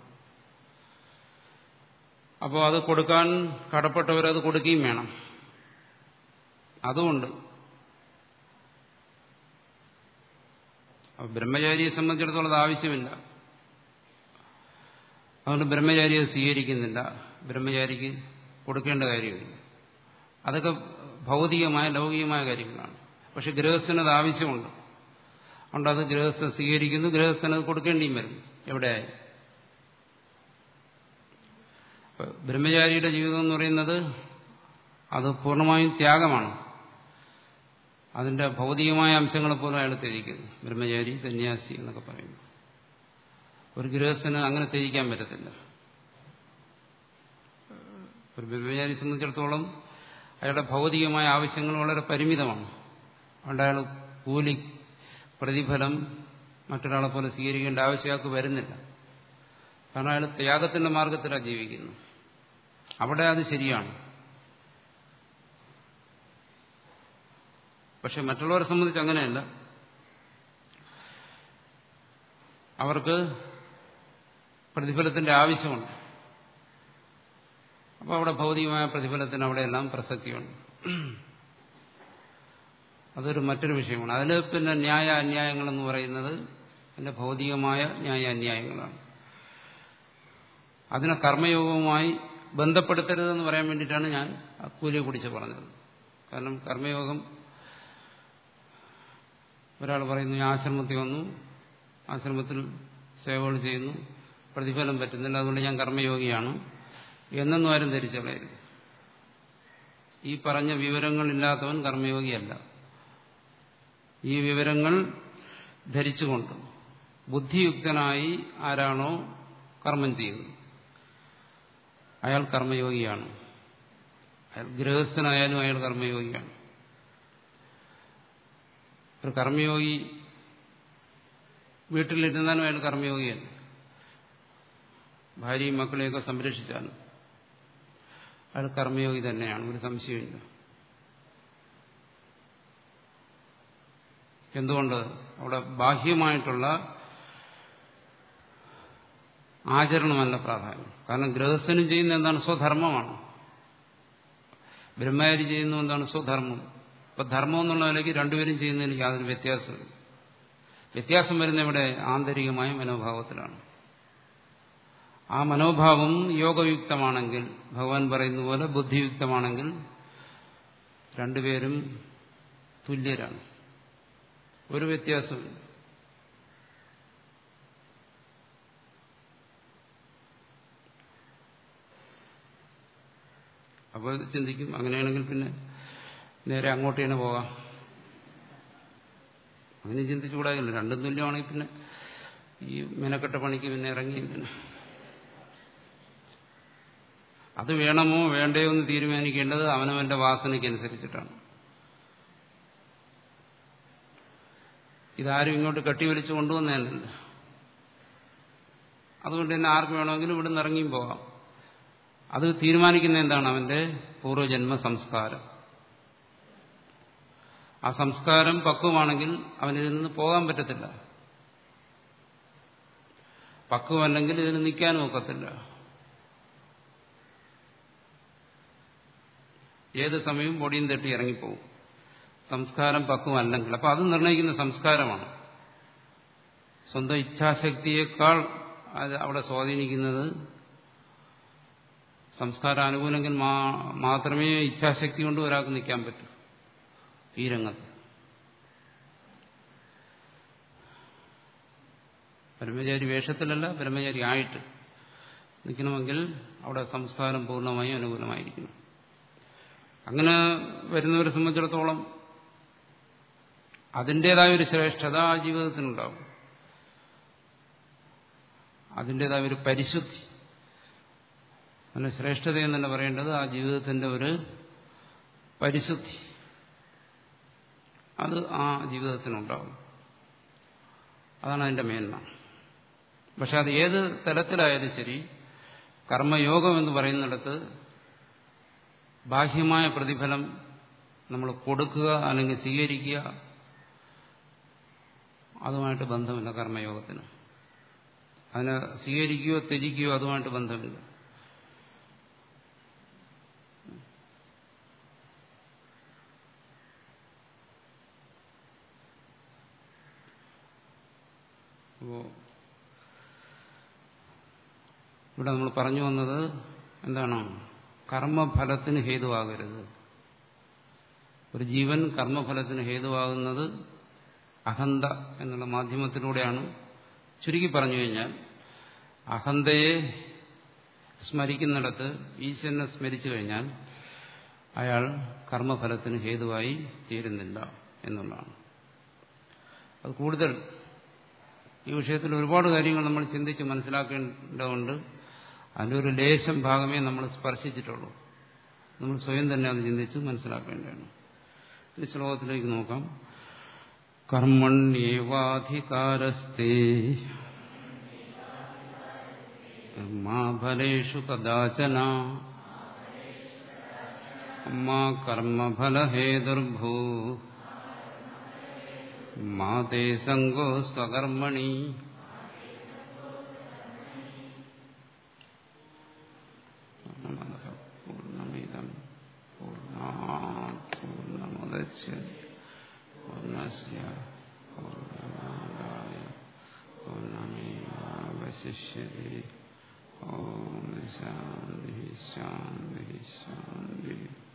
അപ്പോൾ അത് കൊടുക്കാൻ കടപ്പെട്ടവരത് കൊടുക്കുകയും വേണം അതുകൊണ്ട് ബ്രഹ്മചാരിയെ സംബന്ധിച്ചിടത്തോളം അത് ആവശ്യമില്ല അതുകൊണ്ട് ബ്രഹ്മചാരിയെ സ്വീകരിക്കുന്നില്ല ബ്രഹ്മചാരിക്ക് കൊടുക്കേണ്ട കാര്യമില്ല അതൊക്കെ ഭൗതികമായ ലൗകികമായ കാര്യങ്ങളാണ് പക്ഷെ ഗൃഹസ്ഥന് അത് ആവശ്യമുണ്ട് അതുകൊണ്ട് അത് ഗൃഹസ്ഥൻ സ്വീകരിക്കുന്നു ഗൃഹസ്ഥന് അത് കൊടുക്കേണ്ടിയും വരും എവിടെ ബ്രഹ്മചാരിയുടെ ജീവിതം എന്ന് പറയുന്നത് അത് പൂർണ്ണമായും ത്യാഗമാണ് അതിന്റെ ഭൗതികമായ അംശങ്ങളെ പോലും അയാൾ ത്യജിക്കുന്നു ബ്രഹ്മചാരി സന്യാസി എന്നൊക്കെ പറയുന്നു ഒരു ഗൃഹസ്ഥന് അങ്ങനെ ത്യജിക്കാൻ പറ്റത്തില്ല ഒരു ബ്രഹ്മചാരി സംബന്ധിച്ചിടത്തോളം അയാളുടെ ഭൗതികമായ ആവശ്യങ്ങൾ വളരെ പരിമിതമാണ് അതുകൊണ്ട് അയാൾ കൂലി പ്രതിഫലം മറ്റൊരാളെ പോലെ സ്വീകരിക്കേണ്ട ആവശ്യം അയാൾക്ക് വരുന്നില്ല കാരണം അയാൾ ത്യാഗത്തിന്റെ മാർഗത്തിലാണ് ജീവിക്കുന്നത് അവിടെ അത് ശരിയാണ് പക്ഷെ മറ്റുള്ളവരെ സംബന്ധിച്ച് അങ്ങനെയല്ല അവർക്ക് പ്രതിഫലത്തിന്റെ ആവശ്യമുണ്ട് അപ്പോൾ അവിടെ ഭൗതികമായ പ്രതിഫലത്തിന് അവിടെയെല്ലാം പ്രസക്തിയുണ്ട് അതൊരു മറ്റൊരു വിഷയമാണ് അതിൽ പിന്നെ ന്യായ അന്യായങ്ങളെന്ന് പറയുന്നത് അതിന്റെ ഭൗതികമായ ന്യായ അന്യായങ്ങളാണ് അതിനെ കർമ്മയോഗവുമായി ബന്ധപ്പെടുത്തരുതെന്ന് പറയാൻ വേണ്ടിയിട്ടാണ് ഞാൻ കൂലിയെ കുറിച്ച് പറഞ്ഞത് കാരണം കർമ്മയോഗം ഒരാൾ പറയുന്നു ഈ ആശ്രമത്തിൽ വന്നു ആശ്രമത്തിൽ സേവകൾ ചെയ്യുന്നു പ്രതിഫലം പറ്റുന്നില്ല അതുകൊണ്ട് ഞാൻ കർമ്മയോഗിയാണ് എന്നൊന്നും ആരും ധരിച്ചളയരുത് ഈ പറഞ്ഞ വിവരങ്ങളില്ലാത്തവൻ കർമ്മയോഗിയല്ല ഈ വിവരങ്ങൾ ധരിച്ചുകൊണ്ട് ബുദ്ധിയുക്തനായി ആരാണോ കർമ്മം ചെയ്യുന്നത് അയാൾ കർമ്മയോഗിയാണ് അയാൾ ഗൃഹസ്ഥനായാലും അയാൾ കർമ്മയോഗിയാണ് ഒരു കർമ്മയോഗി വീട്ടിലിരുന്നാലും അയാൾ കർമ്മയോഗിയല്ല ഭാര്യയും മക്കളെയൊക്കെ സംരക്ഷിച്ചാലും അയാൾ കർമ്മയോഗി തന്നെയാണ് ഒരു സംശയമില്ല എന്തുകൊണ്ട് അവിടെ ബാഹ്യമായിട്ടുള്ള ആചരണമല്ല പ്രാധാന്യം കാരണം ഗൃഹസ്ഥനും ചെയ്യുന്ന എന്താണ് സ്വധർമ്മമാണ് ബ്രഹ്മചാരി ചെയ്യുന്ന എന്താണ് സ്വധർമ്മം ഇപ്പൊ ധർമ്മം എന്നുള്ള നിലയ്ക്ക് രണ്ടുപേരും ചെയ്യുന്നതിന് യാതൊരു വ്യത്യാസമില്ല വ്യത്യാസം വരുന്ന ഇവിടെ ആന്തരികമായ മനോഭാവത്തിലാണ് ആ മനോഭാവം യോഗയുക്തമാണെങ്കിൽ ഭഗവാൻ പറയുന്ന പോലെ ബുദ്ധിയുക്തമാണെങ്കിൽ രണ്ടുപേരും തുല്യരാണ് ഒരു വ്യത്യാസമില്ല അപ്പോൾ ചിന്തിക്കും അങ്ങനെയാണെങ്കിൽ പിന്നെ നേരെ അങ്ങോട്ട് തന്നെ പോകാം അങ്ങനെ ചിന്തിച്ചുകൂടാകില്ല രണ്ടും തുല്യമാണെങ്കിൽ പിന്നെ ഈ മെനക്കെട്ട പണിക്ക് പിന്നെ ഇറങ്ങി പിന്നെ അത് വേണമോ വേണ്ടയോ എന്ന് തീരുമാനിക്കേണ്ടത് അവനവന്റെ വാസനയ്ക്കനുസരിച്ചിട്ടാണ് ഇതാരും ഇങ്ങോട്ട് കെട്ടിവലിച്ച് കൊണ്ടുവന്നതല്ല അതുകൊണ്ട് തന്നെ ആർക്ക് വേണമെങ്കിലും ഇവിടുന്ന് ഇറങ്ങിയും പോകാം അത് തീരുമാനിക്കുന്ന എന്താണ് അവന്റെ പൂർവ്വജന്മ സംസ്കാരം ആ സംസ്കാരം പക്വമാണെങ്കിൽ അവനിതിൽ നിന്ന് പോകാൻ പറ്റത്തില്ല പക്വമല്ലെങ്കിൽ ഇതിന് നിൽക്കാനും ഒക്കത്തില്ല ഏത് സമയവും പൊടിയും തട്ടി ഇറങ്ങിപ്പോവും സംസ്കാരം പക്വമല്ലെങ്കിൽ അപ്പൊ അത് നിർണ്ണയിക്കുന്ന സംസ്കാരമാണ് സ്വന്തം ഇച്ഛാശക്തിയേക്കാൾ അത് അവിടെ സ്വാധീനിക്കുന്നത് സംസ്കാരം അനുകൂലമെങ്കിൽ മാത്രമേ ഇച്ഛാശക്തി കൊണ്ട് ഒരാൾക്ക് നിൽക്കാൻ പറ്റൂ ഈ രംഗത്ത് ബ്രഹ്മചാരി വേഷത്തിലല്ല ബ്രഹ്മചാരി ആയിട്ട് നിൽക്കണമെങ്കിൽ അവിടെ സംസ്കാരം പൂർണ്ണമായും അനുകൂലമായിരിക്കണം അങ്ങനെ വരുന്നവരെ സംബന്ധിച്ചിടത്തോളം അതിൻ്റെതായ ഒരു ശ്രേഷ്ഠത ആ ജീവിതത്തിനുണ്ടാവും അതിൻ്റെതായ ഒരു പരിശുദ്ധി അതിന് ശ്രേഷ്ഠത എന്നല്ല പറയേണ്ടത് ആ ജീവിതത്തിന്റെ ഒരു പരിശുദ്ധി അത് ആ ജീവിതത്തിനുണ്ടാവും അതാണ് അതിന്റെ മേന്മ പക്ഷെ അത് ഏത് തലത്തിലായാലും ശരി കർമ്മയോഗം എന്ന് പറയുന്നിടത്ത് ബാഹ്യമായ പ്രതിഫലം നമ്മൾ കൊടുക്കുക അല്ലെങ്കിൽ സ്വീകരിക്കുക അതുമായിട്ട് ബന്ധമില്ല കർമ്മയോഗത്തിന് അതിനെ സ്വീകരിക്കുകയോ ത്യജിക്കുകയോ അതുമായിട്ട് ബന്ധമില്ല അപ്പോ ഇവിടെ നമ്മൾ പറഞ്ഞു വന്നത് എന്താണ് കർമ്മഫലത്തിന് ഹേതുവാകരുത് ഒരു ജീവൻ കർമ്മഫലത്തിന് ഹേതുവാകുന്നത് അഹന്ത എന്നുള്ള മാധ്യമത്തിലൂടെയാണ് ചുരുക്കി പറഞ്ഞു കഴിഞ്ഞാൽ അഹന്തയെ സ്മരിക്കുന്നിടത്ത് ഈശ്വരനെ സ്മരിച്ചു കഴിഞ്ഞാൽ അയാൾ കർമ്മഫലത്തിന് ഹേതുവായി തീരുന്നില്ല എന്നുള്ളതാണ് അത് കൂടുതൽ ഈ വിഷയത്തിൽ ഒരുപാട് കാര്യങ്ങൾ നമ്മൾ ചിന്തിച്ച് മനസ്സിലാക്കേണ്ടതുണ്ട് അതിലൊരു ലേശം ഭാഗമേ നമ്മൾ സ്പർശിച്ചിട്ടുള്ളൂ നമ്മൾ സ്വയം തന്നെ അത് ചിന്തിച്ച് മനസ്സിലാക്കേണ്ടതാണ് ഈ ശ്ലോകത്തിലേക്ക് നോക്കാം കർമ്മണ്യേവാധികാരസ്തേ കർമാഫലേഷു കദാചന മാ കർമ്മഫലഹേതുർഭൂ മാ തേ സംഗോ സ്വകർമ്മണി പൂർണ്ണമിതം പൂർണ്ണാത് പൂർണ്ണമുദച്ഛ പൂർണ്ണസ്യ പൂർണ്ണമാദായ പൂർണ്ണമേവാവശിഷ്യത്തെ ഓം ശാന്തി ശാന്തി ശാന്തി